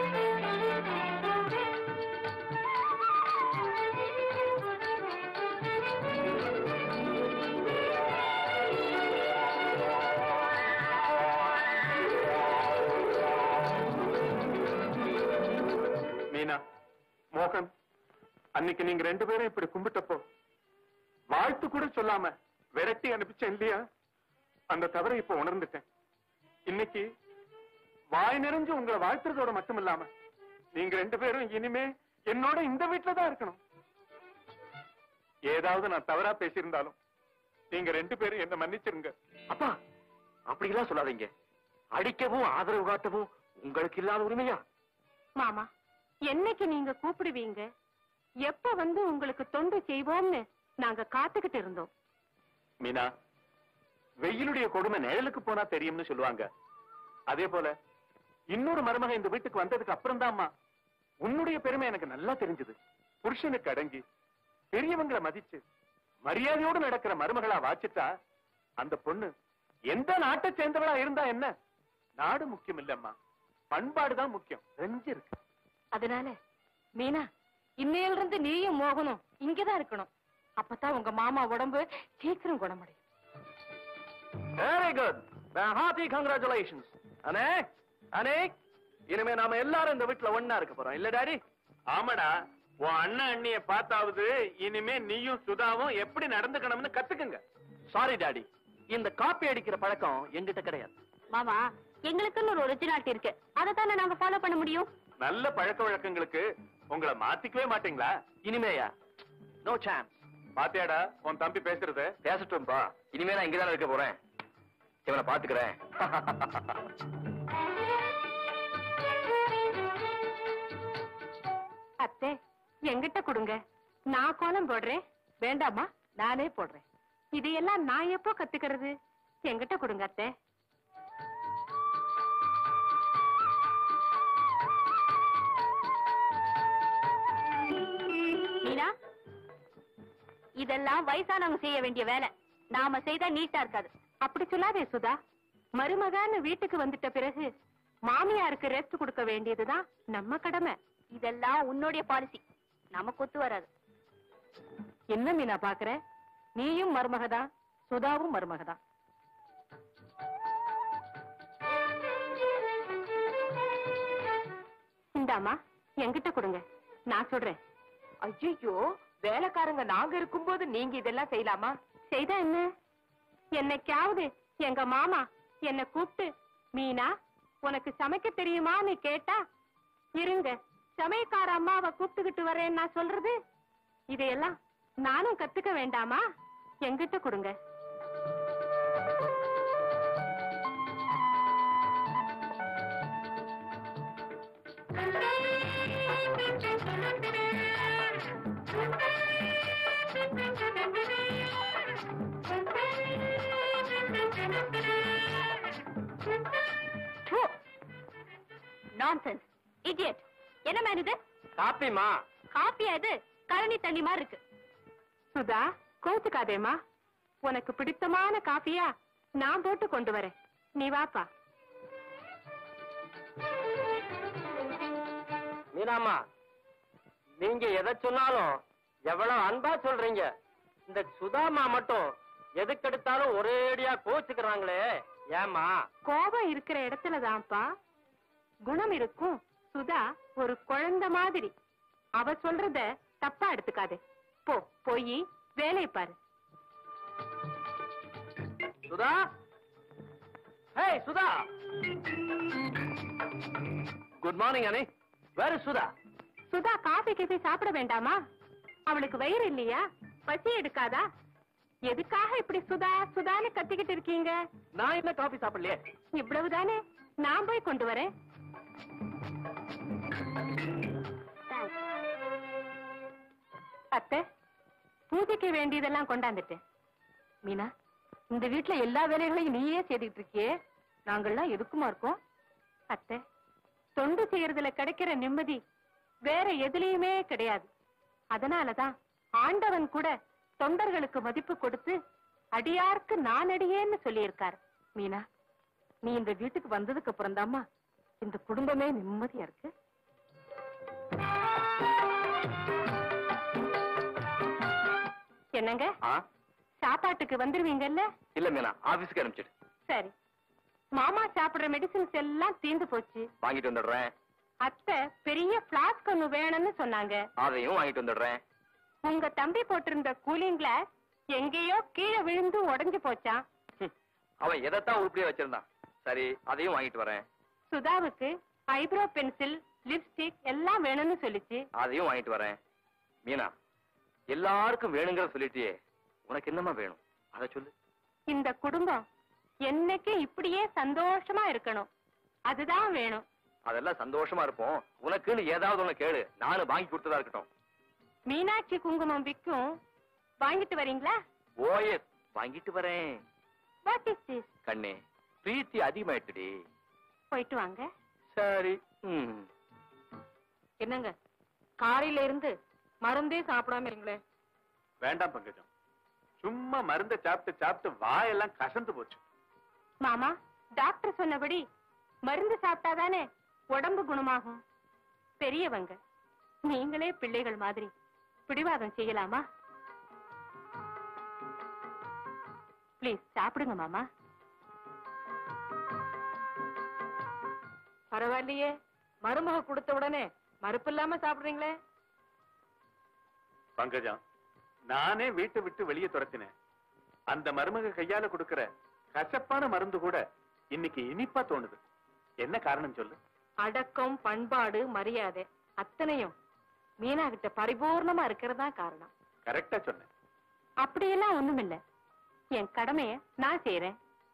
மீனா மோகன் அன்னைக்கு நீங்க ரெண்டு பேரும் இப்படி கும்பிட்டப்போ வாழ்த்து கூட சொல்லாம விரட்டி அனுப்பிச்சேன் இல்லையா அந்த தவறை இப்ப உணர்ந்துட்டேன் இன்னைக்கு வாய் நிறைஞ்சு உங்களை வாழ்த்துறதோட மட்டும் இல்லாம நீங்க ரெண்டு பேரும் இனிமே என்னோட இந்த வீட்டுல தான் இருக்கணும் ஏதாவது நான் தவறா பேசியிருந்தாலும் நீங்க ரெண்டு பேரும் என்ன மன்னிச்சிருங்க அப்பா அப்படிலாம் சொல்லாதீங்க அடிக்கவும் ஆதரவு காட்டவும் உங்களுக்கு இல்லாத உரிமையா மாமா என்னைக்கு நீங்க கூப்பிடுவீங்க எப்ப வந்து உங்களுக்கு தொண்டு செய்வோம்னு நாங்க காத்துக்கிட்டு இருந்தோம் மீனா வெயிலுடைய கொடுமை நிழலுக்கு போனா தெரியும்னு சொல்லுவாங்க அதே போல இன்னொரு மருமக இந்த வீட்டுக்கு வந்ததுக்கு அப்புறம் உன்னுடைய பெருமை எனக்கு நல்லா தெரிஞ்சது புருஷனுக்கு அடங்கி பெரியவங்களை மதிச்சு மரியாதையோடு நடக்கிற மருமகளா வாச்சிட்டா அந்த பொண்ணு எந்த நாட்டை சேர்ந்தவளா இருந்தா என்ன நாடு முக்கியம் இல்லம்மா பண்பாடுதான் முக்கியம் ரெஞ்சு இருக்கு அதனால மீனா இன்னையில இருந்து நீயும் மோகனும் இங்கதான் இருக்கணும் அப்பதான் உங்க மாமா உடம்பு சீக்கிரம் குணமடையும் வெரி குட் ஹாப்பி கங்க்ராச்சுலேஷன்ஸ் அனே அனே இனிமே நாம எல்லாரும் இந்த வீட்டுல ஒண்ணா இருக்க போறோம் இல்ல டாடி ஆமாடா உன் அண்ணன் அண்ணிய பார்த்தாவது இனிமே நீயும் சுதாவும் எப்படி நடந்துக்கணும்னு கத்துக்குங்க சாரி டாடி இந்த காப்பி அடிக்கிற பழக்கம் எங்கிட்ட கிடையாது மாமா எங்களுக்குன்னு ஒரு ஒரிஜினாலிட்டி இருக்கு அதை தானே நாங்க ஃபாலோ பண்ண முடியும் நல்ல பழக்க வழக்கங்களுக்கு உங்களை மாத்திக்கவே மாட்டீங்களா இனிமேயா நோ சான்ஸ் பாத்தியாடா உன் தம்பி பேசுறது பேசட்டும்பா இனிமே நான் இங்கதானே இருக்க போறேன் இவனை பாத்துக்கிறேன் அத்தை எங்கிட்ட கொடுங்க நான் கோலம் போடுறேன் வேண்டாமா நானே போடுறேன் இதையெல்லாம் நான் எப்போ கத்துக்கிறது எங்கிட்ட கொடுங்க அத்தை மீனா இதெல்லாம் வயசானவங்க செய்ய வேண்டிய வேலை நாம செய்தா நீட்டா இருக்காது அப்படி சொல்லாதே சுதா மருமகான்னு வீட்டுக்கு வந்துட்ட பிறகு மாமியாருக்கு ரெஸ்ட் கொடுக்க வேண்டியதுதான் நம்ம கடமை இதெல்லாம் உன்னுடைய பாலிசி நமக்கு ஒத்து வராது என்ன மீனா பாக்குற நீயும் மருமகதான் சுதாவும் மருமகதான் இந்தாமா என்கிட்ட கொடுங்க நான் சொல்றேன் ஐயோ வேலைக்காரங்க நாங்க இருக்கும்போது நீங்க இதெல்லாம் செய்யலாமா செய்தா என்ன என்னைக்காவது எங்க மாமா என்ன கூப்பிட்டு மீனா உனக்கு சமைக்க தெரியுமான்னு கேட்டா இருங்க சமையக்கார அம்மாவை கூப்பிட்டுக்கிட்டு வரேன் நான் சொல்றது இதையெல்லாம் நானும் கத்துக்க வேண்டாமா எங்கிட்ட கொடுங்க நான்சென்ஸ் இடியட் என்ன மேன் இது காப்பிமா காப்பியா இது கழனி தண்ணி மாதிரி இருக்கு சுதா கோச்சுக்காதேம்மா உனக்கு பிடித்தமான காஃபியா நான் போட்டு கொண்டு வரேன் நீ வாப்பா மீனாமா நீங்க எதை சொன்னாலும் எவ்வளவு அன்பா சொல்றீங்க இந்த சுதாமா மட்டும் எதுக்கெடுத்தாலும் ஒரேடியா கோச்சுக்கிறாங்களே ஏமா கோபம் இருக்கிற இடத்துலதான்ப்பா குணம் இருக்கும் சுதா ஒரு குழந்தை மாதிரி அவ சொல்றத தப்பா எடுத்துக்காதே போ போய் வேலையை பாரு Sudha hey Sudha good morning Annie where is Sudha Sudha coffee கீபி சாப்பிட வேண்டாமா அவளுக்கு வயிறு இல்லையா பசி எடுக்காதா எதுக்காக இப்படி சுதா சுதான்னு கத்திக்கிட்டு இருக்கீங்க நான் என்ன காபி சாப்பிடலையே இவ்வளவுதானே நான் போய் கொண்டு வரேன் அத்தை பூஜைக்கு வேண்டியதெல்லாம் கொண்டாந்துட்டேன் மீனா இந்த வீட்ல எல்லா வேலைகளையும் நீயே செய்துட்டு இருக்கியே நாங்கள்லாம் எதுக்குமா இருக்கோம் அத்தை தொண்டு செய்யறதுல கிடைக்கிற நிம்மதி வேற எதுலயுமே கிடையாது அதனாலதான் ஆண்டவன் கூட தொண்டர்களுக்கு மதிப்பு கொடுத்து அடியார்க்கு நான் அடியேன்னு சொல்லியிருக்கார் மீனா நீ இந்த வீட்டுக்கு வந்ததுக்கு அப்புறம் இந்த குடும்பமே நிம்மதியா இருக்கு என்னங்க ஆ சாப்பாட்டுக்கு வந்துருவீங்கல்ல இல்ல மீனா ஆபீஸ்க்கு அனுப்பிச்சிடு சரி மாமா சாப்பிடுற மெடிசின்ஸ் எல்லாம் தீந்து போச்சு வாங்கிட்டு வந்துடுறேன் அத்தை பெரிய பிளாஸ்க் ஒண்ணு வேணும்னு சொன்னாங்க அதையும் வாங்கிட்டு வந்துடுறேன் உங்க தம்பி போட்டிருந்த கூலிங் கிளாஸ் எங்கேயோ கீழே விழுந்து உடைஞ்சு போச்சாம் ஹம், அவன் எதைத்தான் உருப்படியா வச்சிருந்தான் சரி அதையும் வாங்கிட்டு வரேன் சுதாவுக்கு ஐப்ரோ பென்சில் லிப்ஸ்டிக் எல்லாம் வேணும்னு சொல்லிச்சு அதையும் வாங்கிட்டு வரேன் மீனா எல்லாருக்கும் வேணுங்கிற சொல்லிட்டியே உனக்கு என்னமா வேணும் அத சொல்லு இந்த குடும்பம் என்னைக்கு இப்படியே சந்தோஷமா இருக்கணும் அதுதான் வேணும் அதெல்லாம் சந்தோஷமா இருப்போம் உனக்குன்னு ஏதாவது ஒண்ணு கேளு நானும் வாங்கி கொடுத்ததா இருக்கட்டும் மீனாட்சி குங்குமம் விற்கும் வாங்கிட்டு வரீங்களா ஓஎஸ் வாங்கிட்டு வரேன் வாட் இஸ் திஸ் கண்ணே பிரீத்தி அதிகமாயிட்டுடி போயிட்டு வாங்க சரி ம் என்னங்க காலையில இருந்து மருந்தே சாப்பிடாம இருங்களே வேண்டாம் பங்கஜம் சும்மா மருந்த சாப்பிட்டு சாப்பிட்டு வாயெல்லாம் கசந்து போச்சு மாமா டாக்டர் சொன்னபடி மருந்து சாப்பிட்டாதானே உடம்பு குணமாகும் பெரியவங்க நீங்களே பிள்ளைகள் மாதிரி பிடிவாதம் செய்யலாமா ப்ளீஸ் சாப்பிடுங்க மாமா பரவாயில்லையே மருமக கொடுத்த உடனே மறுப்பு இல்லாம சாப்பிடுறீங்களே பங்கஜம் நானே வீட்டை விட்டு வெளியே துரத்தினேன் அந்த மருமக கையால கொடுக்கிற கசப்பான மருந்து கூட இன்னைக்கு இனிப்பா தோணுது என்ன காரணம் சொல்லு அடக்கம் பண்பாடு மரியாதை அத்தனையும் மீனா கிட்ட பரிபூர்ணமா இருக்கிறதா காரணம் கரெக்டா சொன்னேன் அப்படியெல்லாம் ஒண்ணுமில்ல என் கடமைய நான் செய்யறேன்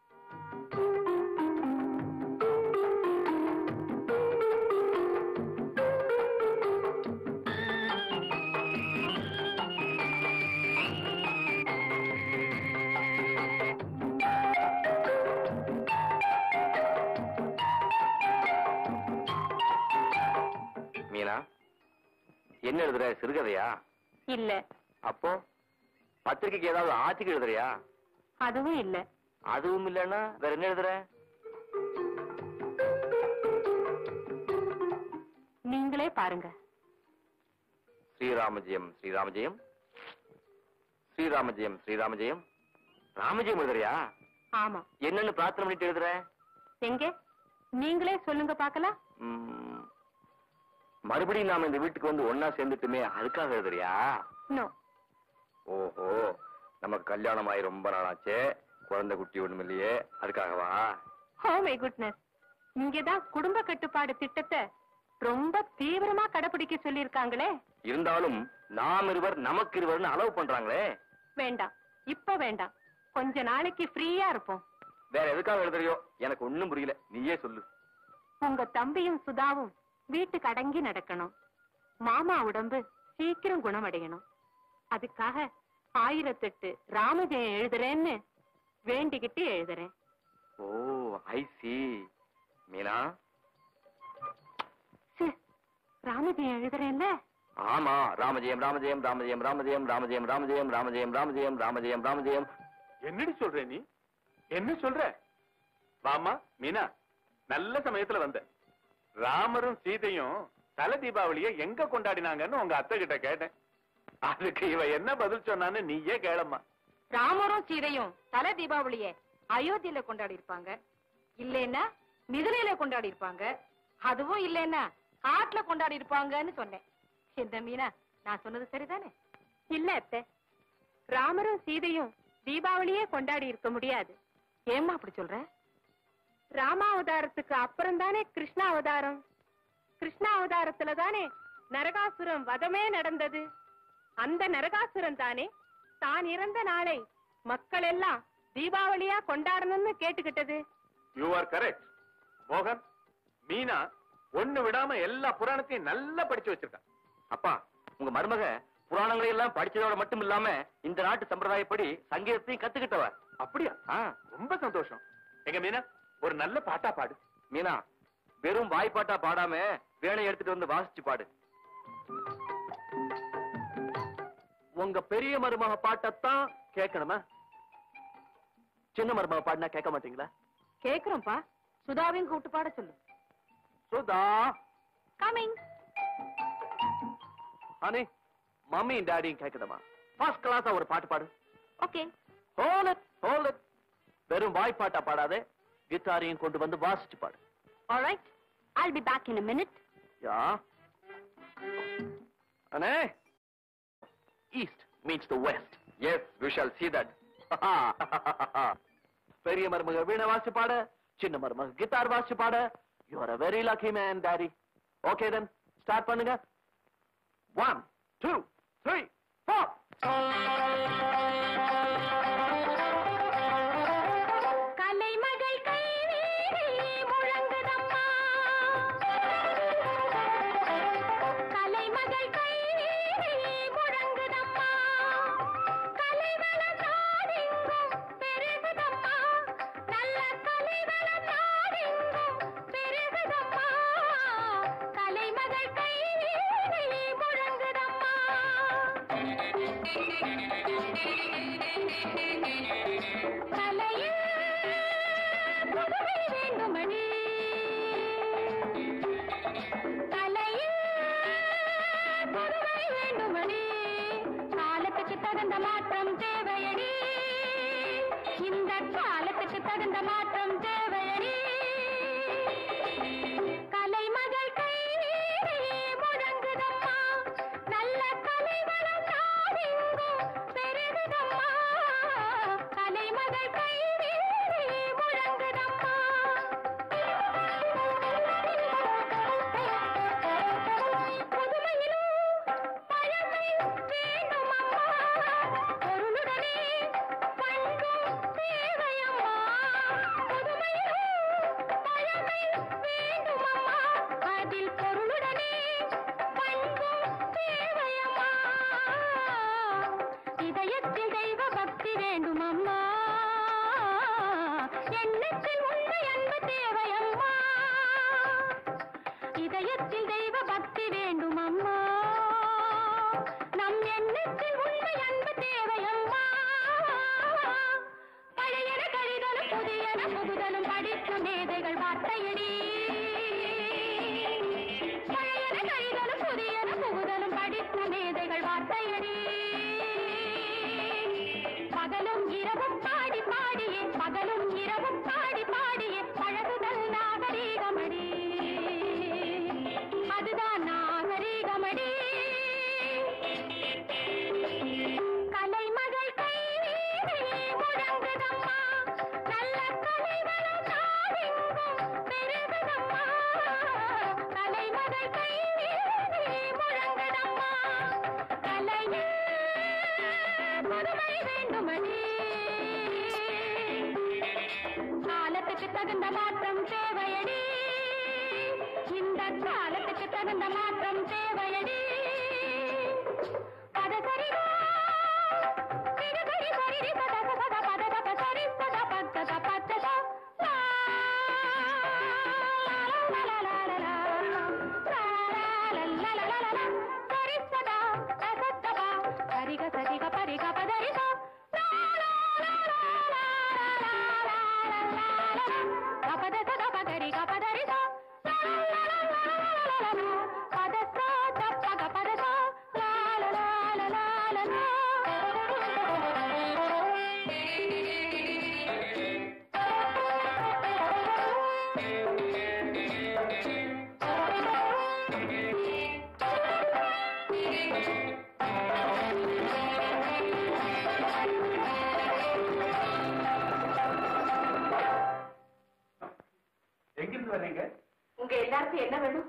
மீனா என்ன எழுதுற சிறுகதையா இல்ல அப்போ பத்திரிக்கைக்கு ஏதாவது ஆட்சிக்கு எழுதுறியா அதுவும் இல்ல அதுவும் இல்லைன்னா வேற என்ன எழுதுற நீங்களே பாருங்க ஸ்ரீராமஜெயம் ஸ்ரீராமஜெயம் ஸ்ரீராமஜெயம் ஸ்ரீராமஜெயம் ராமஜெயம் எழுதுறியா ஆமா என்னன்னு பிரார்த்தனை பண்ணிட்டு எழுதுற எங்க நீங்களே சொல்லுங்க பாக்கலாம் ம், மறுபடியும் நாம இந்த வீட்டுக்கு வந்து ஒன்னா சேர்ந்துட்டுமே அதுக்காக எழுதுறியா நோ ஓஹோ நமக்கு கல்யாணம் ஆகி ரொம்ப நாளாச்சே குழந்தை குட்டி ஒண்ணும் இல்லையே அதுக்காகவா ஓ மை குட்னஸ் இங்கதான் குடும்ப கட்டுப்பாடு திட்டத்தை ரொம்ப தீவிரமா கடைபிடிக்க சொல்லியிருக்காங்களே இருந்தாலும் நாம் இருவர் நமக்கு இருவர்னு அளவு பண்றாங்களே வேண்டாம் இப்ப வேண்டாம் கொஞ்ச நாளைக்கு ஃப்ரீயா இருப்போம் வேற எதுக்காக எழுதுறியோ எனக்கு ஒண்ணும் புரியல நீயே சொல்லு உங்க தம்பியும் சுதாவும் வீட்டுக்கு அடங்கி நடக்கணும் மாமா உடம்பு சீக்கிரம் குணமடையணும் அதுக்காக ஆயிரத்தெட்டு ராமஜெயம் எழுதுறேன்னு வேண்டிக்கிட்டு எழுதுறேன் ஓ ஐ சி மீனா ச்சே, ராமஜெயம் எழுதுறேன்ல ஆமா ராமஜெயம் ராமஜெயம் ராமஜெயம் ராமஜெயம் ராமஜெயம் ராமஜெயம் ராமஜெயம் ராமஜெயம் ராமஜெயம் ராமஜெயம் என்னடி சொல்ற நீ என்ன சொல்ற வாமா மீனா நல்ல சமயத்துல வந்த ராமரும் சீதையும் தல தீபாவளிய எங்க கொண்டாடினாங்கன்னு உங்க அத்தை கிட்ட கேட்டேன் அதுக்கு இவ என்ன பதில் சொன்னான்னு நீயே கேளம்மா ராமரும் சீதையும் தல தீபாவளிய அயோத்தியில கொண்டாடி இருப்பாங்க இல்லைன்னா மிதிலையில கொண்டாடி இருப்பாங்க அதுவும் இல்லைன்னா காட்டுல கொண்டாடி இருப்பாங்கன்னு சொன்னேன் இந்த மீனா நான் சொன்னது சரிதானே இல்ல அத்தை ராமரும் சீதையும் தீபாவளியே கொண்டாடி இருக்க முடியாது ஏம்மா அப்படி சொல்ற ராமாவதாரத்துக்கு அப்புறம் தானே கிருஷ்ணா அவதாரம் கிருஷ்ணா அவதாரத்துல தானே நரகாசுரம் வதமே நடந்தது அந்த நரகாசுரன் தானே தான் இறந்த நாளை மக்கள் எல்லாம் தீபாவளியா கொண்டாடணும்னு கேட்டுக்கிட்டது யூ ஆர் கரெக்ட் மோகன் மீனா ஒண்ணு விடாம எல்லா புராணத்தையும் நல்லா படிச்சு வச்சிருக்கான் அப்பா உங்க மருமக புராணங்களை எல்லாம் படிச்சதோட மட்டும் இல்லாம இந்த நாட்டு சம்பிரதாயப்படி சங்கீதத்தையும் கத்துக்கிட்டவ அப்படியா ஆ, ரொம்ப சந்தோஷம் எங்க மீனா ஒரு நல்ல பாட்டா பாடு மீனா வெறும் வாய்ப்பாட்டா பாடாம வேலை எடுத்துட்டு வந்து வாசிச்சு பாடு உங்க பெரிய மருமக பாட்டத்தான் கேட்கணுமா சின்ன மருமக பாடினா கேட்க மாட்டீங்களா கேக்குறோம்ப்பா சுதாவையும் கூப்பிட்டு பாட சொல்லு சுதா கமிங் அனே மம்மியும் டாடியும் கேட்கணுமா ஃபர்ஸ்ட் கிளாஸா ஒரு பாட்டு பாடு okay Hold it, hold it. வெறும் வாய்ப்பாட்டா பாடாதே கிட்டாரையும் கொண்டு வந்து வாசிச்சு பாடு all right I'll be back in a minute. Yeah அண்ணே east means the west yes we shall see that பெரிய மருமக வீணை வாசிச்சு பாட சின்ன மருமக கிட்டார் வாசிச்சு பாட you are a very lucky man daddy okay then start பண்ணுங்க ஒன் டூ த்ரீ ஃபோர் கலைமகள் கைவீரி முழங்குதம்மா கலைமகள் கைவீரி முழங்குதம்மா கலைவள நாடெங்கும் பெருகுதம்மா நல்ல கலைவள நாடெங்கும் பெருகுதம்மா கலைமகள் கைவீரி முழங்குதம்மா கலையில் புதுமை வேண்டுமடி கலையில் காலத்துக்கு தகுந்த மாற்றம் தேவையடி கலைமகள் கை முழங்குதம்மா நல்ல கலைவளம் நாடெங்கும் பெருகுதம்மா கலைமகள் கை முழங்குதம்மா புதுமையிலும் பழமை வேண்டுமம்மா பொருளுடனே பண்பும் தேவையம்மா புதுமையிலும் பழமை வேண்டுமம்மா அதில் பொருளுடனே பண்பும் தேவையம்மா இதயத்தில் தெய்வ பக்தி வேண்டுமம்மா எண்ணத்தில் உண்மை அன்பு தேவையம்மா இதயத்தில் தெய்வ பக்தி வேண்டும் அம்மா நம் எண்ணத்தில் உண்மை அன்பு தேவையம்மா பழையன கழிதலும் புதியன புகுதலும் படிக்கும் மேதைகள் வார்த்தையடி பழையன கழிதலும் புதியன புகுதலும் படிக்கும் மேதைகள் வார்த்தையடி பகலும் இரவும் பாடி பாடியே பகலும் இரவும் பாடி பாடியே பழகுதல் நாகரீகமடி அதுதான் நாகரீகமடி கலைமகள் கை முழங்குதம்மா நல்ல கலைவளம் நாடெங்கும் பெருகுதம்மா கலைமகள் கை முழங்குதம்மா கலையே புதுமை வேண்டுமடி காலத்துக்கு தகுந்த மாற்றம் தேவையடி இந்த காலத்துக்கு தகுந்த மாற்றம் தேவையடி பத சரிதா சிறு சரி சரி சத சத பத தப சரி சத பத்த பத்தத சரிக சரிக பரிக பதரிக கபத சத பகரி கபதரிக பத சத பக பத லால லால லால எங்கிருந்து வர்றீங்க உங்க எல்லாருக்கும் என்ன வேணும்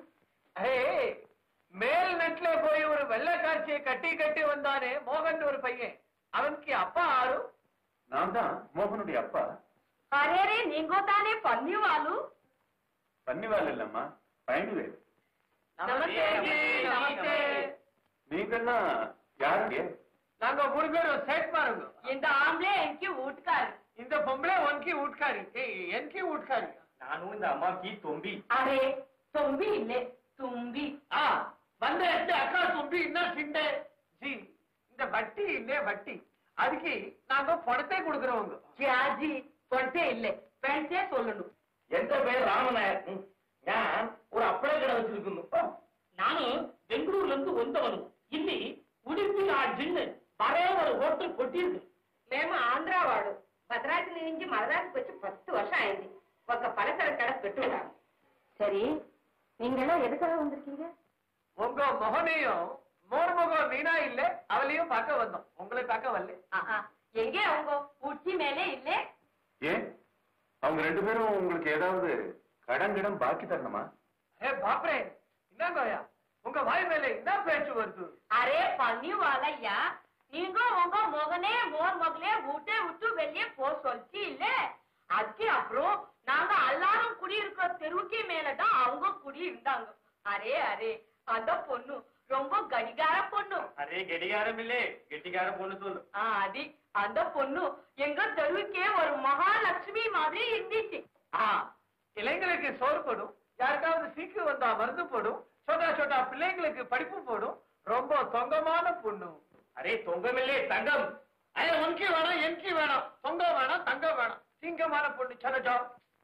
மேல் நெட்ல போய் ஒரு வெள்ளக்காட்சியை கட்டி கட்டி வந்தானே மோகன் ஒரு பையன் அவனுக்கு அப்பா ஆறு நான் தான் மோகனுடைய அப்பா அரே ரே நீங்க தானே பன்னி வாலு பன்னிவால் இல்லம்மா பயணிவேல் நமஸ்தே ஜி, நமஸ்தே. நீங்கன்னா யாருங்க நாங்க மூணு பேரும் சேட் பாருங்க இந்த ஆம்பளே என்கி வீட்டுக்காரு இந்த பொம்பளை ஒன்கி வீட்டுக்காரி என்கி வீட்டுக்காரி நானும் இந்த அம்மாக்கு தொம்பி அரே தொம்பி இல்லே தும்பி ஆ வந்த எட்டு அக்கா தும்பி என்ன சிண்டை ஜி இந்த வட்டி இல்லே வட்டி அதுக்கு நாங்க பணத்தை கொடுக்கறவங்க ஜாஜி பொட்டே இல்லே பெண்சே சொல்லணும் എന്റെ പേര് രാമനായർ ഞാൻ ഒരു അപ്പഴ കട വെച്ചിരിക്കുന്നു ನಾನು ಬೆಂಗಳೂರಿನಿಂದ ಒಂದವನು ಇಲ್ಲಿ ಉಡುಪಿ ಆ ಜಿನ್ನು ಬರೇ ஒரு ஹோட்டல் కొట్టింది మేము ఆంధ్ర వాడు భద్రాద్రి నుంచి మరదాకి వచ్చి పత్తు వర్షం అయింది ఒక పలసర కడ పెట్టుకుంటాం சரி நீங்களும் எதுக்காக வந்திருக்கீங்க உங்க மகனையும் மோர்முகம் நீனா இல்ல அவளையும் பார்க்க வந்தோம் உங்களை பார்க்க வரல எங்கே அவங்க உச்சி மேலே இல்லே ஏன் அவங்க ரெண்டு பேரும் உங்களுக்கு ஏதாவது கடன் கிடம் பாக்கி தரணுமா ஏ பாப்ரே என்னங்கய்யா உங்க வாய் மேல என்ன பேச்சு வருது அரே பண்ணி வாழையா நீங்க உங்க மகனே மோர் மகளே வீட்டை விட்டு வெளியே போ சொல்லிச்சு இல்ல அதுக்கு அப்புறம் நாங்க எல்லாரும் குடி இருக்கிற தெருவுக்கு மேலதான் அவங்க குடி இருந்தாங்க அரே அரே அந்த பொண்ணு ரொம்ப கடிகார பொண்ணு அரே கெடிகாரம் இல்லே கெட்டிக்கார பொண்ணு சொல்லு ஆ, அது அந்த பொண்ணு எங்க தெருவுக்கே ஒரு மகாலட்சுமி மாதிரி இருந்துச்சு ஆ இளைஞர்களுக்கு சோறு போடும் யாருக்காவது சீக்கு வந்தா மருந்து போடும் சோட்டா சோட்டா பிள்ளைங்களுக்கு படிப்பு போடும் ரொம்ப தொங்கமான பொண்ணு அரே தொங்கமில்லே தங்கம் ஐயா உனக்கு வேணாம் எனக்கு வேணாம் தொங்கம் வேணாம் தங்கம் வேணாம் சிங்கமான பொண்ணு சலஜா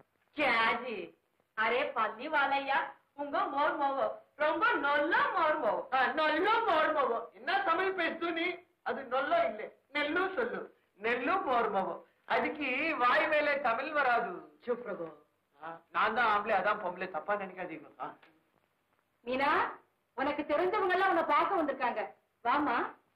கேஜி அரே பள்ளி வாழையா உங்க மோர் மோவோ ரொம்ப நல்ல மோர் மோவோ நல்ல மோர்மவம் என்ன தமிழ் பேசு நீ அது நல்ல இல்ல நெல்லும் சொல்லு நெல்லும் மோர்மவம் அதுக்கு வாய் மேலே தமிழ் வராது சுப்ரகோ நான் தான் ஆம்பளை அதான் பொம்பளை தப்பா நினைக்காதீங்க ஆ. மீனா உனக்கு தெரிஞ்சவங்க எல்லாம் உன்னை பார்க்க வந்திருக்காங்க வாமா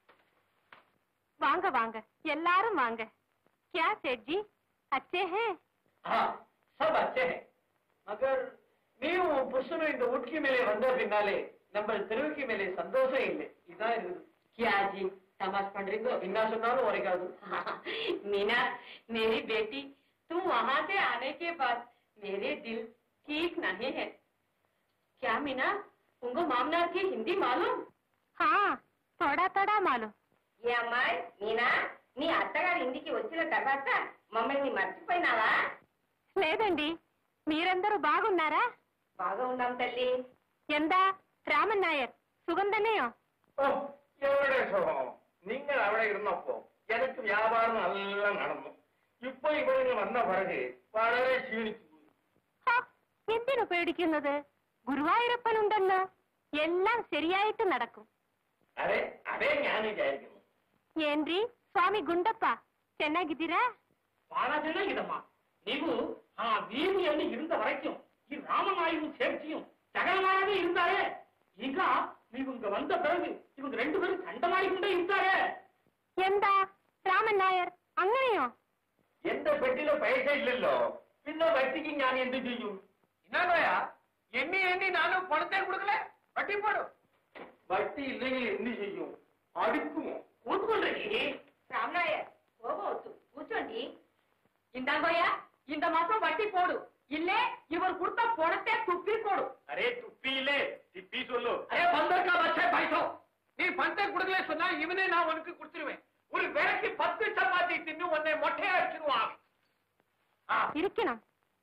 வாங்க வாங்க எல்லாரும் வாங்க क्या सेठ जी अच्छे हैं हाँ सब अच्छे हैं मगर ನೀವು ಪುರುಷನು இந்த உட்கி மேலே வந்த பின்னாலே நம்ம தெருவுக்கு மேலே சந்தோஷம் இல்லை இதான் இருக்குது क्या जी तमाश पढ़ रही हो என்ன சொன்னாலும் உரைக்காது मीना मेरी बेटी तुम वहाँ से आने के बाद मेरे दिल ठीक नहीं है क्या मीना तुमको मामनार की हिंदी मालूम हाँ थोड़ा थोड़ा मालूम ఏ అమ్మాయి మీనా నీ అత్తగారు ఇంటికి వచ్చిన తర్వాత మమ్మల్ని మర్చిపోయినావా లేదండి మీరందరూ బాగున్నారా బాగా ఉన్నాం తల్లి എന്താ രാമൻ നായർ സുഖം തന്നെയോ ഓ എവിടെ സുഖം നിങ്ങൾ അവിടെ ഇരുന്നപ്പോ എനിക്ക് വ്യാപാരം നല്ല നടന്നു ഇപ്പൊ ഇവിടെ വന്ന പിറകെ വളരെ ക്ഷീണിച്ചു പോയി. ഹ, എന്തിനു പേടിക്കുന്നത് ഗുരുവായൂരപ്പനുണ്ടല്ലോ എല്ലാം ശരിയായിട്ട് നടക്കും അതെ അതെ ഞാൻ വിചാരിക്കുന്നു ಏನ್ರಿ ಸ್ವಾಮಿ ಗುಂಡಪ್ಪ ಚೆನ್ನಾಗಿದ್ದೀರಾ ಬಹಳ ಚೆನ್ನಾಗಿದಮ್ಮ ನೀವು ಆ ವೀರಿಯಲ್ಲಿ ಇರುந்த வரைக்கும் ಈ ராமநாயும் சேர்ச்சியும் சகலமாகவே இருந்தாரே ಈಗ ನೀವು இங்க வந்த பிறகு இவங்க ரெண்டு பேரும் சண்டை மாறிக்கொண்டே இருந்தாரே എന്താ രാമൻ നായർ അങ്ങനെയോ എന്റെ പെട്ടിയിലെ പൈസ ഇല്ലല്ലോ പിന്നെ വട്ടിക്ക് ഞാൻ എന്ത് ചെയ്യും என்னங்கய்யா எண்ணி எண்ணி நானும் பணத்தை கொடுக்கல வட்டி போடு വട്ടി ഇല്ലെങ്കിൽ എന്ത് ചെയ്യും അടുക്കുമോ ಕೂತ್ಕೊಳ್ರಿ రామనాయర్ పోవద్దు కూర్చోండి இந்தாங்கோயா இந்த மாசம் வட்டி போடு இல்ல இவர் கொடுத்த பணத்தை துப்பி போடு അരേ തുപ്പിയില്ലേ തിപ്പി ചൊല്ലു அரே பந்தர்கா பச்சை பைசோ நீ பணத்தை கொடுக்கல சொன்னா இவனே நான் உனக்கு கொடுத்துருவேன் ஒரு வேலைக்கு பத்து சப்பாத்தி தின்னு உன்னை மொட்டையா அடிச்சிருவான் ஆ இருக்கணும்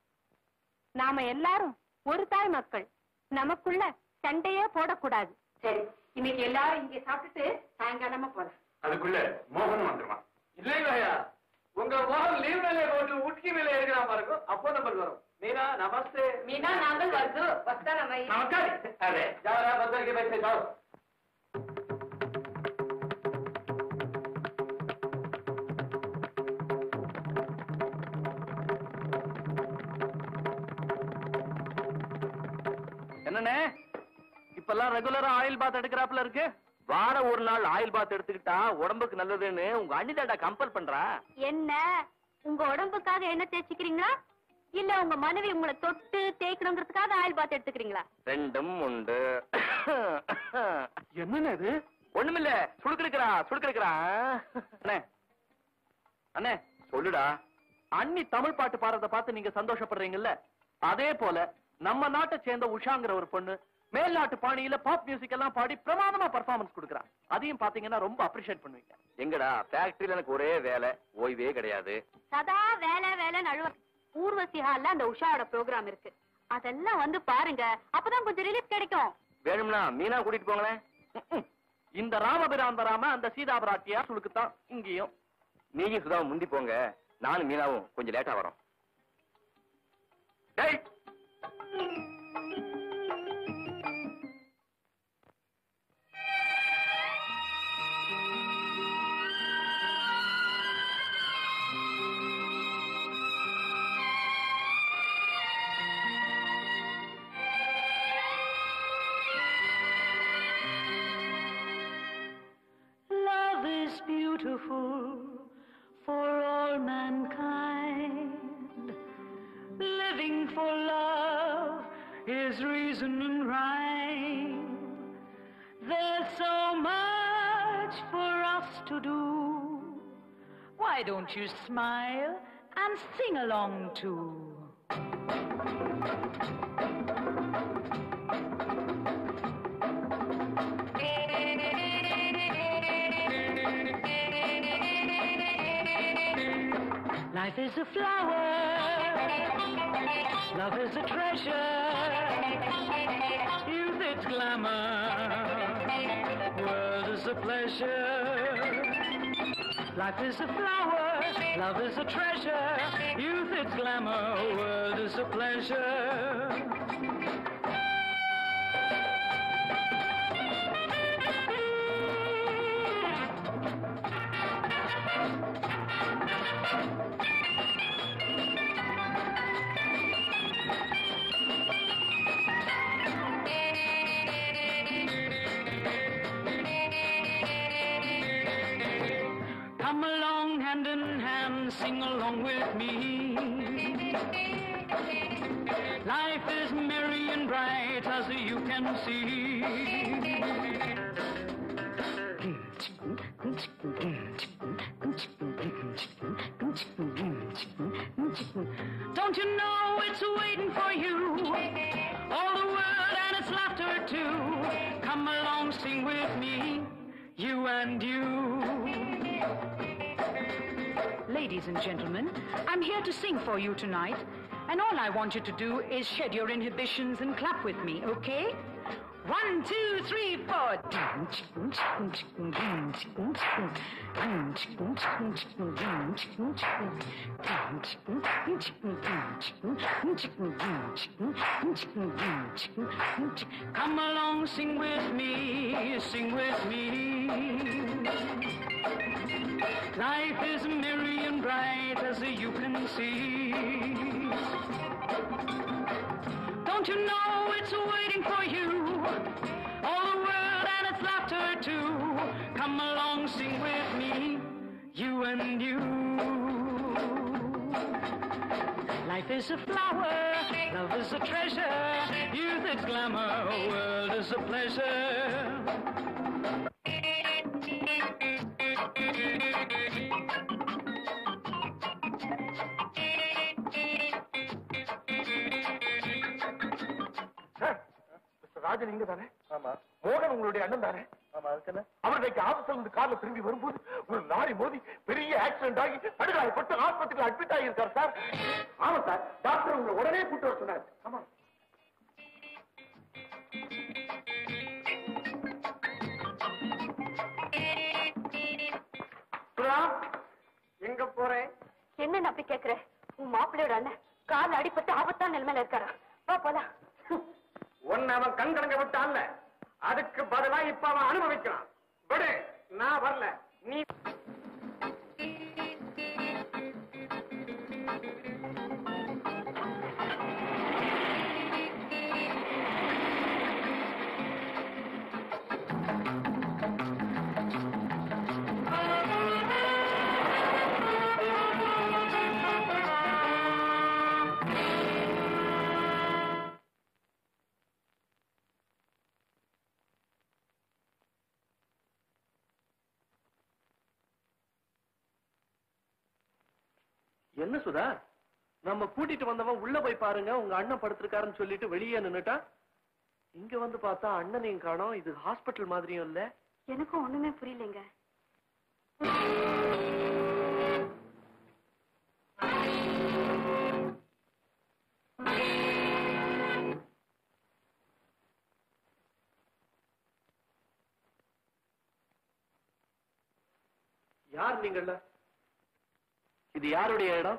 நாம எல்லாரும் ஒரு தாய் மக்கள் நமக்குள்ள சண்டையே போடக்கூடாது சரி இன்னைக்கு எல்லாரும் இங்க சாப்பிட்டுட்டு சாயங்காலமா போலாம் അതുക്കുള്ള മോഹൻ வந்துருவான் இல்லையா உங்க மோகன் லீவ் மேலே போட்டு உட்கி மேலே இருக்கிற பாருங்க அப்போ நம்பர் வரும் மீனா நமஸ்தே మీనా నాగల్ వద్దు వస్తానమ్మాయి நமஸ்காரி അതെ ஜாரா பந்தர்க்கு बैठे जाओ என்னண்ணே இப்பெல்லாம் ரெகுலரா ஆயில் பாத் எடுக்கிறாப்புல இருக்கு வார ஒரு நாள் ஆயில் பாத் எடுத்துக்கிட்டா உடம்புக்கு நல்லதுன்னு உங்க அண்ணி தாண்டா கம்பல் பண்றா என்ன உங்க உடம்புக்காக என்ன தேய்ச்சிக்கிறீங்களா இல்ல உங்க மனைவி உங்களை தொட்டு தேய்க்கணுங்கிறதுக்காக ஆயில் பாத் எடுத்துக்கிறீங்களா ரெண்டும் உண்டு என்னன்னு இது ஒண்ணுமில்ல சுடுக்கிருக்கிறா சுடுக்கிருக்கிறா அண்ணே அண்ணே சொல்லுடா அண்ணி தமிழ் பாட்டு பாடுறத பார்த்து நீங்க சந்தோஷப்படுறீங்கல்ல அதே போல நம்ம நாட்டை சேர்ந்த உஷாங்கிற ஒரு பொண்ணு மேல்நாட்டு பாணியில பாப் மியூசிக் எல்லாம் பாடி பிரமாதமா பர்ஃபார்மன்ஸ் கொடுக்குறா அதையும் பாத்தீங்கன்னா ரொம்ப அப்ரிஷியேட் பண்ணுவீங்க எங்கடா ஃபேக்டரியில எனக்கு ஒரே வேலை ஓய்வே கிடையாது சதா வேலை வேலைன்னு அழுவ ஊர்வசி ஹால்ல அந்த உஷாவோட ப்ரோக்ராம் இருக்கு அதெல்லாம் வந்து பாருங்க அப்பதான் கொஞ்சம் ரிலீஃப் கிடைக்கும் வேணும்னா மீனா கூட்டிட்டு போங்களேன் ம்ம். இந்த ராமபிரான் வராம அந்த சீதா பிராட்டியா சுளுக்குத்தான் இங்கேயும் நீயும் சுதா முந்தி போங்க நானும் மீனாவும் கொஞ்சம் லேட்டா வரோம் டேய் Love is beautiful for all mankind. Living for love is reason and rhyme. There's so much for us to do. Why don't you smile and sing along too? Life is a flower, love is a treasure, youth its glamour, world is a pleasure. Life is a flower, love is a treasure, youth its glamour, world is a pleasure. sing along with me. Life is merry and bright as you can see. Don't you know it's waiting for you? All the world and its laughter too. Come along, sing with me, you and you. Ladies and gentlemen, I'm here to sing for you tonight. And all I want you to do is shed your inhibitions and clap with me, okay? One, two, three, four. Come along, sing with me, sing with me. Life is merry and bright as you can see. Don't you know it's waiting for you? All the world and its laughter too. Come along, sing with me, you and you. Life is a flower, love is a treasure, youth is glamour, world is a pleasure. Sir mister Rajan இங்க தானே ஆமா மோகன் உங்களுடைய அண்ணன் தானே ஆமா அதுக்கு அவர் இன்னைக்கு ஆபீஸ்ல இருந்து கார்ல திரும்பி வரும்போது ஒரு லாரி மோதி பெரிய ஆக்சிடென்ட் ஆகி படுகாயப்பட்டு ஆஸ்பத்திரியில் அட்மிட் ஆகியிருக்கார் சார் ஆமா சார் டாக்டர் உங்களை உடனே கூட்டு வர சொன்னார் ஆமா சுரா, எங்க போறேன் என்ன அப்படி கேக்குற உன் மாப்பிள்ளையோட அண்ணன் கால் அடிபட்டு ஆபத்தான நிலைமையில இருக்காரா வா போலாம் ஒன்னு அவன் கண் கலங்க விட்டான்ல அதுக்கு பதிலா இப்ப அவன் அனுபவிக்கிறான் விடு நான் வரல நீ என்ன சுதா நம்ம கூட்டிட்டு வந்தவன் உள்ள போய் பாருங்க உங்க அண்ணன் படுத்திருக்காருன்னு சொல்லிட்டு வெளியே நின்னுட்டா இங்க வந்து பார்த்தா அண்ணனையும் காணோம் இது ஹாஸ்பிட்டல் மாதிரியும் இல்ல எனக்கும் ஒண்ணுமே புரியலைங்க யார் நீங்கள்ல இது யாருடைய இடம்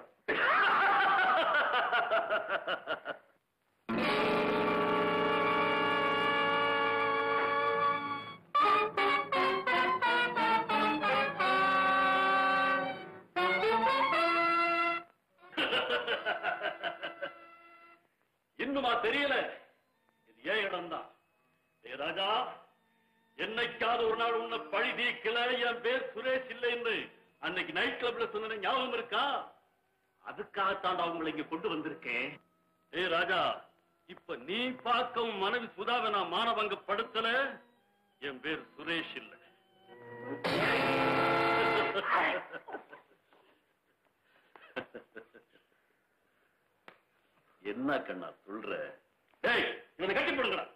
இன்னுமா தெரியல இது ஏன் இடம் தான் ஏ ராஜா என்னைக்காவது ஒரு நாள் உன்னை பழி தீக்கல என் பேர் சுரேஷ் இல்லை என்று அன்னைக்கு நைட் கிளப்ல சொன்ன ஞாபகம் இருக்கா அதுக்காகத்தாண்டா உங்களை இங்க கொண்டு வந்திருக்கேன் ஏ ராஜா இப்ப நீ பார்க்க உன் மனைவி சுதாவை நான் மானபங்கப்படுத்தல என் பேர் சுரேஷ் இல்லை என்ன கண்ணா சொல்ற டேய் இவனை கட்டி போடுங்கடா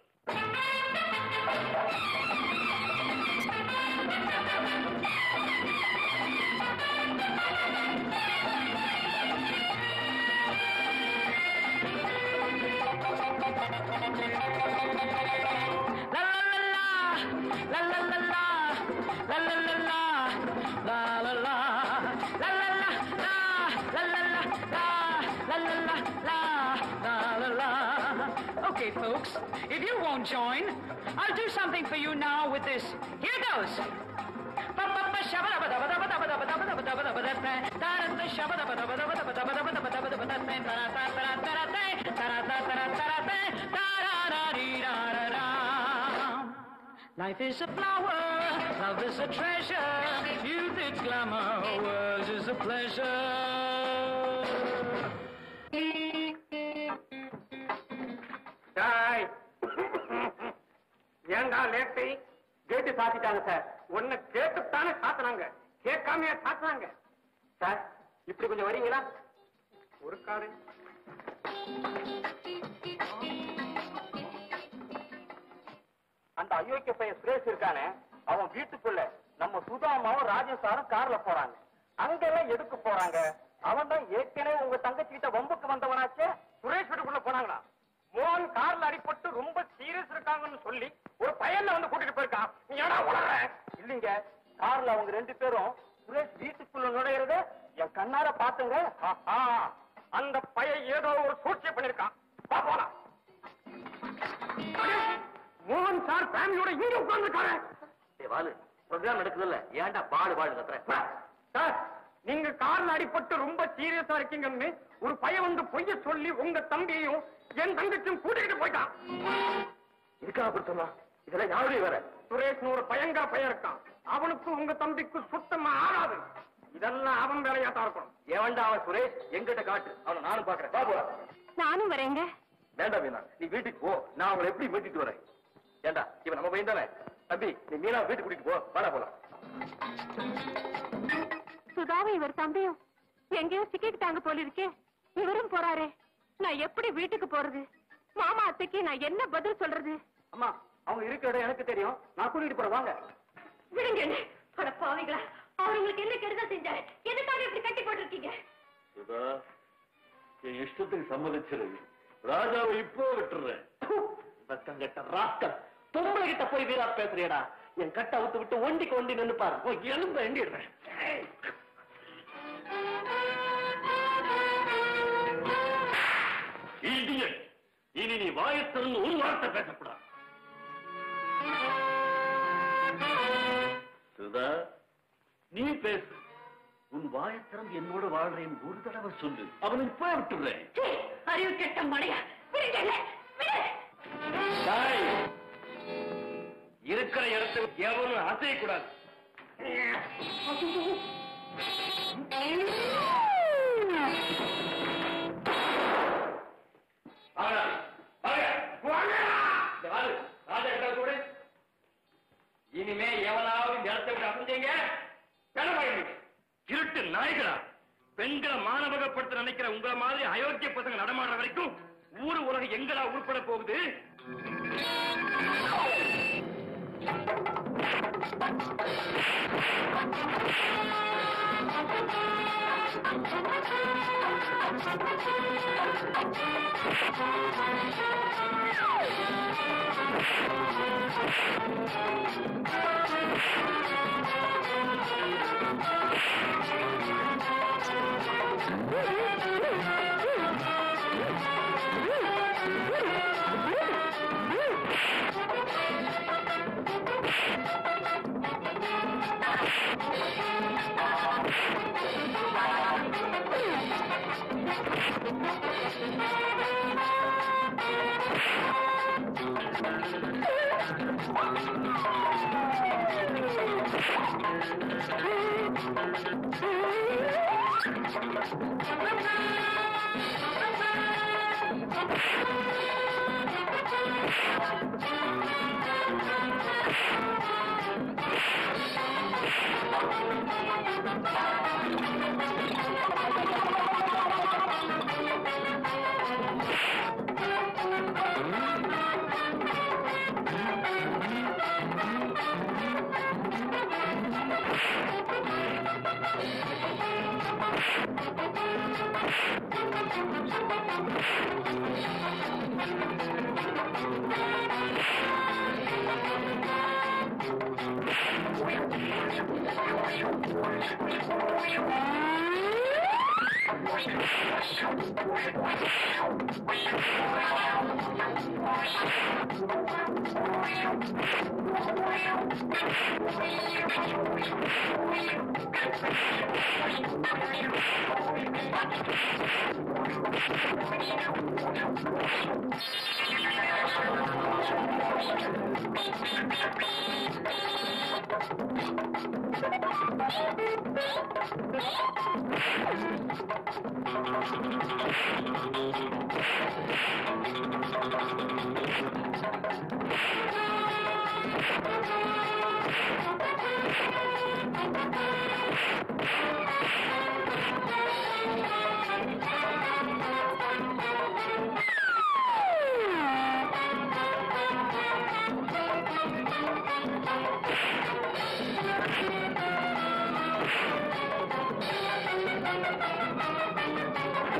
Okay, folks, if you won't join, I'll do something for you now with this. Here goes. Life is a flower, love is a treasure, youth is glamour, world is a pleasure. என்னடா late gate சாத்திட்டாங்க sir உன்னை கேட்டுத்தானே சாத்தினாங்க கேட்காமையா சாத்தினாங்க sir இப்படி கொஞ்சம் வரீங்களா ஒரு car அந்த அயோக்கிய பையன் சுரேஷ் இருக்கானே அவன் வீட்டுக்குள்ள நம்ம சுதாமாவும் ராஜன் சாரும் கார்ல போறாங்க அங்கெல்லாம் எதுக்கு போறாங்க அவன் தான் ஏற்கனவே உங்க தங்கச்சி கிட்ட வம்புக்கு வந்தவனாச்சே சுரேஷ் வீட்டுக்குள்ள போனாங்களா மோகன் கார்ல அடிபட்டு ரொம்ப சீரியஸ் இருக்காங்கன்னு சொல்லி ஒரு பையன்ல வந்து கூட்டிட்டு போயிருக்கான் நீ ஏடா உணர இல்லீங்க கார்ல அவங்க ரெண்டு பேரும் சுரேஷ் வீட்டுக்குள்ள நுழையிறத என் கண்ணார பாத்துங்க ஆஹா, அந்த பையன் ஏதோ ஒரு சூழ்ச்சி பண்ணிருக்கான் வா போலாம் மோகன் சார் ஃபேமிலியோட இங்க உட்கார்ந்துருக்காரு வாலு ப்ரோக்ராம் நடக்குதுல்ல ஏன்டா பாடு பாடு கத்துற சார் நீங்க கார்ல அடிபட்டு ரொம்ப சீரியஸா இருக்கீங்கன்னு ஒரு பையன் வந்து பொய்ய சொல்லி உங்க தம்பியையும் என் தங்கச்சியும் கூட்டிகிட்டு போயிட்டான் இருக்கா அப்படி சொன்னா இதெல்லாம் யாருடைய வேற சுரேஷ்னு ஒரு பயங்கர பையன் இருக்கான் அவனுக்கும் உங்க தம்பிக்கும் சுத்தமா ஆகாது இதெல்லாம் அவன் வேலையா தான் இருக்கணும் ஏவன்டா அவன் சுரேஷ் எங்கிட்ட காட்டு அவனை நானும் பாக்குறேன் வா போலாம் நானும் வரேங்க வேண்டாம் மீனா நீ வீட்டுக்கு போ நான் அவங்களை எப்படி மீட்டிட்டு வரேன் ஏண்டா இவன் நம்ம பையன் தானே தம்பி நீ மீனா வீட்டுக்கு கூட்டிட்டு போ வாடா போலாம் சுதாவும் இவர் தம்பியும் எங்கேயோ சிக்கிக்கிட்டாங்க போல இருக்கே இவரும் போறாரே நான் எப்படி வீட்டுக்கு போறது மாமா அத்தைக்கு நான் என்ன பதில் சொல்றது அம்மா அவங்க இருக்கிற இடம் எனக்கு தெரியும் நான் கூட்டிட்டு போறேன் வாங்க விடுங்க என்ன அட பாவிங்களா அவர் உங்களுக்கு என்ன கெடுதல் செஞ்சாரு எதுக்காக இப்படி கட்டி போட்டிருக்கீங்க சுதா என் இஷ்டத்துக்கு சம்மதிச்சிரு ராஜாவை இப்போ விட்டுறேன் கட்ட ராஸ்கல் பொம்பளை கிட்ட போய் வீரா பேசுறியடா என் கட்ட அவுத்து விட்டு ஒண்டிக்கு ஒண்டி நின்னு பாரு உன் எலும்ப எண்டிடுறேன் Idiot. இனி நீ வாயத்திறந்து ஒரு வார்த்தை பேசக்கூடாது சுதா நீ பேசு உன் வாயத்திறந்து என்னோட வாழ்றேன் ஒரு தடவை சொல்லு அவனுக்கு போய் விட்டுறேன் சீ, அறிவு கெட்ட மடையா விடுங்க என்ன விடு டேய், இருக்கிற இடத்துல எவனும் அசையக்கூடாது வாங்க, வாங்க. இந்த வாரு, ராஜா கிட்ட கூட. இனிமே எவனாவது இந்த இடத்தை விட்டு அசைஞ்சீங்க கனவாயிடுங்க இருட்டு நாய்களா பெண்களை மானவகப்படுத்த நினைக்கிற உங்கள மாதிரி அயோக்கிய பசங்க நடமாடுற வரைக்கும் ஊரு உலகம் எங்கடா உருப்பட போகுது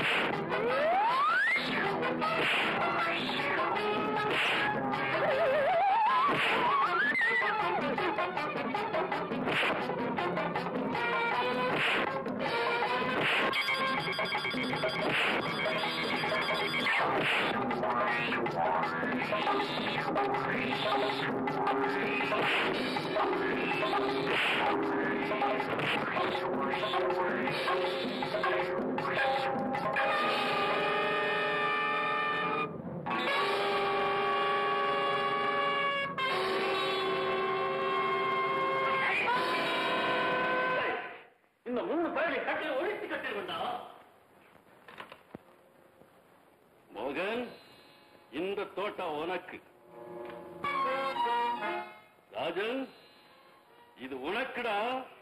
இந்த மூணு பேரை கட்டில் ஒழித்து கட்டி வேண்டாம் மோகன் இந்த தோட்டம் உனக்கு ராஜன் இது உனக்குடா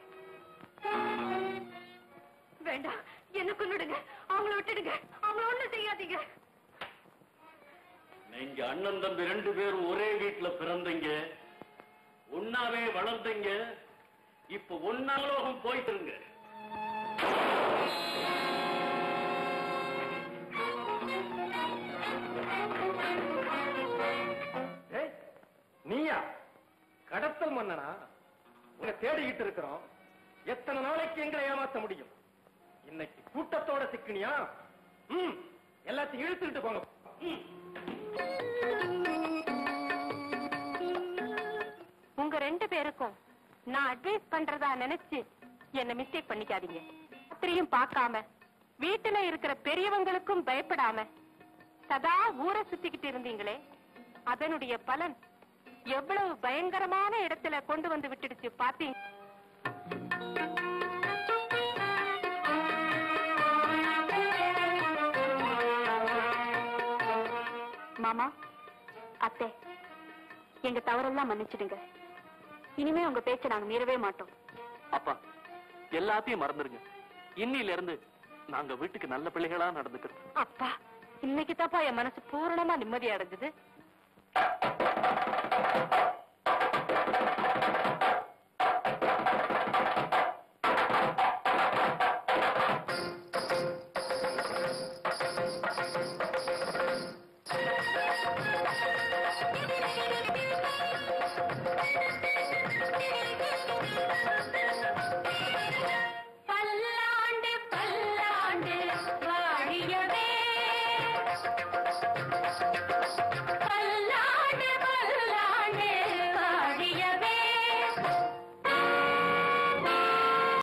வேண்டாம் என்ன கொன்னுடுங்க அவங்கள விட்டுடுங்க அவங்கள ஒண்ணும் செய்யாதீங்க நீங்க அண்ணன் தம்பி ரெண்டு பேரும் ஒரே வீட்டுல பிறந்தீங்க ஒன்னாவே வளர்ந்தீங்க இப்ப ஒன்னாலோகம் போயிட்டுருங்க ஏய், நீயா கடத்தல் மன்னனா உன்னை தேடிக்கிட்டு இருக்கிறோம் எத்தனை நாளைக்கு எங்களை ஏமாத்த முடியும் இன்னைக்கு கூட்டத்தோட சிக்கினியா ம் எல்லாத்தையும் இழுத்துக்கிட்டு போங்க ம். உங்க ரெண்டு பேருக்கும் நான் அட்வைஸ் பண்றதா நினைச்சு என்ன மிஸ்டேக் பண்ணிக்காதீங்க ராத்திரியும் பார்க்காம வீட்டுல இருக்கிற பெரியவங்களுக்கும் பயப்படாம சதா ஊரை சுத்திக்கிட்டு இருந்தீங்களே அதனுடைய பலன் எவ்வளவு பயங்கரமான இடத்துல கொண்டு வந்து விட்டுடுச்சு பாத்தீங்க மாமா அத்தை எங்க தவறெல்லாம் மன்னிச்சிடுங்க இனிமே உங்க பேச்ச நாங்க மீறவே மாட்டோம் அப்பா எல்லாத்தையும் மறந்துருங்க இன்னில இருந்து நாங்க வீட்டுக்கு நல்ல பிள்ளைகளா நடந்துக்கிறோம் அப்பா இன்னைக்கு தாப்பா என் மனசு பூரணமா நிம்மதி அடைஞ்சது